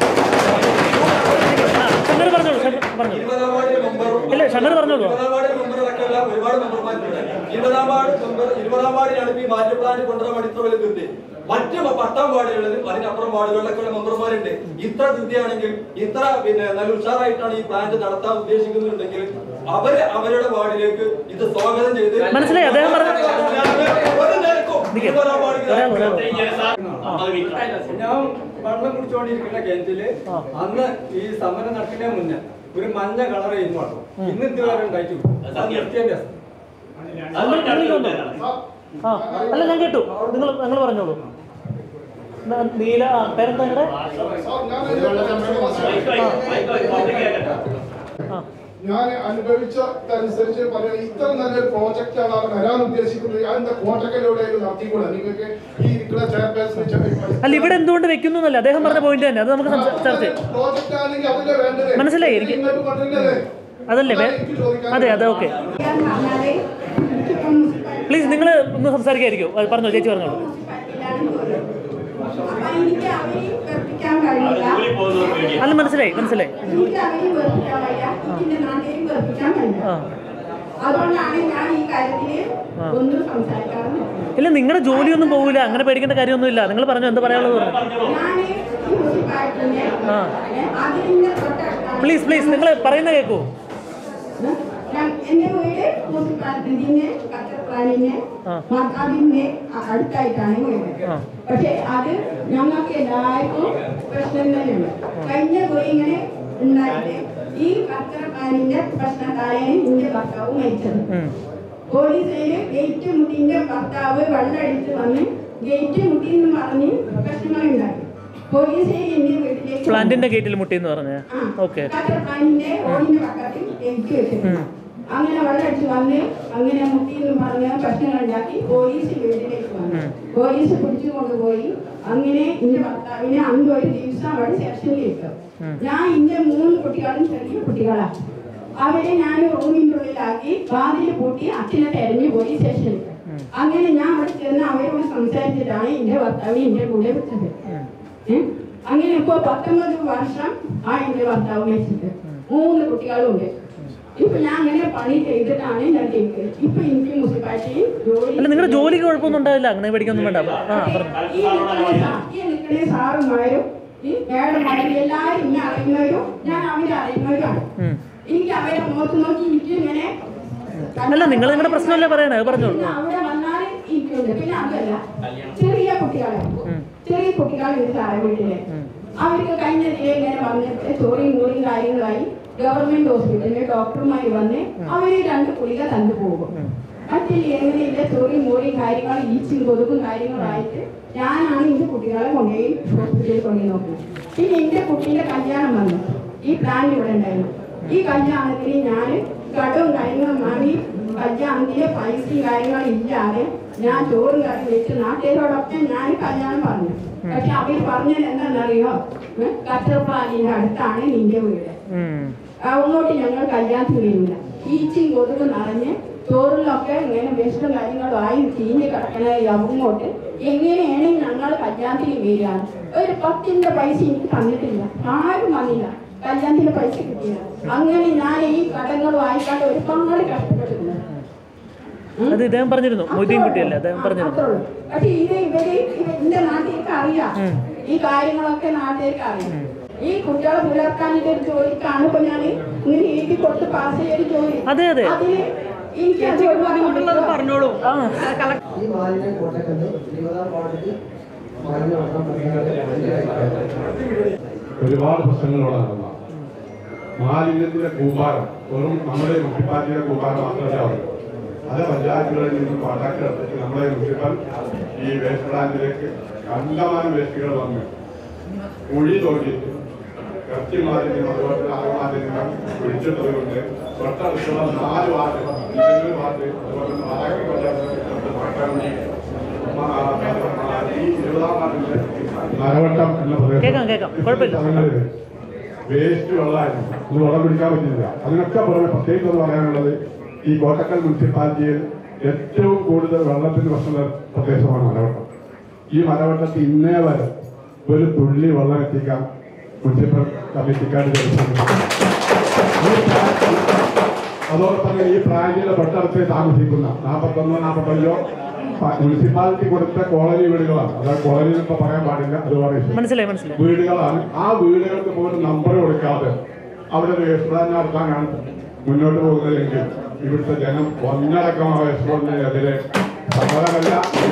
ഷമീർ പറഞ്ഞോളൂ ഷമീർ പറഞ്ഞോളൂ ഇരുപതാം വാർഡിലെ മെമ്പറും ഇല്ല ഷമീർ പറഞ്ഞോളൂ ഇരുപതാം വാർഡിലെ മെമ്പറൊക്കെയല്ല ഒരുപാട് മെമ്പർമാരുണ്ട് ഇരുപതാം വാർഡ് മെമ്പർ ഇരുപതാം വാർഡിലാണ് ഇപ്പൊ ഈ മാറ്റ പ്ലാൻ കൊണ്ടുവരാൻ വേണ്ടി ഇത്ര വലിയ ധൃതി മറ്റ് പ- പത്താം വാർഡുകളിലും അതിനപ്പുറം വാർഡുകളിലൊക്കെ ഉള്ള മെമ്പർമാരുണ്ട് ഇത്ര ധൃതിയാണെങ്കിൽ ഇത്ര പിന്നെ നല്ല ഉഷാറായിട്ടാണ് ഈ പ്ലാന്റ് നടത്താൻ ഉദ്ദേശിക്കുന്നുണ്ടെങ്കിൽ അവര് അവരുടെ വാർഡിലേക്ക് ഇത് സ്വാഗതം ചെയ്ത് മനസ്സിലായി, അദ്ദേഹം പറഞ്ഞ- ഒരു നിലക്കും നിക്ക്. ഇരുപതാം വാർഡിൽ ഒരാൾ, ഒരാൾ. ഞാൻ വെള്ളം കുടിച്ചുകൊണ്ടിരിക്കുന്ന കിണറ്റില് അന്ന് ഈ സമരം നടക്കുന്നതിന് മുന്നേ ഒരു മഞ്ഞ കളർ ചെയ്യുന്നു വെള്ളം ഇന്ന് ഇതുവരെ ഉണ്ടായിട്ടില്ല അത് നിർത്തിയതിന്റെ രസം. അല്ല, നിങ്ങൾ വന്നോ? ആ അല്ല ഞാൻ കേട്ടു നിങ്ങൾ നിങ്ങൾ പറഞ്ഞോളൂ ന- നീല ആ, പേരെന്താ നിങ്ങളുടെ ആ ഞാൻ അനുഭവിച്ചതനുസരിച്ച് പറയാം ഇത്ര നല്ലൊരു പ്രോജക്റ്റ് ആണ് അവിടെ വരാൻ ഉദ്ദേശിക്കുന്നത് അതിന്റെ കോട്ടക്കലൂടെ നടത്തിക്കൂടെ നിങ്ങൾക്ക് ഈ ഇരിക്കുന്ന ചെയർപേഴ്സൺ അല്ല ഇവിടെ എന്തുകൊണ്ട് വെക്കുന്നു എന്നല്ല അദ്ദേഹം പറഞ്ഞ പോയിന്റ് തന്നെ അത് നമുക്ക് സംസാ- ചർച്ച ചെയ്യാം പ്രോജക്റ്റ് ആണെങ്കിൽ അതല്ലേ വേണ്ടത് മനസ്സിലായി എനിക്ക് ഇങ്ങോട്ട് കൊണ്ടുവരുന്നത് അതല്ലേ വേ- അതെ അതെ ഓക്കെ പ്ലീസ് നിങ്ങൾ ഒന്ന് സംസാരിക്കായിരിക്കും അത് പറഞ്ഞോ ചേച്ചി പറഞ്ഞോളൂ കോട്ടക്കലാണ് ജോലി അപ്പൊ എനിക്ക് അവരെയും വെറുപ്പിക്കാൻ കഴിയില്ല അല്ല മനസ്സിലായി മനസ്സിലായി എനിക്ക് അവരെയും വെറുപ്പിക്കാൻ വയ്യ എന്റെ നാട്ടിലെയും വെറുപ്പിക്കാൻ വയ്യ ആ അതുകൊണ്ടാണ് ഞാൻ ഈ കാര്യത്തില് ഒന്നും സംസാരിക്കാതെ നിൽക്കുന്നത്. ഇല്ല നിങ്ങളുടെ ജോലിയൊന്നും പോകില്ല അങ്ങനെ പേടിക്കേണ്ട കാര്യമൊന്നുമില്ല നിങ്ങൾ പറഞ്ഞു എന്താ പറയാനുള്ളത് പറഞ്ഞു ഞാന് ഈ മുനിസിപ്പാലിറ്റിന്റെ ആ അതിന്റെ തൊട്ടടുത്താണ് പ്ലീസ് പ്ലീസ് നിങ്ങൾ പറയുന്ന കേൾക്കൂ ഞാൻ- എന്റെ വീട് മുനിസിപ്പാലിറ്റിന്റെ കച്ചർ പ്ലാനിന്റെ അതിന്റെ അടുത്തായിട്ടാണ് വീട് പക്ഷെ അത് ഞങ്ങൾക്ക് എല്ലാവർക്കും പ്രശ്നം തന്നെയാണ് കഴിഞ്ഞ കുറി ഇങ്ങനെ ഉണ്ടായിട്ട് ഈ കച്ചർ പ്ലാനിന്റെ പ്രശ്നത്താലാണ് എന്റെ ഭർത്താവ് മരിച്ചത് പോലീസില് ഗേറ്റ് മുട്ടിന്റെ ഭർത്താവ് വെള്ളമടിച്ച് വന്ന് ഗേറ്റ് മുട്ടി എന്ന് പറഞ്ഞ് പ്രശ്നങ്ങളുണ്ടായി പോലീസ് എന്റെ വീട്ടിലേക്ക് പ്ലാന്റിന്റെ ഗേറ്റിൽ മുട്ടി എന്ന് പറഞ്ഞ ഓക്കെ കച്ചർ പ്ലാനിന്റെ ഓടിന്റെ പക്കത്തിൽ ഗേറ്റ് വെച്ചിട്ടുണ്ട് അങ്ങനെ വെള്ളമടിച്ച് വന്ന് അങ്ങനെ മുട്ടി എന്ന് പറഞ്ഞ് പ്രശ്നങ്ങൾ ഉണ്ടാക്കി പോലീസ് വീട്ടിലേക്ക് വന്നു പോലീസ് പിടിച്ചു കൊണ്ടുപോയി അങ്ങനെ എന്റെ ഭർത്താവിനെ അന്ന് ഒരു ദിവസം അവിടെ സ്റ്റേഷനിൽ ഇട്ടു ഞാൻ എന്റെ മൂന്ന് കുട്ടികളും ചെറിയ കുട്ടികളാണ് അവരെ ഞാൻ റൂമിന്റെ ഉള്ളിലാക്കി വാതിൽ പൂട്ടി അച്ഛനെ തെരഞ്ഞു പോയി സ്റ്റേഷനിൽ അങ്ങനെ ഞാൻ അവിടെ ചെന്ന് അവരോട് സംസാരിച്ചിട്ടാണ് എന്റെ ഭർത്താവിനെ എന്റെ കൂടെ വിട്ടത് ഏ? അങ്ങനെ ഇപ്പൊ പത്തൊമ്പത് വർഷം ആ എന്റെ ഭർത്താവ് മരിച്ചിട്ട് മൂന്ന് കുട്ടികളും ഉണ്ട് ഇപ്പൊ ഞാൻ അങ്ങനെ പണി ചെയ്തിട്ടാണ് ഞാൻ ചെയ്യുന്നത് ഇപ്പൊ എനിക്ക് മുനിസിപ്പാലിറ്റി ജോലി അല്ല നിങ്ങളുടെ ജോലിക്ക് കുഴപ്പമൊന്നും ഉണ്ടാവില്ല അങ്ങനെ പേടിക്കൊന്നും വേണ്ട ആ പറഞ്ഞു ഈ നിൽക്കുന്ന സാ- ഈ നിൽക്കുന്ന സാറുമാരും ഈ മേഡന്മാരും എല്ലാവരും എന്നെ അറിയുന്നവരും ഞാൻ അവരെ അറിയുന്നവരാണ് എനിക്ക് അവരെ മുഖത്ത് നോക്കി എനിക്ക് ഇങ്ങനെ അല്ല നിങ്ങൾ നിങ്ങളുടെ പ്രശ്നമല്ലേ പറയണേ അത് പറഞ്ഞോളൂ പിന്നെ അവിടെ വന്നാൽ എനിക്കുണ്ട് പിന്നെ അതല്ല ചെറിയ കുട്ടികളെ ചെറിയ കുട്ടികളുണ്ട് സാറേ വീട്ടില് അവർക്ക് കഴിഞ്ഞ ദിനം ഇങ്ങനെ വന്നിട്ട് ചോറിയും കൂറിയും കാര്യങ്ങളായി ഗവൺമെന്റ് ഹോസ്പിറ്റലിൽ ഡോക്ടർമാർ വന്ന് അവര് രണ്ട് കുളിക തന്നു പോകും മറ്റില്ല എങ്ങനെയില്ല ചോറിയും മൂറിയും കാര്യങ്ങൾ ഈച്ചും കൊതുകും കാര്യങ്ങളായിട്ട് ഞാനാണ് എന്റെ കുട്ടികളെ കൊണ്ടുപോയി ഹോസ്പിറ്റലിൽ കൊണ്ടുപോയി നോക്കുന്നത് പിന്നെ എന്റെ കുട്ടീന്റെ കല്യാണം വന്നു ഈ പ്ലാൻ ഇവിടെ ഉണ്ടായിരുന്നു ഈ കല്യാണത്തിന് ഞാൻ കടവും കാര്യങ്ങളും വാങ്ങി കല്യാണത്തിലെ പൈസയും കാര്യങ്ങളും ഇല്ലാതെ ഞാൻ ചോറും കറി വെച്ച് നാട്ടുകാരോടൊക്കെ ഞാൻ കല്യാണം പറഞ്ഞു പക്ഷെ അവർ പറഞ്ഞത് എന്താണെന്നറിയോ കച്ചപ്ലാലിന്റെ അടുത്താണ് നിന്റെ വീട് അങ്ങോട്ട് ഞങ്ങൾ കല്യാണത്തിന് വരില്ല ഈച്ചും കൊതുക് നിറഞ്ഞ് ചോറിലൊക്കെ ഇങ്ങനെ വേസ്റ്റും കാര്യങ്ങളും ആയി ചീഞ്ഞ് കിടക്കണ അങ്ങോട്ട് എങ്ങനെയാണ് ഞങ്ങൾ കല്യാണത്തിന് വരിക ഒരു പത്തിന്റെ പൈസ എനിക്ക് തന്നിട്ടില്ല ആരും വന്നില്ല കല്യാണത്തിന് പൈസ കിട്ടിയില്ല അങ്ങനെ ഞാൻ ഈ കടങ്ങൾ വായിക്കാണ്ട് ഒരുപാട് കഷ്ടപ്പെട്ടിട്ടുണ്ട് അത് ഇദ്ദേഹം പറഞ്ഞിരുന്നു മൊയ്തീൻ കുട്ടിയല്ലേ അദ്ദേഹം പറഞ്ഞിരുന്നു അത്രേ ഉള്ളൂ. പക്ഷെ ഇത് ഇവര് ഇവ- എന്റെ നാട്ടിലേക്ക് അറിയാം ഈ കാര്യങ്ങളൊക്കെ നാട്ടിലേക്ക് അറിയാം ഈ കുട്ടികളെ പുലർത്താനിന്റെ ഒരു ജോലിക്കാണ് ഇപ്പൊ ഞാൻ ഇങ്ങനെ എഴുതി കൊടുത്ത് പാസ് ചെയ്ത ജോലി അതെ, അതെ. അതിന് എനിക്ക് അത് ബുദ്ധിമുട്ടുള്ളത് പറഞ്ഞോളൂ ഈ മാലിന്യം കോട്ടക്കല് ഇരുപതാം വാർഡിൽ മാലിന്യം വെള്ളം ഒരുപാട് പ്രശ്നങ്ങളോടെ നടന്ന മാലിന്യത്തിന്റെ കൂമ്പാരം വെറും നമ്മുടെ മുനിസിപ്പാലിറ്റിയുടെ കൂമ്പാരം മാത്രമല്ല ഉള്ളൂ പല പഞ്ചായത്തുകളിൽ നിന്നും കോൺട്രാക്ട് എടുത്തിട്ട് നമ്മുടെ മുനിസിപ്പൽ ഈ വേസ്റ്റ് പ്ലാന്റിലേക്ക് കണ്ടമാനം വേസ്റ്റുകൾ വന്ന് കുഴി തോണ്ടിയിട്ട് ഇറച്ചി മാലിന്യം അതുപോലെ തന്നെ ആറ് മാലിന്യങ്ങൾ പിടിച്ചിട്ടതുകൊണ്ട് തൊട്ടടുത്തുള്ള നാല് വാർഡ് ഇരുപത് വാർഡ് അതുപോലെ തന്നെ മാറാക്കി പഞ്ചായത്ത് മാറ്റാറുണ്ട് ഈ ഇരുപതാം വാർഡിലെ നരവട്ടം എന്ന കേൾക്കാം കേൾക്കാം കുഴപ്പമില്ല സ്ഥലങ്ങളില് വേസ്റ്റ് വെള്ളമായിരുന്നു ഇത് വെള്ളം പിടിക്കാൻ പറ്റില്ല അതിനൊക്കെ പുറമെ പ്രത്യേകിച്ച് ഒന്ന് പറയാനുള്ളത് ഈ കോട്ടക്കൽ മുനിസിപ്പാലിറ്റിയിൽ ഏറ്റവും കൂടുതൽ വെള്ളത്തിന് പ്രശ്നമുള്ള പ്രദേശമാണ് മലവട്ടം ഈ മലവട്ടത്തിൽ ഇന്നേ വരെ ഒരു തുള്ളി വെള്ളം എത്തിക്കാൻ മുനിസിപ്പൽ കമ്മിറ്റിക്കാർ അതോടൊപ്പം തന്നെ ഈ പ്ലാന്റിന്റെ തൊട്ടടുത്ത് താമസിക്കുന്ന നാൽപ്പത്തൊന്നോ നാൽപ്പത്തഞ്ചോ മുനിസിപ്പാലിറ്റി കൊടുത്ത കോളനി വീടുകളാണ് അതായത് കോളനി ഇപ്പൊ പറയാൻ പാടില്ല അത് പറയും മനസ്സിലായി മനസ്സിലായി വീടുകളാണ് ആ വീടുകൾക്ക് പോലും നമ്പർ കൊടുക്കാതെ അവിടെ ഒരു വേസ്റ്റ് നടത്താനാണ് മുന്നോട്ട് പോകുന്നതെങ്കിൽ ഇവിടുത്തെ ജനം ഒന്നടക്കമായ വേസ്റ്റ് സമരമല്ല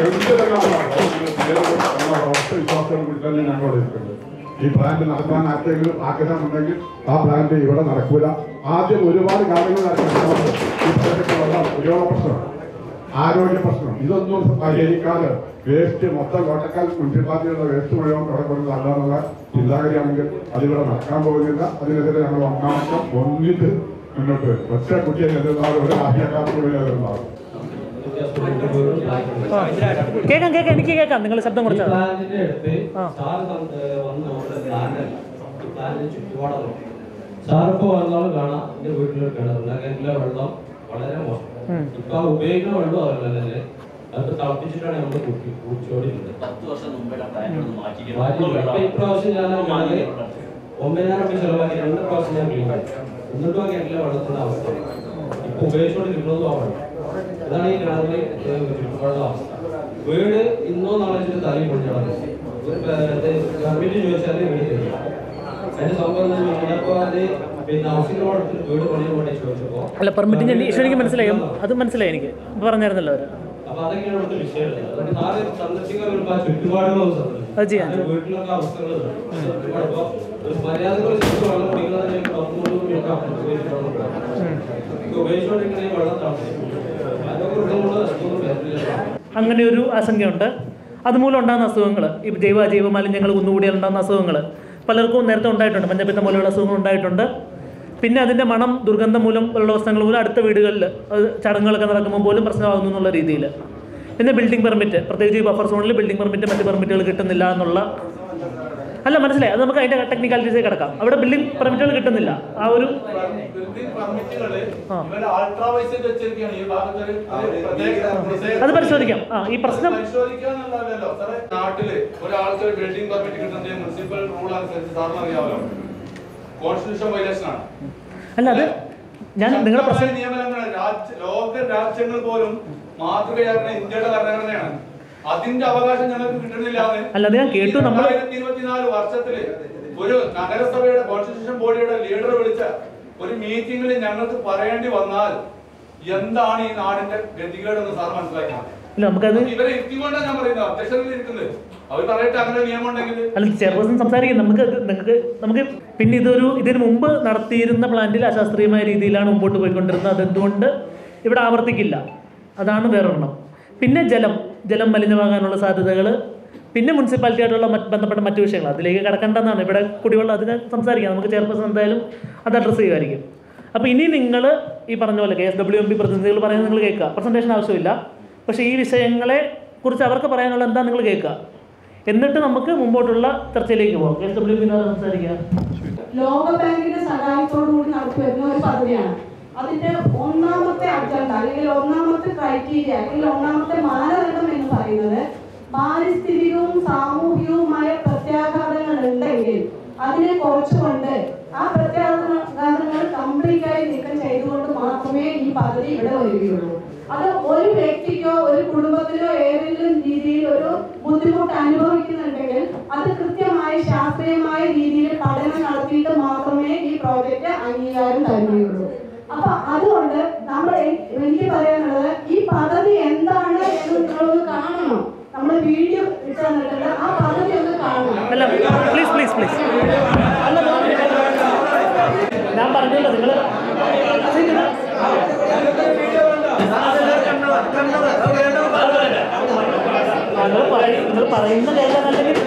വിശ്വാസം തന്നെ ഞങ്ങളോട് ഇരിക്കുന്നത് ഈ പ്ലാന്റ് നടത്താൻ ആർക്കെങ്കിലും ആഗ്രഹമുണ്ടെങ്കിൽ ആ പ്ലാന്റ് ഇവിടെ നടക്കൂല ആദ്യം ഒരുപാട് കാര്യങ്ങൾ നടക്കണം ഈ പ്രദേശത്തുള്ള ഉപയോഗ പ്രശ്നം ആരോഗ്യ പ്രശ്നം ഇതൊന്നും പരിഹരിക്കാതെ വേസ്റ്റ് മൊത്തം കോട്ടക്കാൽ മുനിസിപ്പാലിറ്റിയുടെ വേസ്റ്റ് മുഴുവൻ ഇവിടെ കൊണ്ട് നല്ലതെന്നുള്ള ചിന്താഗതിയാണെങ്കിൽ അതിവിടെ നടക്കാൻ പോകുന്നില്ല അതിനെതിരെ ഞങ്ങൾ ഒന്നാമത്തെ ഒന്നിച്ച് മുന്നോട്ട് വരും ഒറ്റ കുട്ടിയെ എതിർന്നാലും ഒരു രാഷ്ട്രീയക്കാർക്ക് കൂടി എതിർന്നാലും കേൾക്കാം കേൾക്കാം എനിക്ക് കേൾക്കാം നിങ്ങൾ ശബ്ദം കുറച്ചാൽ പ്ലാന്റിന്റെ അടുത്ത് സാറ് സം- ഏഹ് വന്ന് നോക്കുന്ന പ്ലാന്റല്ല ഈ പ്ലാന്റിന് ചുറ്റുപാടും സാർ ഇപ്പൊ വന്നാലും കാണാം എന്റെ വീട്ടിലൊരു കിണറുണ്ട് ആ കിണറ്റിലെ വെള്ളം വളരെ മോശം ഇപ്പൊ ആ ഉപയോഗിക്കുന്ന വെള്ളം അതല്ല തന്നെ അതൊക്കെ തിളപ്പിച്ചിട്ടാണ് നമ്മൾ കുട്ടി കുടിച്ചോണ്ടിരുന്നത് പത്ത് വർഷം മുമ്പേ പ്ലാൻ മാറ്റി മാറ്റിയില്ല. ഇപ്പൊ ഇപ്രാവശ്യം ഞാൻ നോക്കുകയാണെങ്കിൽ ഒമ്പതിനായിരം രൂപ ചെലവാക്കി രണ്ട് പ്രാവശ്യം ഞാൻ ക്ലീൻ ചെയ്തു എന്നിട്ടും ആ കിണറ്റിലെ വെള്ളത്തിന്റെ അവസ്ഥ ഇപ്പൊ ഉപയോഗിച്ചുകൊണ്ടിരിക്കുന്നതും ആ വെള്ളം ഇതാണ് ഈ കിണറിലെ ഏഹ്, ചുറ്റുപാടുള്ള അവസ്ഥ വീട് ഇന്നോ നാളെ വെച്ചിട്ട് തലയിൽ കൊണ്ടുപോകണം ഒരു ഗവൺമെന്റ് ചോദിച്ചാൽ വീട് തരില്ല അതിന്റെ സംഭവം എന്താ ചോദിച്ചാൽ അപ്പോൾ അത് പിന്നെ ഹൗസിംഗ് ലോൺ എടുത്തിട്ട് വീട് പണിയാൻ വേണ്ടി ചോദിച്ചപ്പോൾ അല്ല പെർമിറ്റിന്റെ ഇഷ്യൂ എനിക്ക് മനസ്സിലായി അത് മനസ്സിലായി എനിക്ക് ഇപ്പൊ പറഞ്ഞായിരുന്നല്ലോ അവര് അപ്പൊ അതൊക്കെയാണ് ഇവിടുത്തെ വിഷയമുള്ളത് അതുകൊണ്ട് നാളെ സന്ദർശിക്കാൻ വരുമ്പോൾ ആ ചുറ്റുപാടുകളും സന്ദർശിക്കും അത് ചെയ്യാം. അതിന്റെ വീട്ടിലൊക്കെ അവസ്ഥകൾ ചുറ്റുപാടിപ്പോ ഒരു മര്യാദകൾ ശരിക്കും വെള്ളം കുടിക്കുന്നത് തുറന്നുകൊണ്ട് ഉപയോഗിച്ചുകൊണ്ടിരിക്കുന്ന ഈ വെള്ളം താമസിക്കും അതൊക്കെ ഉള്ളതുകൊണ്ട് അസുഖങ്ങൾ വരില്ല അങ്ങനെ ഒരു ആശങ്കയുണ്ട് അതുമൂലം ഉണ്ടാകുന്ന അസുഖങ്ങൾ ഈ ജൈവ ജൈവ മാലിന്യങ്ങൾ കുന്നുകൂടിയാൽ ഉണ്ടാകുന്ന അസുഖങ്ങൾ പലർക്കും നേരത്തെ ഉണ്ടായിട്ടുണ്ട് മഞ്ഞപ്പിത്തം പോലെയുള്ള അസുഖങ്ങൾ ഉണ്ടായിട്ടുണ്ട് പിന്നെ അതിൻ്റെ മണം ദുർഗന്ധം മൂലം ഉള്ള പ്രശ്നങ്ങൾ മൂലം അടുത്ത വീടുകളിൽ അത് ചടങ്ങുകളൊക്കെ നടക്കുമ്പോൾ പോലും പ്രശ്നമാകുന്നു എന്നുള്ള രീതിയിൽ പിന്നെ ബിൽഡിംഗ് പെർമിറ്റ് പ്രത്യേകിച്ച് ഈ ബഫർ സോണിൽ ബിൽഡിംഗ് പെർമിറ്റ് മറ്റ് പെർമിറ്റുകൾ കിട്ടുന്നില്ല എന്നുള്ള അല്ല മനസ്സിലായി അത് നമുക്ക് അതിൻ്റെ ടെക്നിക്കാലിറ്റീസേ കിടക്കാം അവിടെ ബിൽഡിംഗ് പെർമിറ്റുകൾ കിട്ടുന്നില്ല ആ ഒരു ബിൽഡിംഗ് പെർമിറ്റുകള് ഇവര് അൾട്രാ വൈസറ്റ് വെച്ചിരിക്കുകയാണ് ഈ ഭാഗത്ത് ഒരു പ്രത്യേക പ്രത്യേക- അത് പരിശോധിക്കാം ആ ഈ പ്രശ്നം പരിശോധിക്കാന്നുള്ളതല്ലല്ലോ സാറേ നാട്ടില് ഒരാൾക്ക് ഒരു ബിൽഡിംഗ് പെർമിറ്റ് കിട്ടുന്നത് മുനിസിപ്പൽ റൂൾ അനുസരിച്ച് സാറിന് അറിയാമല്ലോ കോൺസ്റ്റിറ്റ്യൂഷൻ വയലേഷൻ ആണ് അല്ല അത് ഞാൻ നിങ്ങളുടെ ശക്തമായ പ്രശ്നം നിയമലംഘനം രാജ്യ ലോക രാജ്യങ്ങൾ പോലും മാതൃകയാക്കുന്ന ഇന്ത്യയുടെ ഭരണഘടനയാണ് അതിന്റെ അവകാശം ഞങ്ങൾക്ക് കിട്ടുന്നില്ല അല്ല, അത് ഞാൻ കേട്ടു. നമ്മള് ഇരുപത്തിനാല് വർഷത്തില് ഒരു നഗരസഭയുടെ കോൺസ്റ്റിറ്റ്യൂഷൻ ബോഡിയുടെ ലീഡർ വിളിച്ച ഒരു മീറ്റിംഗിൽ ഞങ്ങൾക്ക് പറയേണ്ടി വന്നാൽ എന്താണ് ഈ നാടിന്റെ ഗതികേടെന്ന് സാർ മനസ്സിലാക്കണം ഇല്ല നമുക്കത് ഇവരെ ഇരുത്തിക്കൊണ്ടാണ് ഞാൻ പറയുന്നത് അധ്യക്ഷനിൽ ഇരിക്കുന്നത് അവർ പറയട്ടെ അങ്ങനെ നിയമം ഉണ്ടെങ്കിൽ അല്ല ചെയർപേഴ്സൺ സംസാരിക്കും നമുക്ക് അത് നിങ്ങൾക്ക് നമുക്ക് പിന്നെ ഇതൊരു ഇതിന് മുമ്പ് നടത്തിയിരുന്ന പ്ലാന്റിൽ അശാസ്ത്രീയമായ രീതിയിലാണ് മുമ്പോട്ട് പോയിക്കൊണ്ടിരുന്നത് അതെന്തുകൊണ്ട് ഇവിടെ ആവർത്തിക്കില്ല അതാണ് വേറൊരെണ്ണം പിന്നെ ജലം ജലം മലിനമാകാനുള്ള സാധ്യതകൾ പിന്നെ മുനിസിപ്പാലിറ്റിയായിട്ടുള്ള മറ്റ് ബന്ധപ്പെട്ട മറ്റു വിഷയങ്ങൾ അതിലേക്ക് കിടക്കേണ്ടെന്നാണ് ഇവിടെ കുടിവെള്ളം അതിനെ സംസാരിക്കാം നമുക്ക് ചെയർപേഴ്സൺ എന്തായാലും അത് അഡ്രസ്സ് ചെയ്യുമായിരിക്കും അപ്പോൾ ഇനി നിങ്ങൾ ഈ പറഞ്ഞ പോലെ K S W M P പ്രതിനിധികൾ പറയുന്നത് നിങ്ങൾ കേൾക്കുക പ്രസൻറ്റേഷൻ ആവശ്യമില്ല പക്ഷേ ഈ വിഷയങ്ങളെ കുറിച്ച് അവർക്ക് പറയാനുള്ള എന്താ നിങ്ങൾ കേൾക്കുക എന്നിട്ട് നമുക്ക് മുമ്പോട്ടുള്ള ചർച്ചയിലേക്ക് പോകാം കെ എസ് ഡബ്ല്യു പി സംസാരിക്കുക ലോകബാങ്കിന്റെ സഹായത്തോടുകൂടി നടത്തി വരുന്ന ഒരു പദ്ധതിയാണ് അതിന്റെ ഒന്നാമത്തെ അജണ്ട അല്ലെങ്കിൽ ഒന്നാമത്തെ ക്രൈറ്റീരിയ അല്ലെങ്കിൽ ഒന്നാമത്തെ മാനദണ്ഡം എന്ന് പറയുന്നത് പാരിസ്ഥിതികവും സാമൂഹികവുമായ പ്രത്യാഘാതങ്ങൾ ഉണ്ടെങ്കിൽ അതിനെ കുറച്ചുകൊണ്ട് ആ പ്രത്യാഘാതങ്ങൾ കംപ്ലീറ്റ് ആയി നീക്കം ചെയ്തുകൊണ്ട് മാത്രമേ ഈ പദ്ധതി ഇവിടെ വരികയുള്ളൂ അത് ഒരു വ്യക്തിക്കോ ഒരു കുടുംബത്തിനോ ഏതെങ്കിലും രീതിയിൽ ഒരു ബുദ്ധിമുട്ട് അനുഭവിക്കുന്നുണ്ടെങ്കിൽ അത് കൃത്യമായി ശാസ്ത്രീയമായ രീതിയിൽ പഠനം നടത്തിയിട്ട് മാത്രമേ ഈ പ്രോജക്റ്റ് അംഗീകാരം തരികയുള്ളൂ അപ്പൊ അതുകൊണ്ട് നമ്മൾ എ- എനിക്ക് പറയാനുള്ളത് ഈ പദ്ധതി എന്താണ് എന്ന് നിങ്ങളൊന്ന് കാണണം നമ്മൾ വീഡിയോ ഇട്ട് തന്നിട്ടുണ്ട് ആ പദ്ധതി ഒന്ന് കാണണം അല്ല പ്ലീസ് പ്ലീസ് പ്ലീസ് അല്ല ഞാൻ പറഞ്ഞല്ലോ നിങ്ങൾ നിങ്ങൾ പറയ- നിങ്ങൾ പറയുന്ന കേൾക്കാനല്ലെങ്കിൽ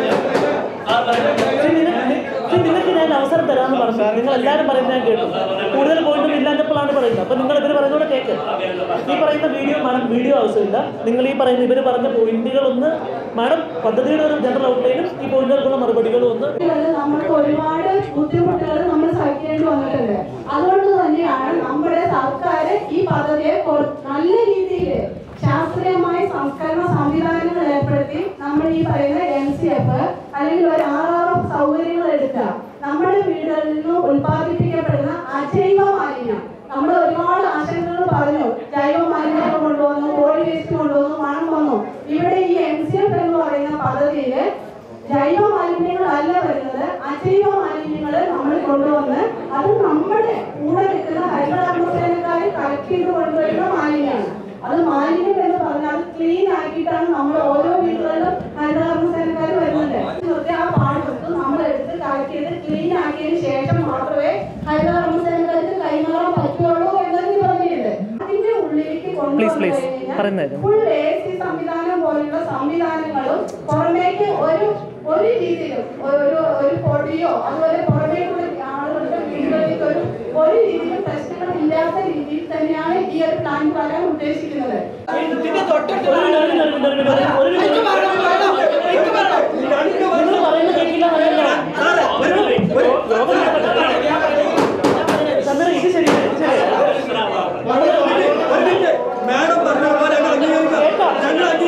നിങ്ങൾക്ക് ഞാൻ അവസരം തരാമെന്ന് പറഞ്ഞു നിങ്ങൾ എല്ലാവരും പറയുന്നത് ഞാൻ കേട്ടു കൂടുതൽ പോയിന്റും ഇല്ലാത്തപ്പോഴാണ് പറയുന്നത് അപ്പൊ നിങ്ങൾ ഇവർ പറയുന്നൂടെ കേൾക്ക് ഈ പറയുന്ന വീഡിയോ മാഡം വീഡിയോ ആവശ്യമില്ല നിങ്ങൾ ഈ പറയുന്ന ഇവർ പറഞ്ഞ പോയിന്റുകൾ ഒന്ന് മാഡം പദ്ധതിയുടെ ഒരു ജനറൽ ഔട്ട്ലൈനും ഈ പോയിന്റുകൾക്കുള്ള മറുപടികളും ഒന്ന് ഇതില് നമുക്ക് ഒരുപാട് ബുദ്ധിമുട്ടുകൾ നമ്മൾ സഹിക്കേണ്ടി വന്നിട്ടുണ്ട് അതുകൊണ്ട് തന്നെയാണ് നമ്മുടെ സർക്കാർ ഈ പദ്ധതിയെ കൊ- നല്ല രീതിയിൽ ശാസ്ത്രീയമായി സംസ്കരണ സംവിധാനങ്ങൾ ഏർപ്പെടുത്തി നമ്മൾ ഈ പറയുന്ന എം സി എഫ് അല്ലെങ്കിൽ ഒരു ആർ ആർ എഫ് സൗകര്യങ്ങൾ എടുക്കുക നമ്മുടെ വീടുകളിൽ നിന്ന് ഉത്പാദിപ്പിക്കപ്പെടുന്ന അജൈവ മാലിന്യം നമ്മൾ ഒരുപാട് ആശങ്കകൾ പറഞ്ഞു ജൈവ മാലിന്യങ്ങൾ കൊണ്ടുവന്നു ബോഡി വേസ്റ്റ് കൊണ്ടുവന്നു മണം വന്നു ഇവിടെ ഈ എം സി എഫ് എന്ന് പറയുന്ന പദ്ധതിയില് ജൈവ മാലിന്യങ്ങളല്ല വരുന്നത് അജൈവ മാലിന്യങ്ങൾ നമ്മൾ കൊണ്ടുവന്ന് അത് നമ്മുടെ കൂടെ നിൽക്കുന്ന ഹരിതകർമ്മസേനക്കാർ കളക്ട് ചെയ്ത് കൊണ്ടുവരുന്ന മാലിന്യമാണ് അത് മാലിന്യം എന്ന് പറഞ്ഞാൽ ക്ലീൻ ആക്കിയിട്ടാണ് നമ്മൾ ഓരോ വീടുകളിലും ഹരിതകർമ്മസേനക്കാർ വരുന്നത് വെറുതെ ആ പാടെടുത്ത് നമ്മൾ എടുത്ത് കളക്ട് ചെയ്ത് ക്ലീൻ ആക്കിയതിന് ശേഷം മാത്രമേ ഹരിതകർമ്മസേനക്കാർക്ക് കൈമാറാൻ പറ്റുള്ളൂ എന്നതിന് പറഞ്ഞിട്ടുണ്ട് അതിന്റെ ഉള്ളിലേക്ക് പ്ലീസ് കൊണ്ടുവന്നു പ്ലീസ് കഴിഞ്ഞാൽ പറയുന്നത് ഫുൾ എ സി സംവിധാനം പോലുള്ള സംവിധാനങ്ങളും പുറമേക്ക് ഒരു ഒരു രീതിയിലും ഒരു ഒരു പൊടിയോ അതുപോലെ പുറമേക്കുള്ള ആളുകളുടെ വീടുകളിലേക്ക് ഒരു ഒരു രീതിയിലും പ്രശ്നങ്ങൾ ഇല്ലാത്ത രീതിയിൽ തന്നെയാണ് ഈ ഒരു പ്ലാൻ വരാൻ ഉദ്ദേശിക്കുന്നത് നിങ്ങൾ പറയുന്നത് കേൾക്കില്ല ചന്ദ്രൻ ഇത് ശരിയല്ല ഇത് ശരിയല്ല മാഡം പറഞ്ഞ പോലെ ഞങ്ങൾ അംഗീകരിക്കാം ഞങ്ങൾ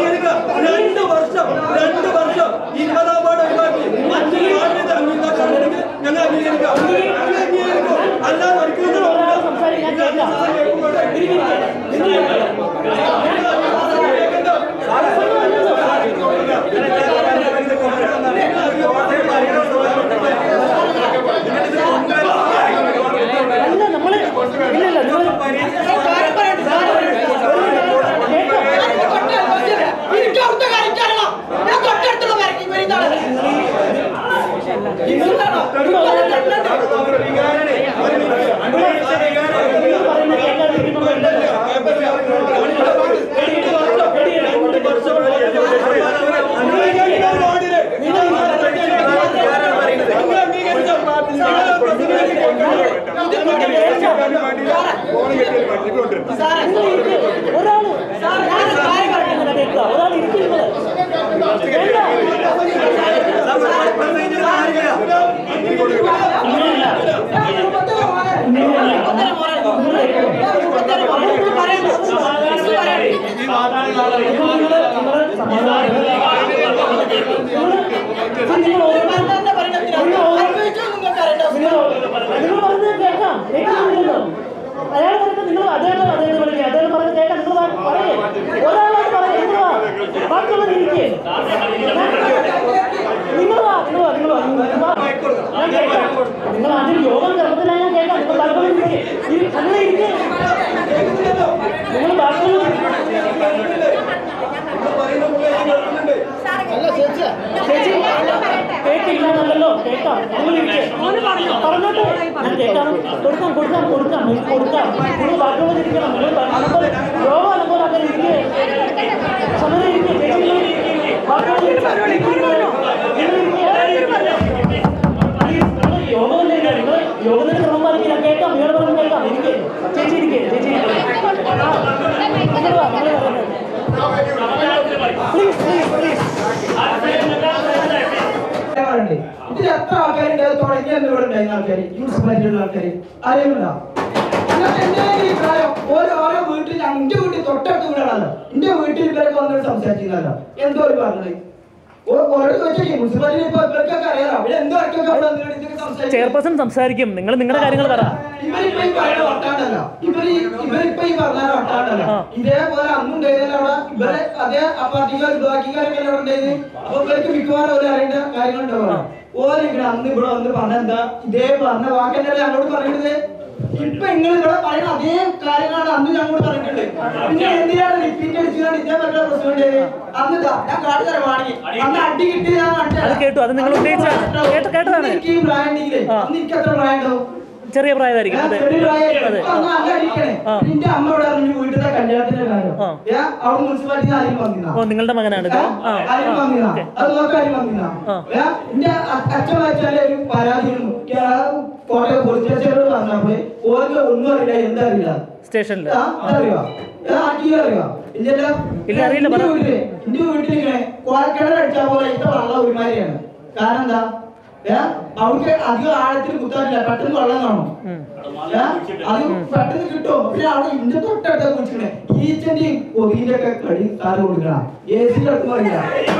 അയാൾ പറഞ്ഞത് നിങ്ങൾ അദ്ദേഹം അദ്ദേഹം വിളിക്കുക അദ്ദേഹം പറഞ്ഞത് കേൾക്കാൻ നിങ്ങൾ പറയേ ഒരാളായിട്ട് പറയേ നിങ്ങൾ വാ ബാക്കിയുള്ളത് ഇരിക്കേ നിങ്ങൾ വാ നിങ്ങൾ വാ നിങ്ങൾ വാ നിങ്ങൾ വാ ഞാൻ കേൾക്കാം നിങ്ങൾ ആദ്യം യോഗം ഗർഭത്തിലായി ഞാൻ കേൾക്കാം നിങ്ങൾ ബാക്കിയുള്ളത് ഇരിക്കേ ഇരി- നിങ്ങൾ ഇരിക്കേ നിങ്ങൾ ബാക്കിയുള്ളത് ചേച്ചി കേട്ടില്ല എന്നല്ലല്ലോ കേൾക്കാം നിങ്ങൾ ഇരിക്കേ പറഞ്ഞോട്ടെ ഞാൻ കേൾക്കാം കൊടുക്കാം കൊടുക്കാം കൊടുക്കാം നിങ്ങൾക്ക് കൊടുക്കാം നിങ്ങൾ ബാക്കിയുള്ളത് ഇരിക്കണം നിങ്ങൾ പറഞ്ഞപ്പോൾ യോഗം അല്ലെങ്കിൽ അങ്ങനെ ഇരിക്കേ സമയം ഇരിക്കേ ചേച്ചി നിങ്ങൾ ബാക്കിയുള്ളത് യോഗമല്ലേ നിങ്ങൾ യോഗത്തിന് ക്രമം പാലിക്കില്ല കേൾക്കാം നിങ്ങൾ പറഞ്ഞു കേൾക്കാം ഇരിക്കേ ചേച്ചി ഇരിക്കേ ചേച്ചി ഇരിക്കേ ആ, നിങ്ങൾ വാ നിങ്ങൾ പറയുന്നത് പ്ലീസ് പ്ലീസ് പ്ലീസ് പറയണ്ടേ ഇതിൽ എത്ര ആൾക്കാരുണ്ട് തുടങ്ങി എന്ന് ഇവിടെ ഉണ്ടായിരുന്ന ആൾക്കാർ മുനിസിപ്പാലിറ്റിയുള്ള ആൾക്കാർ ആരെയുണ്ടോ ഈ പ്രായം ഓരോ ഓരോ വീട്ടിൽ എന്റെ വീട്ടിൽ തൊട്ടടുത്ത വീടാണല്ലോ എന്റെ വീട്ടിൽ ഇവരൊക്കെ വന്നിട്ട് സംസാരിച്ചിരുന്നല്ലോ എന്തോ ഒരു പറഞ്ഞത് ഓ- ഓരോ ചോദിച്ചു മുനിസിപ്പാലിറ്റി ഇപ്പൊ ഇവർക്കൊക്കെ അറിയാലോ ഇവിടെ എന്തോ ആർക്കൊക്കെ അവിടെ വന്നിട്ട് ഇതൊക്കെ സംസാരിച്ചു ചെയർപേഴ്സൺ സംസാരിക്കും നിങ്ങൾ നിങ്ങളുടെ കാര്യങ്ങൾ പറ ഇവരിപ്പോ ഈ പറയുന്ന വട്ടാണ്ടല്ലോ ഇവര് ഈ- ഇവരിപ്പോ ഈ പറഞ്ഞ വട്ടാണ്ടല്ലോ ഇതേപോലെ അന്നും ഉണ്ടായിരുന്നല്ലോ അവിടെ ഇവരെ അതേ അപ്പാർട്ടിക്കാർ ബാക്കിക്കാരൊക്കെ അവിടെ ഉണ്ടായിരുന്നു അപ്പൊ ഇവർക്ക് മിക്കവാറും ഓരോ അറിയേണ്ട കാര്യങ്ങളുണ്ടാവും ഓരോ ഇവിടെ അന്ന് ഇവിടെ വന്ന് പറഞ്ഞ എന്താ ഇതേ പറഞ്ഞ വാക്കല്ലേ ഞങ്ങളോട് പറയുന്നത് ഇപ്പൊ നിങ്ങൾ ഇവിടെ പറയുന്ന അതേ കാര്യങ്ങളാണ് അന്ന് ഞങ്ങളോട് പറഞ്ഞിട്ടുണ്ട് പിന്നെ എന്തിനാണ് റിപ്പീറ്റ് അടിച്ചാണ് ഇതേ പറഞ്ഞ പ്രശ്നം ഉണ്ടായത് അന്ന് ഇതാ, ഞാൻ കാട്ടി തരാം വാണെങ്കിൽ അന്ന് അടി കിട്ടി ഞാൻ കാണിച്ചു അത് കേട്ടു അത് നിങ്ങൾ ഉന്നയിച്ചാണ് കേട്ട കേട്ടതാണ് എനിക്ക് ഈ പ്രായം ഉണ്ടെങ്കിലേ അന്ന് എനിക്ക് എത്ര പ്രായം ഉണ്ടാവും ചെറിയ പ്രായമായിരിക്കും അതെ അതെ ആ. നിന്റെ അമ്മ ഇവിടെ അറിഞ്ഞു വീട്ടിലെ കല്യാണത്തിന്റെ കാര്യം ഞാൻ അവിടെ മുനിസിപ്പാലിറ്റി ആരും വന്നില്ല ഓ നിങ്ങളുടെ മകനാണ് ഇത് ആ ആരും ആ വന്നില്ല ഓക്കെ അത് നോക്കാൻ ആരും വന്നില്ല ഞാൻ എന്റെ അച്ഛൻ വായിച്ചാല് ഒരു പരാതി ഇരുന്നു. കേരള കോട്ടയം പോലീസ് സ്റ്റേഷനോട് പറഞ്ഞപ്പോൾ ഓർക്ക് ഒന്നും അറിയില്ല എന്താ അറിയില്ല സ്റ്റേഷനിൽ ആ, അതറിയോ? ഞാൻ ആർക്കെങ്കിലും അറിയോ? ഇല്ലല്ലോ? ഇല്ല, അറിയില്ല, എന്റെ പറ. വീട്ടില് എന്റെ വീട്ടിൽ ഇങ്ങനെ കോഴക്കിണർ അടിച്ചാൽ പോലെ ഇത്ര വെള്ളം ഒരുമാതിരിയാണ് കാരണം എന്താ ഏ? അവർക്ക് അധികം ആഴത്തിൽ കുത്താറില്ല പെട്ടെന്ന് വെള്ളം കാണും ഏ? അത് പെട്ടെന്ന് കിട്ടും പിന്നെ അവിടെ ഇന്റെ തൊട്ടടുത്ത കുടിച്ചിങ്ങനെ ഈച്ചന്റെയും കൊതിന്റെ ഒക്കെ കടി സാറ് കൊടുക്കണം എ സിന്റെ അടുത്ത് പറയില്ല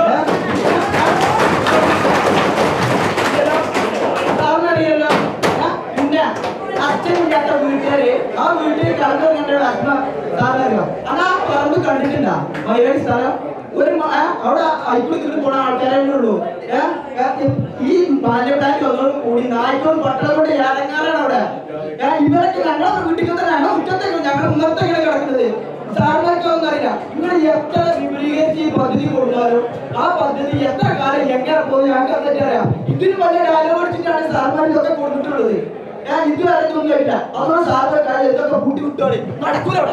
സാറിനറിയല്ലോ പിന്നെ അച്ഛനില്ലാത്ത വീട്ടുകാര് ആ വീട്ടിൽ കടന്നു കണ്ട വിഷമം സാറിനറിയോ അന്ന് ആ പറമ്പ് കണ്ടിട്ടുണ്ടാ മൈലാടി സ്ഥലം ഒരു മ- ഏ, അവിടെ അയക്കൂടി തിരിഞ്ഞു പോണ ആൾക്കാരെ ഉള്ളൂ ഏ? ഏ, ഈ ബാല്യപ്രായം വന്നോട് കൂടി നായ്ക്കളും പട്ടണം കൊണ്ട് ഏതെങ്ങാനാണ് അവിടെ ഏ, ഇവരൊക്കെ ഞങ്ങളെ വീട്ടിൽ തന്നെ ഞങ്ങൾ മുറ്റത്തേക്ക് ഞങ്ങൾ മുന്നത്തേക്കാണ് കിടക്കുന്നത് സാറിനൊക്കെ ഒന്നും അറിയില്ല നിങ്ങൾ എത്ര വിപുലീകരിച്ച് ഈ പദ്ധതി കൊടുത്താലും ആ പദ്ധതി എത്ര കാലം എങ്ങനെ പോകും ഞങ്ങൾക്ക് എന്നിട്ട് അറിയാം ഇതിന് വലിയ ഡയലോഗ് അടിച്ചിട്ടാണ് സാർമാർ ഇതൊക്കെ കൊടുത്തിട്ടുള്ളത് ഞാൻ ഇതുവരെ ഒന്നും ഇല്ല അതുകൊണ്ട് സാറിന്റെ കാര്യം ഇതൊക്കെ കൂട്ടി വിട്ടോളി നടക്കൂല അവിടെ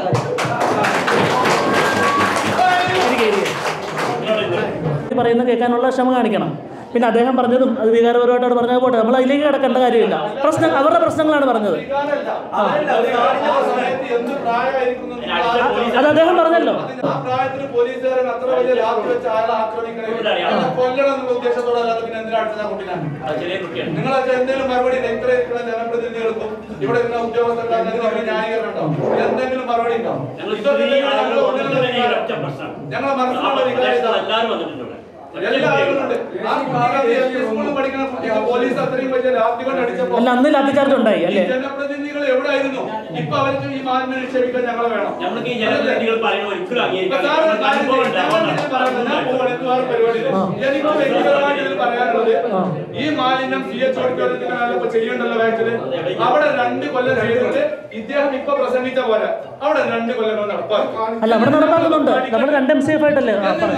പറയുന്ന കേൾക്കാനുള്ള ക്ഷമ കാണിക്കണം പിന്നെ അദ്ദേഹം പറഞ്ഞതും അത് വികാരപരമായിട്ടാണ് പറഞ്ഞത് പോട്ടെ നമ്മൾ അതിലേക്ക് കിടക്കേണ്ട കാര്യമില്ല പ്രശ്നം അവരുടെ പ്രശ്നങ്ങളാണ് പറഞ്ഞത് ആ. എന്ത് പ്രായമായിരിക്കുന്നു അത് അദ്ദേഹം പറഞ്ഞല്ലോ ആ പ്രായത്തിൽ പോലീസുകാരൻ അത്ര വലിയ രാത്രി വെച്ച് അയാളെ ആക്രമിക്കണേ അയാളെ കൊല്ലണം എന്നുള്ള ഉദ്ദേശത്തോടെ അല്ലാതെ പിന്നെ എന്തിനാ അടുത്ത കുട്ടീനാണ് നിങ്ങളൊക്കെ എന്തെങ്കിലും മറുപടി ഇല്ല. ഇത്ര ഇത്ര ജനപ്രതിനിധികൾക്കും ഇവിടെ ഇരുന്ന ഉദ്യോഗസ്ഥർക്കും എന്തെങ്കിലും ന്യായീകരണം ഉണ്ടാവും എന്തെങ്കിലും മറുപടി ഉണ്ടാവും ഇതൊക്കെ ഞങ്ങളുടെ ഉള്ളിലുള്ള വികാരം. ഞങ്ങളുടെ മനസ്സിലുള്ള വികാരം ഇതാണ്. എല്ലാ ആളുകളുണ്ട് ആ കാലത്ത് എൽ പി സ്കൂളിൽ പഠിക്കുന്ന കുട്ടിക്ക് പോലീസ് അത്രയും വലിയ ലാത്തി കൊണ്ട് അടിച്ചപ്പോ അല്ല അന്ന് ലാത്തി ചാർജ് ഉണ്ടായി ഈ അല്ലേ ജനപ്രതിനിധികൾ എവിടെയായിരുന്നു ഇപ്പൊ അവർക്ക് ഈ മാലിന്യം നിക്ഷേപിക്കാൻ ഞങ്ങളെ വേണം നമ്മൾക്ക് ഈ ജനപ്രതിനിധികൾ പറയുന്നത് ഒരിക്കലും അംഗീകരിക്കാൻ സാറ് ഒരു കാര്യം അനുഭവം ചെയ്യ്. ഞങ്ങൾ ഇതിൽ പറയുന്നത് ഞാൻ പോവാണ്. എനിക്ക് വേറെ പരിപാടിയില്ല. എനിക്ക് വ്യക്തിപരമായിട്ട് ഇതിൽ പറയാനുള്ളത് ഈ മാലിന്യം സി എച്ച് ഓഡിറ്റോറിയത്തിന്റെ മേലെ ഇപ്പൊ ചെയ്യണ്ടല്ലോ ബാക്കില് അവിടെ രണ്ട് കൊല്ലം ചെയ്തിട്ട് ഇദ്ദേഹം ഇപ്പൊ പ്രസംഗിച്ച പോലെ അവിടെ രണ്ട് കൊല്ലം കൊണ്ട് നടപ്പാക്കി അല്ല അവിടെ നടപ്പാക്കുന്നുണ്ട് നമ്മൾ രണ്ട് എം സി എഫ് ആയിട്ടല്ലേ ആ, പറ.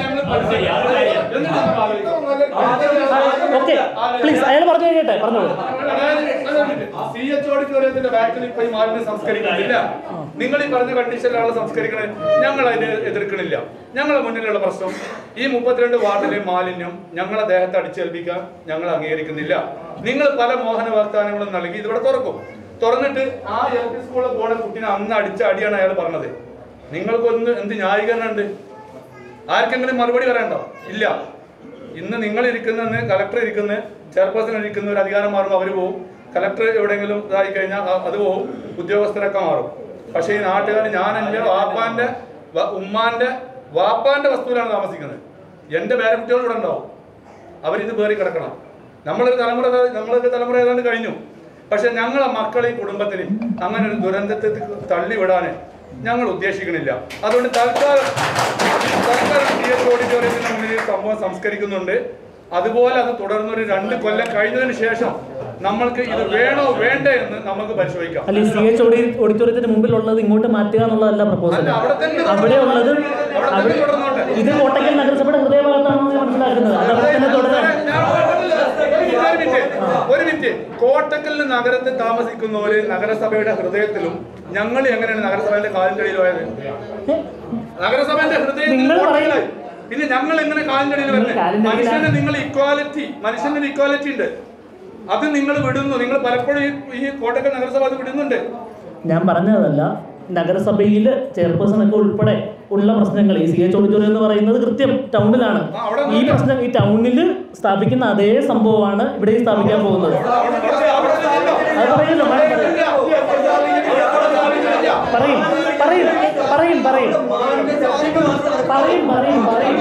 ഓക്കെ പ്ലീസ് അയാൾ പറഞ്ഞു കഴിയട്ടെ പറഞ്ഞോളൂ സി എച്ച് ഓഡിറ്റോറിയത്തിന്റെ ബാക്കിൽ ഇപ്പൊ ഈ മാലിന്യം സംസ്കരിക്കുന്നില്ല നിങ്ങൾ ഈ പറഞ്ഞ കണ്ടീഷനിലാണ് സംസ്കരിക്കണത് ഞങ്ങൾ അതിനെ എതിർക്കണില്ല ഞങ്ങളുടെ മുന്നിലുള്ള പ്രശ്നം ഈ മുപ്പത്തിരണ്ട് വാർഡിലെ മാലിന്യം ഞങ്ങളെ ദേഹത്ത് അടിച്ചേൽപ്പിക്കാൻ ഞങ്ങൾ അംഗീകരിക്കുന്നില്ല നിങ്ങൾ പല മോഹന വാഗ്ദാനങ്ങളും നൽകി ഇതിവിടെ തുറക്കും തുറന്നിട്ട് ആ എൽ പി സ്കൂളിൽ പോണ കുട്ടീനെ അന്ന് അടിച്ച അടിയാണ് അയാൾ പറഞ്ഞത് നിങ്ങൾക്കൊന്ന് എന്ത് ന്യായീകരണം ഉണ്ട് ആർക്കെങ്കിലും മറുപടി പറയണ്ടോ ഇല്ല ഇന്ന് നിങ്ങൾ ഇരിക്കുന്ന കലക്ടർ ഇരിക്കുന്ന ചെയർപേഴ്സൺ ഇരിക്കുന്ന ഒരു അധികാരം മാറുമ്പോൾ അവർ പോവും കലക്ടർ എവിടെയെങ്കിലും ഇതായി കഴിഞ്ഞാൽ അ- അത് പോവും ഉദ്യോഗസ്ഥരൊക്കെ മാറും പക്ഷേ ഈ നാട്ടുകാർ ഞാൻ എൻ്റെ വാപ്പാന്റെ വ- ഉമ്മാന്റെ വാപ്പാന്റെ വസ്തുവിലാണ് താമസിക്കുന്നത് എൻ്റെ പേരക്കുട്ടികൾ ഇവിടെ ഉണ്ടാവും അവരിത് പേറി കിടക്കണം നമ്മളൊരു തലമുറ നമ്മളൊരു തലമുറ ഏതാണ്ട് കഴിഞ്ഞു പക്ഷെ ഞങ്ങളെ മക്കളെയും കുടുംബത്തിനെയും അങ്ങനെ ഒരു ദുരന്തത്തിൽ തള്ളിവിടാൻ ഞങ്ങൾ ഉദ്ദേശിക്കണില്ല അതുകൊണ്ട് തൽക്കാലം തൽക്കാലം സി എച്ച് ഓഡിറ്റോറിയത്തിന് മുന്നിൽ ഈ സംഭവം സംസ്കരിക്കുന്നുണ്ട് അതുപോലെ അത് തുടർന്നൊരു രണ്ട് കൊല്ലം കഴിഞ്ഞതിന് ശേഷം നമ്മൾക്ക് ഇത് വേണോ വേണ്ടേ എന്ന് നമുക്ക് പരിശോധിക്കാം അല്ല ഈ സി എച്ച് ഓഡി ഓഡിറ്റോറിയത്തിന് മുമ്പിലുള്ളത് ഇങ്ങോട്ട് മാറ്റുക എന്നുള്ളതല്ല പ്രപ്പോസൽ അല്ല, അവിടെ തന്നെ അവിടെ ഉള്ളത് അവിടെ അവിടെ തന്നെ തുടർന്നോട്ടെ. ഇത് കോട്ടക്കൽ നഗരസഭയുടെ ഹൃദയഭാഗത്താണെന്ന് ഞാൻ മനസ്സിലാക്കുന്നത് അത് അവിടെ തന്നെ തുടരാൻ ഒരു മിനിറ്റ് ഒരു മിനിറ്റ് കോട്ടക്കൽ നഗരത്തിൽ താമസിക്കുന്നവര് നഗരസഭയുടെ ഹൃദയത്തിലും ഞങ്ങൾ എങ്ങനെയാണ് നഗരസഭയുടെ കാലിന്റെ അടിയിൽ പോയത് നഗരസഭയുടെ ഹൃദയത്തിൽ നിങ്ങൾ കോട്ടക്കലായി. പിന്നെ ഞങ്ങൾ എങ്ങനെ കാലിന്റെ അടിയിൽ വരുന്നത് കാലിന്റെ അടിയിലാ- മനുഷ്യന് നിങ്ങൾ ഇക്വാലിറ്റി മനുഷ്യന് ഇക്വാലിറ്റി ഉണ്ട് അത് നിങ്ങൾ വിടുന്നു നിങ്ങൾ പലപ്പോഴും ഈ- ഈ കോട്ടക്കൽ നഗരസഭ അത് വിടുന്നുണ്ട് ഞാൻ പറഞ്ഞതല്ല നഗരസഭയിൽ ചെയർപേഴ്സൺ ഒക്കെ ഉൾപ്പെടെ ഉള്ള പ്രശ്നങ്ങൾ ഈ സി എച്ച് ഓഡിറ്റോറിയം എന്ന് പറയുന്നത് കൃത്യം ടൗണിലാണ് ഈ പ്രശ്നം ഈ ടൗണിൽ സ്ഥാപിക്കുന്ന അതേ സംഭവമാണ് ഇവിടെ സ്ഥാപിക്കാൻ പോകുന്നത് അത് പറയില്ല പറയും പറയും പറയും പറയും പറയും പറയും പറയും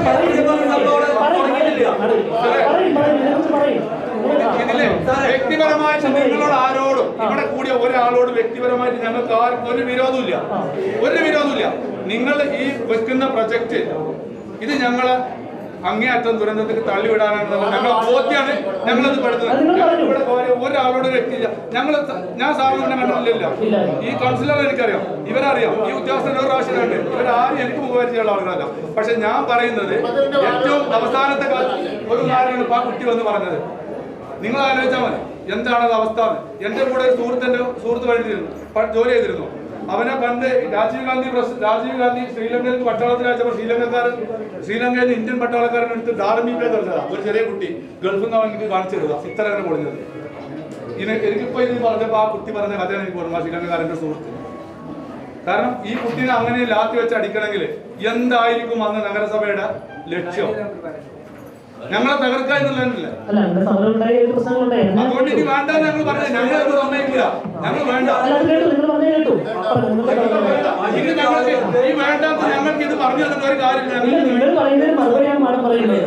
ഇതിലെ വ്യക്തിപരമായിട്ട് നിങ്ങളോട് ആരോടും ഇവിടെ കൂടിയ ഒരാളോട് വ്യക്തിപരമായിട്ട് ഞങ്ങൾക്ക് ആർക്കും ഒരു വിരോധമില്ല ഒരു വിരോധമില്ല നിങ്ങൾ ഈ വെക്കുന്ന പ്രൊജക്ട് ഇത് ഞങ്ങളെ അങ്ങേയറ്റം ദുരന്തത്തിൽ തള്ളിവിടാനാണ് ഞങ്ങൾ ബോധ്യമാണ് ഞങ്ങളത് പെടുത്തുന്നത് ഞങ്ങൾക്ക് ഇവിടെ ഒരു- ഒരാളോട് വ്യക്തിയില്ല ഞങ്ങൾ ഞാൻ സാറിനെ കണ്ടിട്ടില്ല ഈ കൗൺസിലർ എനിക്കറിയാം ഇവരറിയാം ഈ ഉദ്യോഗസ്ഥൻ ഒരു പ്രാവശ്യമുണ്ട് ഇവരാരും എനിക്ക് മുഖപരിചയമുള്ള ആളുകളല്ല പക്ഷെ ഞാൻ പറയുന്നത് ഏറ്റവും അവസാനത്തെ കാലത്ത് ഒരു കാര്യമാണ് ഇപ്പൊ ആ കുട്ടി വന്ന് പറഞ്ഞത് നിങ്ങൾ ആലോചിച്ചാൽ മതി എന്താണ് അത് അവസ്ഥ എന്ന്. എന്റെ കൂടെ ഒരു സുഹൃത്തിന്റെ സുഹൃത്ത് കഴിഞ്ഞിരുന്നു പ- ജോലി ചെയ്തിരുന്നു അവനെ പണ്ട് രാജീവ് ഗാന്ധി പ്രസ്- രാജീവ് ഗാന്ധി ശ്രീലങ്കയിൽ പട്ടാളത്തിൽ അയച്ചപ്പോൾ ശ്രീലങ്കക്കാരൻ ശ്രീലങ്കയിൽ നിന്ന് ഇന്ത്യൻ പട്ടാളക്കാരൻ എടുത്ത് ധാർമ്മിക തരുന്നതാ ഒരു ചെറിയ കുട്ടി ഗൾഫിൽ നിന്ന് അവൻ എനിക്ക് കാണിച്ചു തരുക ഇത്തരം പൊളിഞ്ഞത് ഇത് എനിക്കിപ്പോ ഇത് പറഞ്ഞപ്പോ ആ കുട്ടി പറഞ്ഞ കഥയാണ് എനിക്ക് ഓർമ്മ ശ്രീലങ്കക്കാരന്റെ സുഹൃത്ത് കാരണം ഈ കുട്ടീനെ അങ്ങനെ ലാത്തി വെച്ച് അടിക്കണമെങ്കിൽ എന്തായിരിക്കും അന്ന് നഗരസഭയുടെ ലക്ഷ്യം ഞങ്ങളെ തകർക്കുക എന്നുള്ളതല്ലേ അല്ല ഇവിടെ സമരം ഉണ്ടായി ഏത് പ്രശ്നങ്ങളുണ്ടായി അതുകൊണ്ട് ഇനി വേണ്ട ഞങ്ങൾ പറഞ്ഞത് ഞങ്ങൾ അത് സമ്മതിക്കില്ല ഞങ്ങൾ വേണ്ട അല്ല അത് കേട്ടു നിങ്ങൾ പറഞ്ഞേ കേട്ടു പറഞ്ഞു, നിങ്ങൾ പറഞ്ഞു. ഇത് ഞങ്ങൾക്ക് ഈ വേണ്ടാത്ത ഞങ്ങൾക്ക് ഇത് പറഞ്ഞു തന്നിട്ട് ഒരു കാര്യമില്ല ഇല്ല, നിങ്ങൾ പറയുന്നതിന് മറുപടിയാണ് മാഡം പറയുന്നത്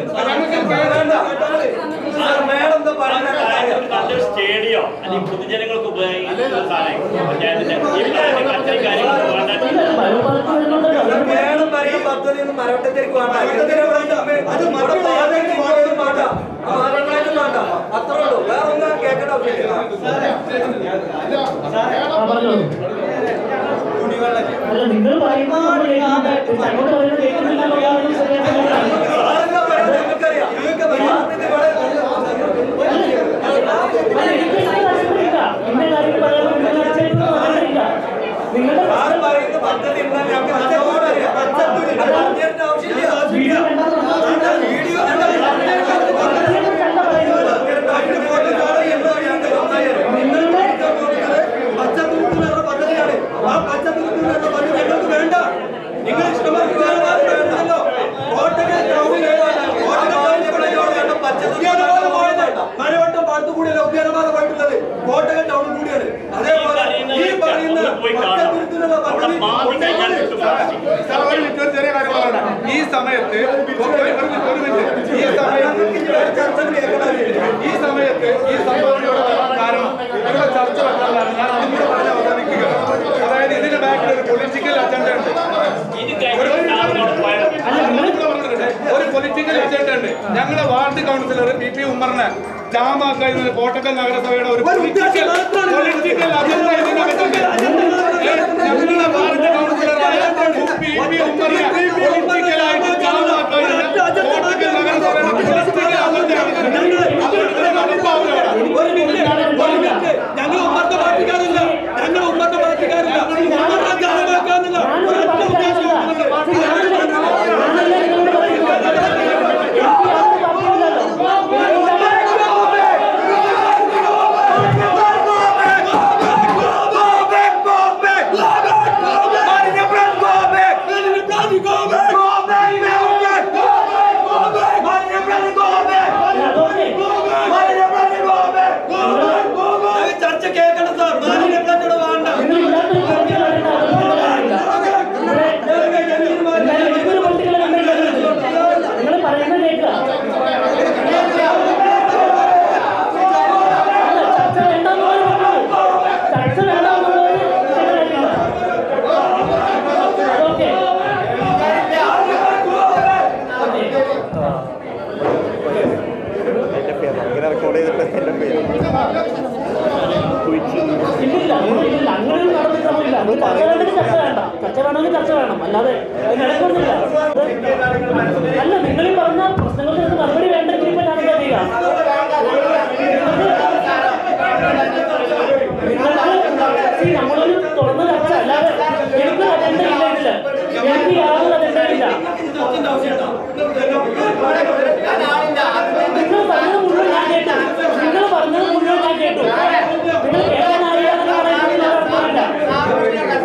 സ്റ്റേഡിയോ അല്ലെങ്കിൽ പൊതുജനങ്ങൾക്ക് ഉപയോഗിക്കുന്ന സ്ഥലം പഞ്ചായത്തിന്റെ ഈ പറയുന്ന കച്ചറി കാര്യങ്ങൾ മേളം പറയുന്ന പദ്ധതിയൊന്നും മരവട്ടത്തിലേക്ക് വേണ്ട എന്തിനാ വേണ്ട? അത് മറ്റു പാതയ്ക്ക് പോലും വേണ്ട പാലങ്ങളായിട്ട് വേണ്ട അത്രേ ഉള്ളൂ വേറെ ഒന്നും കേൾക്കേണ്ട അല്ല നിങ്ങൾ പറയുന്നത് നമ്മൾ കേൾക്കുന്നുണ്ട് അങ്ങോട്ട് പറയുന്നത് കേൾക്കുന്നില്ല എന്നുള്ളതാണ് ശരിയായിട്ടുള്ള എന്റെ കാര്യത്തിൽ പറയാൻ നിങ്ങളുടെ പറയുന്ന പദ്ധതി എന്താ ഞങ്ങൾക്ക് നല്ലോണം അറിയാം. പറഞ്ഞിട്ട് ആവശ്യമില്ല. വീഡിയോ വീഡിയോ പച്ചത്തൂക്കുള്ള പദ്ധതിയാണ് ആ പച്ചത്തൂക്കുള്ള പദ്ധതി ഞങ്ങൾക്ക് വേണ്ട നിങ്ങൾ ഇഷ്ടമായി വേണ്ടല്ലോ കോട്ടക്കൽ ടൗണിൽ മരവട്ടം പാടത്തു കൂടിയല്ല ഉദ്യാനപാത പോയിട്ടുള്ളത് കോട്ടക്കൽ ടൗണിൽ കൂടിയാണ് അതേപോലെ ഈ പറയുന്ന ഒന്ന് പോയി കാണാം അവിടെ മാറി കഴിഞ്ഞാൽ കിട്ടും സാർ, ഒരു മിനിറ്റ്, ഒരു ചെറിയ കാര്യം പറയട്ടെ. ഈ സമയത്ത് ഒരു ഒരു മിനിറ്റ്, ഒരു മിനിറ്റ്. ഈ സമയത്ത് ഈ സമയത്ത് ഈ സംഭവം ഇവിടെ വരാൻ കാരണം ഇവിടെ ചർച്ച വെക്കാൻ കാരണം ഞാൻ അതും കൂടെ പറഞ്ഞ് അവസാനിപ്പിക്കുകയാണ് അതായത് ഇതിന്റെ ബാക്കിൽ ഒരു പൊളിറ്റിക്കൽ അജണ്ട ഉണ്ട് ഒരു- ഒരു- അല്ല, നിങ്ങളും കൂടെ പറഞ്ഞിട്ടുണ്ട്. ഒരു പൊളിറ്റിക്കൽ അജണ്ട ഉണ്ട് ഞങ്ങളുടെ വാർഡ് കൗൺസിലർ പി പി ഉമ്മറിനെ ജാമാക്കുന്ന കോട്ടക്കൽ നഗരസഭയുടെ ഒരു പൊളിറ്റിക്കൽ പൊളിറ്റിക്കൽ അജണ്ട ഇതിനകത്തുണ്ട് ഏ, ഞങ്ങളുടെ വാർഡ് കൗൺസിലറായ പി പി ഉമ്മറിനെ പൊളിറ്റിക്കലായിട്ട് ജാമാക്കുന്ന കോട്ടക്കൽ നഗരസഭയുടെ പൊളിറ്റിക്കൽ ഞങ്ങൾ ഉമ്മത്തെ പാർട്ടിക്കാരില്ല ഞങ്ങൾ ഉമ്മത്തെ പാർട്ടിക്കാരില്ല ഉമ്മറെ ജാമാക്കാന്നില്ല ഒരൊറ്റ ഉദ്ദേശം ചർച്ച കേൾക്കണം സാർ മാലിന്യ പ്ലാന്റോട് വേണ്ട നിങ്ങൾ പറയുന്നത് കേൾക്കുക ചർച്ച വേണ്ടെന്നുള്ളവർ പറഞ്ഞോളൂ. ചർച്ച വേണ്ടെന്നുള്ളവർ ഓക്കെ ഇല്ലില്ല ഇല്ലില്ല അങ്ങനെ ഒരു നടപടിക്രമമില്ല അത് ചർച്ച വേണമെങ്കിൽ ചർച്ച വേണ്ട ചർച്ച വേണമെങ്കിൽ ചർച്ച വേണം അല്ലാതെ അതിനിടക്കൊന്നുമില്ല അല്ല നിങ്ങൾ ഈ പറഞ്ഞ പ്രശ്നങ്ങൾക്ക് നിങ്ങൾക്ക് മറുപടി വേണ്ടെങ്കിൽ ഇപ്പൊ ഞാൻ എന്താ ചെയ്യുക നിങ്ങൾക്ക് see, നമ്മളൊരു തുറന്ന ചർച്ച അല്ലാതെ എനിക്ക് അജണ്ട ഇല്ല ഇതില് എനിക്ക് യാതൊരു അജണ്ട ഇല്ല നിങ്ങൾ പറഞ്ഞത് മുഴുവൻ ഞാൻ കേട്ടു നിങ്ങൾ പറഞ്ഞത് മുഴുവൻ ഞാൻ കേട്ടു നിങ്ങൾ കേൾക്കാൻ അറിയാമെന്ന് പറയുന്നതിൽ ഒരർത്ഥമില്ല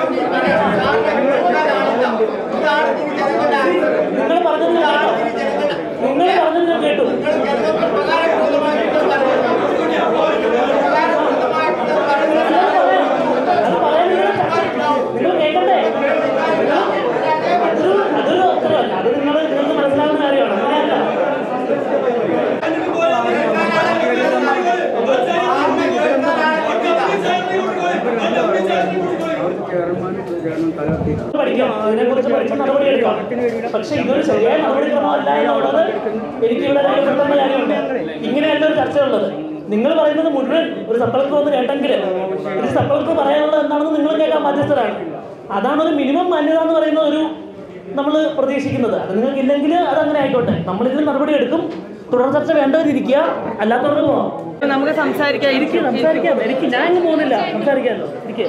നിങ്ങൾ പറഞ്ഞത് ഞാൻ കേട്ടോ നിങ്ങൾ പറഞ്ഞത് ഞാൻ കേട്ടു അത് പറയാൻ നിങ്ങൾ നിങ്ങൾ കേൾക്കണ്ടേ അതൊരു അതൊരു ഉത്തരവല്ല അത് നിങ്ങൾ നിങ്ങൾക്ക് മനസ്സിലാവുന്ന കാര്യമാണ് അങ്ങനെയല്ല പഠിക്കാം അതിനെക്കുറിച്ച് പഠിച്ച് നടപടി എടുക്കാം പക്ഷെ ഇതൊരു ശരിയായ നടപടിക്രമമല്ല എന്നുള്ളത് എനിക്കിവിടെ രേഖപ്പെടുത്തേണ്ട കാര്യമുണ്ട് ഇങ്ങനെയല്ല ഒരു ചർച്ചയുള്ളത് നിങ്ങൾ പറയുന്നത് മുഴുവൻ ഒരു സപ്പളക്ക് വന്ന് കേട്ടെങ്കിൽ ഒരു സപ്പളക്ക് പറയാനുള്ളത് എന്താണെന്ന് നിങ്ങൾ കേൾക്കാൻ ബാധ്യസ്ഥരാണ് അതാണ് ഒരു മിനിമം മാന്യത എന്ന് പറയുന്ന ഒരു നമ്മൾ പ്രതീക്ഷിക്കുന്നത് അത് നിങ്ങൾക്ക് ഇല്ലെങ്കിൽ അത് അങ്ങനെ ആയിക്കോട്ടെ നമ്മളിതിൽ നടപടി എടുക്കും തുടർ ചർച്ച വേണ്ടവരിയ്ക്കുക അല്ലാത്തവർക്ക് പോവാം നമുക്ക് സംസാരിക്കാം എനിക്ക് സംസാരിക്കാം എനിക്ക് ഞാൻ ഇങ്ങ് പോകുന്നില്ല സംസാരിക്കാമല്ലോ എനിക്ക്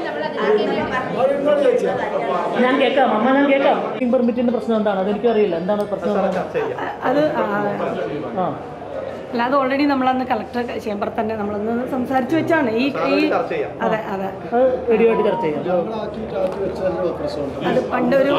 ഞാൻ കേൾക്കാം അമ്മ ഞാൻ കേൾക്കാം പെർമിറ്റിന്റെ പ്രശ്നം എന്താണ് അതെനിക്കും അറിയില്ല എന്താണ് പ്രശ്നം എന്താണ്? അത് ആ, ആ അല്ല അത് ഓൾറെഡി നമ്മളന്ന് കളക്ടർ ചേംബർ തന്നെ നമ്മളന്ന് സംസാരിച്ചു വെച്ചാണ് ഈ ഈ അതെ അതെ അത് റെഡിയായിട്ട് ചർച്ച ചെയ്യാം അത് പണ്ടൊരു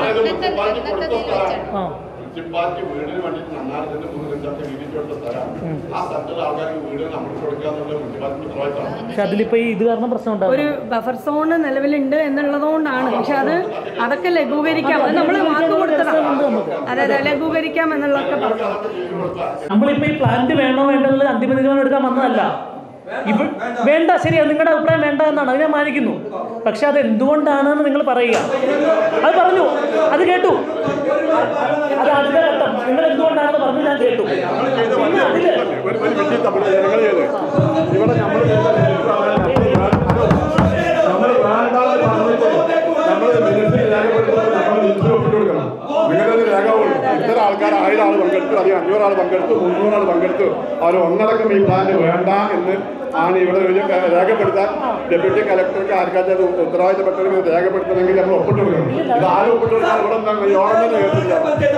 ആ മുനിസിപ്പാലിറ്റി വീടിന് വേണ്ടിയിട്ട് നന്നായിട്ട് മൂന്ന് സെന്റൊക്കെ വീതിച്ചു കൊടുത്ത സ്ഥലമാണ് ആ സ്ഥലത്തുള്ള ആൾക്കാർക്ക് വീട് നമ്മൾ കൊടുക്കുക എന്നുള്ള മുനിസിപ്പാലിറ്റി ഉത്തരവാദിത്തമാണ് പക്ഷെ അതിലിപ്പോ ഈ ഇത് കാരണം പ്രശ്നം ഉണ്ടാവും ഒരു ബഫർ സോൺ നിലവിലുണ്ട് എന്നുള്ളതുകൊണ്ടാണ് പക്ഷെ അത് അതൊക്കെ ലഘൂകരിക്കാം അത് നമ്മൾ വാക്ക് കൊടുത്തതാണ് അതെ അതെ ലഘൂകരിക്കാം എന്നുള്ളതൊക്കെ പറഞ്ഞു നമ്മളിപ്പോ ഈ പ്ലാന്റ് വേണോ വേണ്ടോ എന്നുള്ളത് അന്തിമ തീരുമാനം എടുക്കാൻ വന്നതല്ല ഇവ വേണ്ട ശരിയാ നിങ്ങളുടെ അഭിപ്രായം വേണ്ട എന്നാണ് അത് ഞാൻ മാനിക്കുന്നു പക്ഷെ അത് എന്തുകൊണ്ടാണെന്ന് നിങ്ങൾ പറയുക അത് പറഞ്ഞു അത് കേട്ടു അത് അടുത്ത ഘട്ടം നിങ്ങൾ എന്തുകൊണ്ടാണെന്ന് പറഞ്ഞു ഞാൻ കേട്ടു പിന്നെ അതില് ഒരു ഒരു മിനിറ്റ് തമ്മിൽ ജനങ്ങൾ ചെയ്ത് ഇവിടെ നമ്മൾ നമ്മൾ വേണ്ടാന്ന് പറഞ്ഞിട്ട് നമ്മൾ മിനിറ്റിൽ രേഖപ്പെടുത്തുന്നത് നമ്മൾ മിനിറ്റിൽ ഒപ്പിട്ട് കൊടുക്കണം നിങ്ങളുടെ രേഖകളുള്ളൂ ഇത്തരം ആൾക്കാർ ആയിരം ആൾ പങ്കെടുത്തു അല്ലെങ്കിൽ അഞ്ഞൂറ് ആൾ പങ്കെടുത്തു മുന്നൂറ് ആൾ പങ്കെടുത്തു അവർ ഒന്നടക്കം ഈ പ്ലാന്റ് വേണ്ട എന്ന് ആണ് ഇവിടെ ഒരു രേഖപ്പെടുത്താൻ ഡെപ്യൂട്ടി കലക്ടർക്ക് ആർക്കാച്ചാൽ ഉത്തരവാദിത്തപ്പെട്ടവർക്ക് ഇത് രേഖപ്പെടുത്തണമെങ്കിൽ നമ്മൾ ഒപ്പിട്ട് കൊടുക്കണം ഇത് ആരും ഒപ്പിട്ട് കൊടുക്കാൻ ഇവിടെ ഒന്നും യോഗം തന്നെ കേട്ടില്ല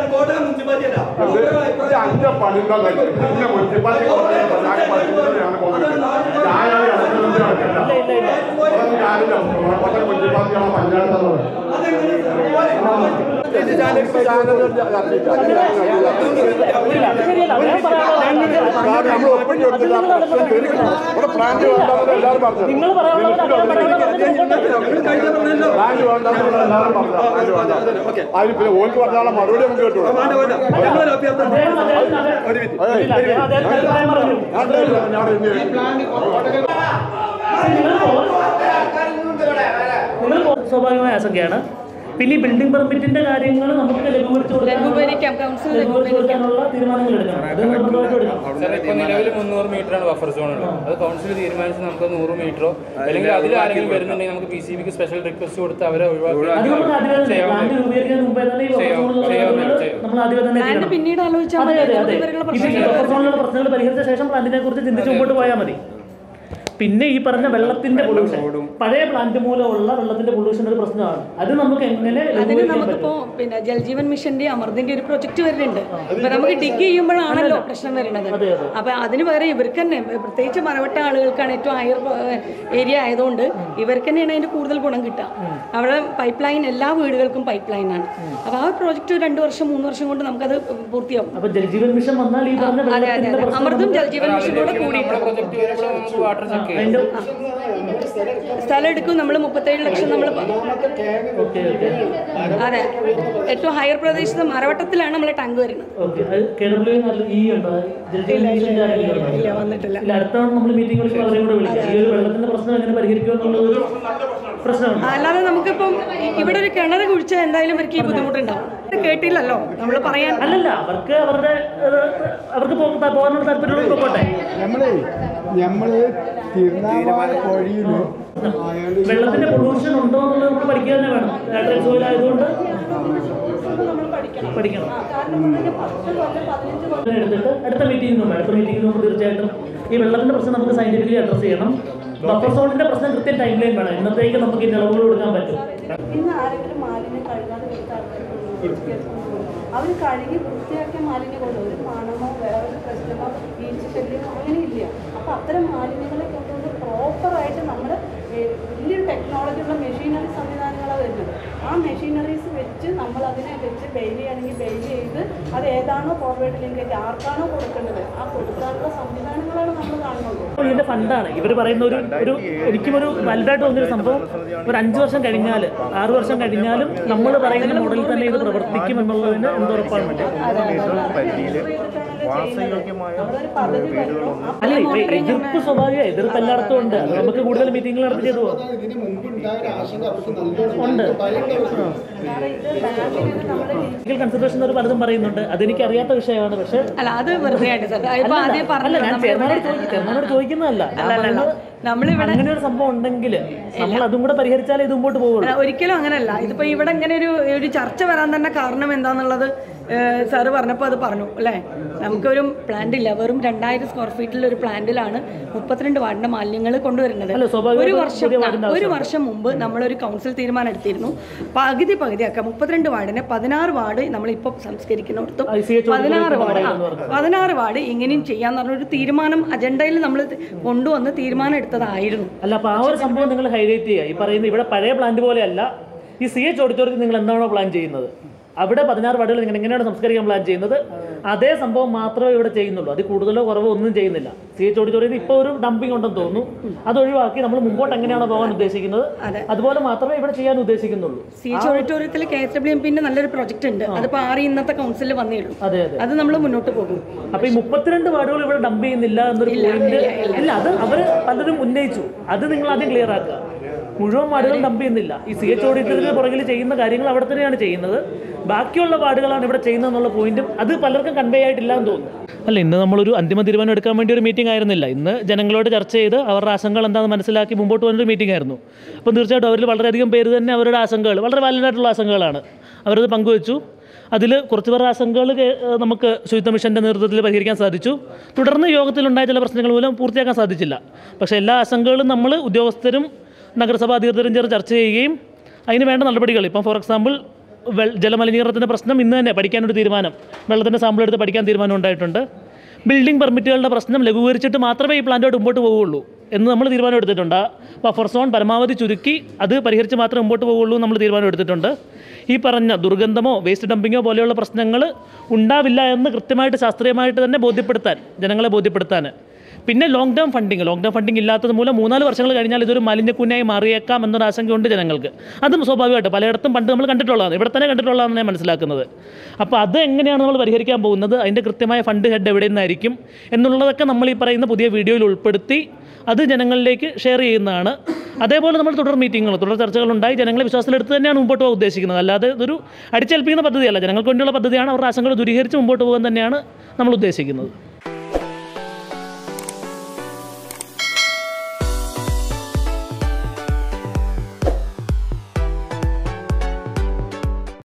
ഇത് അഞ്ച പണിന്താ പിന്നെ മുനിസിപ്പാലിറ്റി ഞാൻ പതിമൂന്നിനാണ് പോകുന്നത് ഞാനാണ് ഇടതുമുന്നണി നടക്കണ്ട. അതൊന്നും കാര്യമില്ല. കോട്ടയം മുനിസിപ്പാലിറ്റിയാണ് പഞ്ചായത്ത് നമ്മൾ ഒപ്പം കൊടുത്തില്ല പ്രശ്നം തീർക്കണം ഇവിടെ പ്ലാന്റ് വേണ്ടെന്ന് എല്ലാവരും പറഞ്ഞു നിങ്ങൾ പറയാനുള്ളത് അദ്ദേഹം പ്ലാന്റ് വേണ്ടെന്ന് എല്ലാവരും പറഞ്ഞു പ്ലാന്റ് വേണ്ട അതിന് പിന്നെ ഓർക്ക് പറഞ്ഞാൽ മറുപടി നമുക്ക് കേട്ടു നിങ്ങൾ സ്വാഭാവികമായ ആശങ്കയാണ് പിന്നെ ഈ ബിൽഡിംഗ് പെർമിറ്റിന്റെ കാര്യങ്ങൾ നമുക്ക് ലഘൂകരിച്ചു കൊടുക്കാൻ- ലഘൂകരിക്കാം കൗൺസിൽ ലഘൂകരിച്ചു കൊടുക്കാനുള്ള തീരുമാനങ്ങൾ എടുക്കണം അത് നിർബന്ധമായിട്ടും എടുക്കണം സാർ ഇപ്പൊ നിലവിൽ മുന്നൂറ് മീറ്റർ ആണ് ബഫർ സോൺ ഉള്ളത് അത് കൗൺസിൽ തീരുമാനിച്ച് നമുക്ക് നൂറ് മീറ്ററോ അല്ലെങ്കിൽ അതിൽ ആരെങ്കിലും വരുന്നുണ്ടെങ്കിൽ നമുക്ക് പി സി ബിക്ക് സ്പെഷ്യൽ റിക്വസ്റ്റ് കൊടുത്ത് അവരെ അത് നമുക്ക് ആദ്യമേ ഒഴിവാക്കി തന്നെ പ്ലാന്റ് രൂപീകരിക്കുന്നതിന് മുമ്പേ തന്നെ ഈ ബഫർ ചെയ്യാം, സോണിലുള്ള ചെയ്യാം, കാര്യങ്ങൾ ചെയ്യാം. നമ്മൾ ആദ്യമേ തന്നെ പ്ലാന്റ് ചെയ്യണം. പിന്നീട് ആലോചിച്ചാൽ അതെ മതി അതെ അതെ ഇതുവരെയുള്ള ഇത് ഈ ബഫർ സോണിലുള്ള പ്രശ്നങ്ങൾ പരിഹരിച്ച ശേഷം പ്ലാന്റിനെ കുറിച്ച് ചിന്തിച്ച് മുമ്പോട്ട് പോയാൽ മതി പിന്നെ ഈ പറഞ്ഞ വെള്ളത്തിന്റെ പൊല്യൂഷൻ പഴയ പ്ലാന്റ് മൂലമുള്ള വെള്ളത്തിന്റെ പൊല്യൂഷൻ ഒരു പ്രശ്നമാണ് അത് നമുക്ക് എങ്ങനെ അതിന് ലഘൂകരിക്കാൻ നമുക്കിപ്പോ പിന്നെ ജൽജീവൻ മിഷന്റെ അമൃതിന്റെ ഒരു പ്രൊജക്ട് വരുന്നുണ്ട് ഇപ്പൊ നമുക്ക് ഡിഗ് ചെയ്യുമ്പോഴാണല്ലോ പ്രശ്നം വരുന്നത് അപ്പൊ അതിന് പകരം ഇവർക്ക് തന്നെ പ്രത്യേകിച്ച് മറവട്ട ആളുകൾക്കാണ് ഏറ്റവും ഹയർ ഏരിയ ആയതുകൊണ്ട് ഇവർക്ക് തന്നെയാണ് അതിന്റെ കൂടുതൽ ഗുണം കിട്ടുക അവിടെ പൈപ്പ് ലൈൻ എല്ലാ വീടുകൾക്കും പൈപ്പ് ലൈൻ ആണ് അപ്പൊ ആ പ്രോജക്റ്റ് രണ്ട് വർഷം മൂന്ന് വർഷം കൊണ്ട് നമുക്കത് പൂർത്തിയാവും അപ്പൊ ജൽജീവൻ മിഷൻ വന്നാൽ ഈ പറഞ്ഞ അതെ അതെ വെള്ളത്തിന്റെ അതെ പ്രശ്നം അമൃതും നമുക്ക് ജൽജീവൻ മിഷനോട് കൂടിയിട്ട് പ്രൊജക്ട് വരുമ്പോൾ നമുക്ക് വാട്ടർ ചെക്ക് അതിന്റെ സ്ഥലം എടുക്കും നമ്മൾ മുപ്പത്തേഴ് ലക്ഷം നമ്മൾ അതെ ഏറ്റവും ഹയർ പ്രദേശത്ത് മരവട്ടത്തിലാണ് നമ്മളെ ടാങ്ക് വരുന്നത് ഓക്കെ അത് കെ ഡബ്ല്യു നല്ല ഈ ഉണ്ടോ ജൽജീവൻ മിഷന്റെ ആരെങ്കിലും ഉണ്ടോ? ഇല്ല വന്നിട്ടില്ല ഇല്ല അടുത്ത തവണ നമ്മൾ മീറ്റിംഗ് വിളിക്കുമ്പോൾ അവരെയും കൂടെ വിളിക്കാം ഈ ഒരു വെള്ളത്തിന്റെ പ്രശ്നം എങ്ങനെ പരിഹരിക്കുക എന്നുള്ളത് ഒരു പ്രശ്നമാണ് അല്ലാതെ നമുക്കിപ്പം ഇവിടെ ഒരു കിണർ കുഴിച്ചാൽ എന്തായാലും ഇവർക്ക് ഈ ബുദ്ധിമുട്ടുണ്ടാവും ഇത് കേട്ടില്ലല്ലോ നമ്മൾ പറയാൻ അല്ലല്ല അവർക്ക് അവരുടെ ഏഹ്, അവർക്ക് പോ- പോകാനുള്ള താല്പര്യമുള്ള പോകട്ടെ നമ്മളെ നമ്മള് തിരുനാവായ കോഴിയില് വെള്ളത്തിന്റെ പൊല്യൂഷൻ ഉണ്ടോ എന്നുള്ളത് നമുക്ക് പഠിക്കുക തന്നെ വേണം ലാറ്ററൽ സോയിൽ ആയതുകൊണ്ട് പഠിക്കണം എടുത്തിട്ട് അടുത്ത മീറ്റിംഗ് മുമ്പ് അടുത്ത മീറ്റിംഗിന് മുമ്പ് തീർച്ചയായിട്ടും ഈ വെള്ളത്തിന്റെ പ്രശ്നം നമുക്ക് സയന്റിഫിക്കലി അഡ്രസ് ചെയ്യണം ബഫർ സോണിന്റെ പ്രശ്നം കൃത്യം ടൈം ലൈൻ വേണം ഇന്നത്തേക്ക് നമുക്ക് ഈ നിലവുകൾ കൊടുക്കാൻ പറ്റും ഇന്ന് ആരെങ്കിലും മാലിന്യം കഴുകാതെ കൊടുത്ത ആൾക്കാർ അവർ കഴുകി വൃത്തിയാക്കിയ മാലിന്യം കൊണ്ട് ഒരു മണമോ വേറൊരു പ്രശ്നമോ ഈച്ച ശല്യമോ അങ്ങനെ ഇല്ല അപ്പൊ അത്തരം മാലിന്യങ്ങളെ കൊണ്ടുകൊണ്ട് പ്രോപ്പറായിട്ട് നമ്മൾ വലിയൊരു ടെക്നോളജി ഉള്ള മെഷീനറി സംവിധാനങ്ങളാണ് വരുന്നത് ആ മെഷീനറീസ് വെച്ച് നമ്മൾ അതിനെ വെച്ച് ബെയിൽ ചെയ്യണമെങ്കിൽ ബെയിൽ ചെയ്ത് അത് ഏതാണോ ഫോർവേഡ് ലിങ്കേജ് ആർക്കാണോ കൊടുക്കേണ്ടത് ആ കൊടുക്കാനുള്ള സംവിധാനങ്ങളാണ് നമ്മൾ കാണുന്നുള്ളൂ അപ്പോൾ ഇതിന്റെ ഫണ്ടാണ് ഇവർ പറയുന്ന ഒരു ഒരു എനിക്കും ഒരു വലുതായിട്ട് തോന്നിയൊരു സംഭവം ഒരു അഞ്ച് വർഷം കഴിഞ്ഞാൽ ആറ് വർഷം കഴിഞ്ഞാലും നമ്മൾ പറയുന്ന മോഡലിൽ തന്നെ ഇത് പ്രവർത്തിക്കും എന്നുള്ളതിന് എന്തുറപ്പാണ് മറ്റേ അല്ല ഇപ്പൊ എതിർപ്പ് സ്വാഭാവിക എതിർപ്പ് എല്ലായിടത്തും ഉണ്ട് അത് നമുക്ക് കൂടുതൽ മീറ്റിംഗുകൾ നടത്തി ചെയ്തു പോകാം ഇതിന് മുമ്പ് ഉണ്ടായ ഒരു ആശങ്ക അവർക്ക് നല്ലോണം ഉണ്ട്. ലീഗൽ കൺസിഡറേഷൻ ഒരു പലതും പറയുന്നുണ്ട് അതെനിക്ക് അറിയാത്ത വിഷയമാണ് പക്ഷേ അല്ല അത് വെറുതെ ആയിട്ട് സാർ ഇപ്പൊ അല്ല, ആദ്യം അല്ല ഞാൻ പറഞ്ഞു ചെയർമാനോട് ചോദിക്കും ചെയർമാനോട് ചോദിക്കുന്നതല്ല ഞാൻ അല്ല, അല്ല, അല്ല. പറയുന്നത് നമ്മളിവിടെ അങ്ങനെ ഒരു സംഭവം ഉണ്ടെങ്കിൽ നമ്മൾ അതും കൂടെ പരിഹരിച്ചാലേ ഇത് മുമ്പോട്ട് പോകുള്ളൂ അല്ല, ഒരിക്കലും അങ്ങനെയല്ല ഇതിപ്പോ ഇവിടെ ഇങ്ങനെ ഒരു ഒരു ചർച്ച വരാൻ തന്നെ കാരണം എന്താന്നുള്ളത് സാറ് പറഞ്ഞപ്പോൾ അത് പറഞ്ഞു അല്ലേ നമുക്കൊരു പ്ലാന്റ് ഇല്ല വെറും രണ്ടായിരം സ്ക്വയർ ഫീറ്റിൽ ഒരു പ്ലാന്റിലാണ് മുപ്പത്തിരണ്ട് വാർഡിന്റെ മാലിന്യങ്ങൾ കൊണ്ടുവരുന്നത് അല്ല, സ്വാഭാവികമായിട്ടും ഒരു വർഷം പുതിയ വാർഡിന്റെ ഒരു ആവശ്യമാണ്. വർഷം മുമ്പ് നമ്മളൊരു കൗൺസിൽ തീരുമാനം എടുത്തിരുന്നു പകുതി പകുതിയാക്കാം മുപ്പത്തിരണ്ട് വാർഡിനെ പതിനാറ് വാർഡ് നമ്മളിപ്പോൾ സംസ്കരിക്കുന്നിടത്തും ICH പതിനാറ് വാർഡ് ആ, എന്ന് പറഞ്ഞു. പതിനാറ് വാർഡ് ഇങ്ങനെയും ചെയ്യാന്ന് പറഞ്ഞൊരു തീരുമാനം അജണ്ടയിൽ നമ്മൾ കൊണ്ടുവന്ന് തീരുമാനം എടുത്തതായിരുന്നു അല്ല അപ്പോൾ ആ ഒരു സംഭവം നിങ്ങൾ ഹൈലൈറ്റ് ചെയ്യുക ഈ പറയുന്ന ഇവിടെ പഴയ പ്ലാന്റ് പോലെയല്ല ഈ സി എച്ച് ഓഡിറ്റോറിയത്തിൽ നിങ്ങൾ എന്താണോ പ്ലാൻ ചെയ്യുന്നത് അവിടെ പതിനാറ് വാർഡുകൾ നിങ്ങൾ എങ്ങനെയാണ് സംസ്കരിക്കാൻ പ്ലാൻ ചെയ്യുന്നത് അതേ സംഭവം മാത്രമേ ഇവിടെ ചെയ്യുന്നുള്ളൂ അത് കൂടുതലോ കുറവോ ഒന്നും ചെയ്യുന്നില്ല സി എച്ച് ഓഡിറ്റോറിയത്തിൽ ഇപ്പോൾ ഒരു ഡംപിംഗ് ഉണ്ടെന്ന് തോന്നുന്നു അത് ഒഴിവാക്കി നമ്മൾ മുമ്പോട്ട് എങ്ങനെയാണോ പോകാൻ ഉദ്ദേശിക്കുന്നത് അതുപോലെ മാത്രമേ ഇവിടെ ചെയ്യാൻ ഉദ്ദേശിക്കുന്നുള്ളൂ സി എച്ച് ഓഡിറ്റോറിയത്തിൽ കെ എസ് ഡബ്ല്യു എം പിന്റെ നല്ലൊരു പ്രൊജക്ട് ഉണ്ട് അതിപ്പോ ആറ് ഇന്നത്തെ കൗൺസിലിൽ വന്നേ ഉള്ളൂ അതെ അതെ അത് നമ്മൾ മുന്നോട്ട് പോകും അപ്പൊ ഈ മുപ്പത്തിരണ്ട് വാർഡുകൾ ഇവിടെ ഡംപ് ചെയ്യുന്നില്ല എന്നൊരു പോയിന്റ് ഇല്ല അത് അവര് പലരും ഉന്നയിച്ചു അത് നിങ്ങൾ ആദ്യം ക്ലിയർ ആക്കുക മുഴുവൻ വാർഡുകൾ ഡംപ് ചെയ്യുന്നില്ല ഈ സി എച്ച് ഓഡിറ്ററിന് പുറകിൽ ചെയ്യുന്ന കാര്യങ്ങൾ അവിടെ തന്നെയാണ് ചെയ്യുന്നത് ബാക്കിയുള്ള വാർഡുകളാണ് ഇവിടെ ചെയ്യുന്നത് എന്നുള്ള പോയിന്റും അത് പലർക്കും കൺവേ ആയിട്ടില്ല എന്ന് തോന്നുന്നു അല്ല ഇന്ന് നമ്മളൊരു അന്തിമ തീരുമാനം എടുക്കാൻ വേണ്ടി ഒരു മീറ്റിംഗ് ആയിരുന്നില്ല ഇന്ന് ജനങ്ങളോട് ചർച്ച ചെയ്ത് അവരുടെ ആശങ്കകൾ എന്താണെന്ന് മനസ്സിലാക്കി മുമ്പോട്ട് പോകുന്നൊരു മീറ്റിംഗ് ആയിരുന്നു അപ്പം തീർച്ചയായിട്ടും അവരിൽ വളരെയധികം പേര് തന്നെ അവരുടെ ആശങ്കകൾ വളരെ വാലിഡായിട്ടുള്ള ആശങ്കകളാണ് അവരത് പങ്കുവച്ചു അതിൽ കുറച്ച് പേർ ആശങ്കകൾ കേ- ഏഹ് നമുക്ക് ശുചിത്വ മിഷൻ്റെ നേതൃത്വത്തിൽ പരിഹരിക്കാൻ സാധിച്ചു തുടർന്ന് യോഗത്തിലുണ്ടായ ചില പ്രശ്നങ്ങൾ മൂലം പൂർത്തിയാക്കാൻ സാധിച്ചില്ല പക്ഷേ എല്ലാ ആശങ്കകളും നമ്മൾ ഉദ്യോഗസ്ഥരും നഗരസഭാ അധികൃതരും ചേർന്ന് ചർച്ച ചെയ്യുകയും അതിന് വേണ്ട നടപടികൾ ഇപ്പം ഫോർ എക്സാമ്പിൾ വെൾ ജലമലിനീകരണത്തിൻ്റെ പ്രശ്നം ഇന്ന് തന്നെ പഠിക്കാനൊരു തീരുമാനം വെള്ളത്തിൻ്റെ സാമ്പിൾ എടുത്ത് പഠിക്കാൻ തീരുമാനം ഉണ്ടായിട്ടുണ്ട് ബിൽഡിംഗ് പെർമിറ്റുകളുടെ പ്രശ്നം ലഘൂകരിച്ചിട്ട് മാത്രമേ ഈ പ്ലാന്റോട്ട് മുമ്പോട്ട് പോവുകയുള്ളൂ എന്ന് നമ്മൾ തീരുമാനം എടുത്തിട്ടുണ്ട് ബഫർ സോൺ പരമാവധി ചുരുക്കി അത് പരിഹരിച്ച് മാത്രമേ മുമ്പോട്ട് പോവുകയുള്ളൂ എന്ന് നമ്മൾ തീരുമാനം എടുത്തിട്ടുണ്ട് ഈ പറഞ്ഞ ദുർഗന്ധമോ വേസ്റ്റ് ഡംപിങ്ങോ പോലെയുള്ള പ്രശ്നങ്ങൾ ഉണ്ടാവില്ല എന്ന് കൃത്യമായിട്ട് ശാസ്ത്രീയമായിട്ട് തന്നെ ബോധ്യപ്പെടുത്താൻ ജനങ്ങളെ ബോധ്യപ്പെടുത്താൻ പിന്നെ long term funding long term funding ഇല്ലാത്തത് മൂലം മൂന്നാല് വർഷങ്ങൾ കഴിഞ്ഞാൽ ഇതൊരു മാലിന്യക്കുന്നായി മാറിയേക്കാം എന്നൊരു ആശങ്കയുണ്ട് ജനങ്ങൾക്ക് അതും സ്വാഭാവികമായിട്ട് പലയിടത്തും പണ്ട് നമ്മൾ കണ്ടിട്ടുള്ളതാണ് ഇവിടെ തന്നെ കണ്ടിട്ടുള്ളതാണ് ഞാൻ മനസ്സിലാക്കുന്നത് അപ്പോൾ അത് എങ്ങനെയാണ് നമ്മൾ പരിഹരിക്കാൻ പോകുന്നത് അതിൻ്റെ കൃത്യമായ ഫണ്ട് ഹെഡ് എവിടെ നിന്നായിരിക്കും എന്നുള്ളതൊക്കെ നമ്മൾ ഈ പറയുന്ന പുതിയ വീഡിയോയിൽ ഉൾപ്പെടുത്തി അത് ജനങ്ങളിലേക്ക് ഷെയർ ചെയ്യുന്നതാണ് അതേപോലെ നമ്മൾ തുടർ മീറ്റിങ്ങുകൾ തുടർ ചർച്ചകളുണ്ടായി ജനങ്ങളെ വിശ്വാസത്തിലെടുത്ത് തന്നെയാണ് മുമ്പോട്ട് പോകാൻ ഉദ്ദേശിക്കുന്നത് അല്ലാതെ ഇതൊരു അടിച്ചേൽപ്പിക്കുന്ന പദ്ധതിയല്ല ജനങ്ങൾക്ക് വേണ്ടിയുള്ള പദ്ധതിയാണ് അവരുടെ ആശങ്കകൾ ദൂരീകരിച്ച് മുമ്പോട്ട് പോകാൻ തന്നെയാണ് നമ്മൾ ഉദ്ദേശിക്കുന്നത്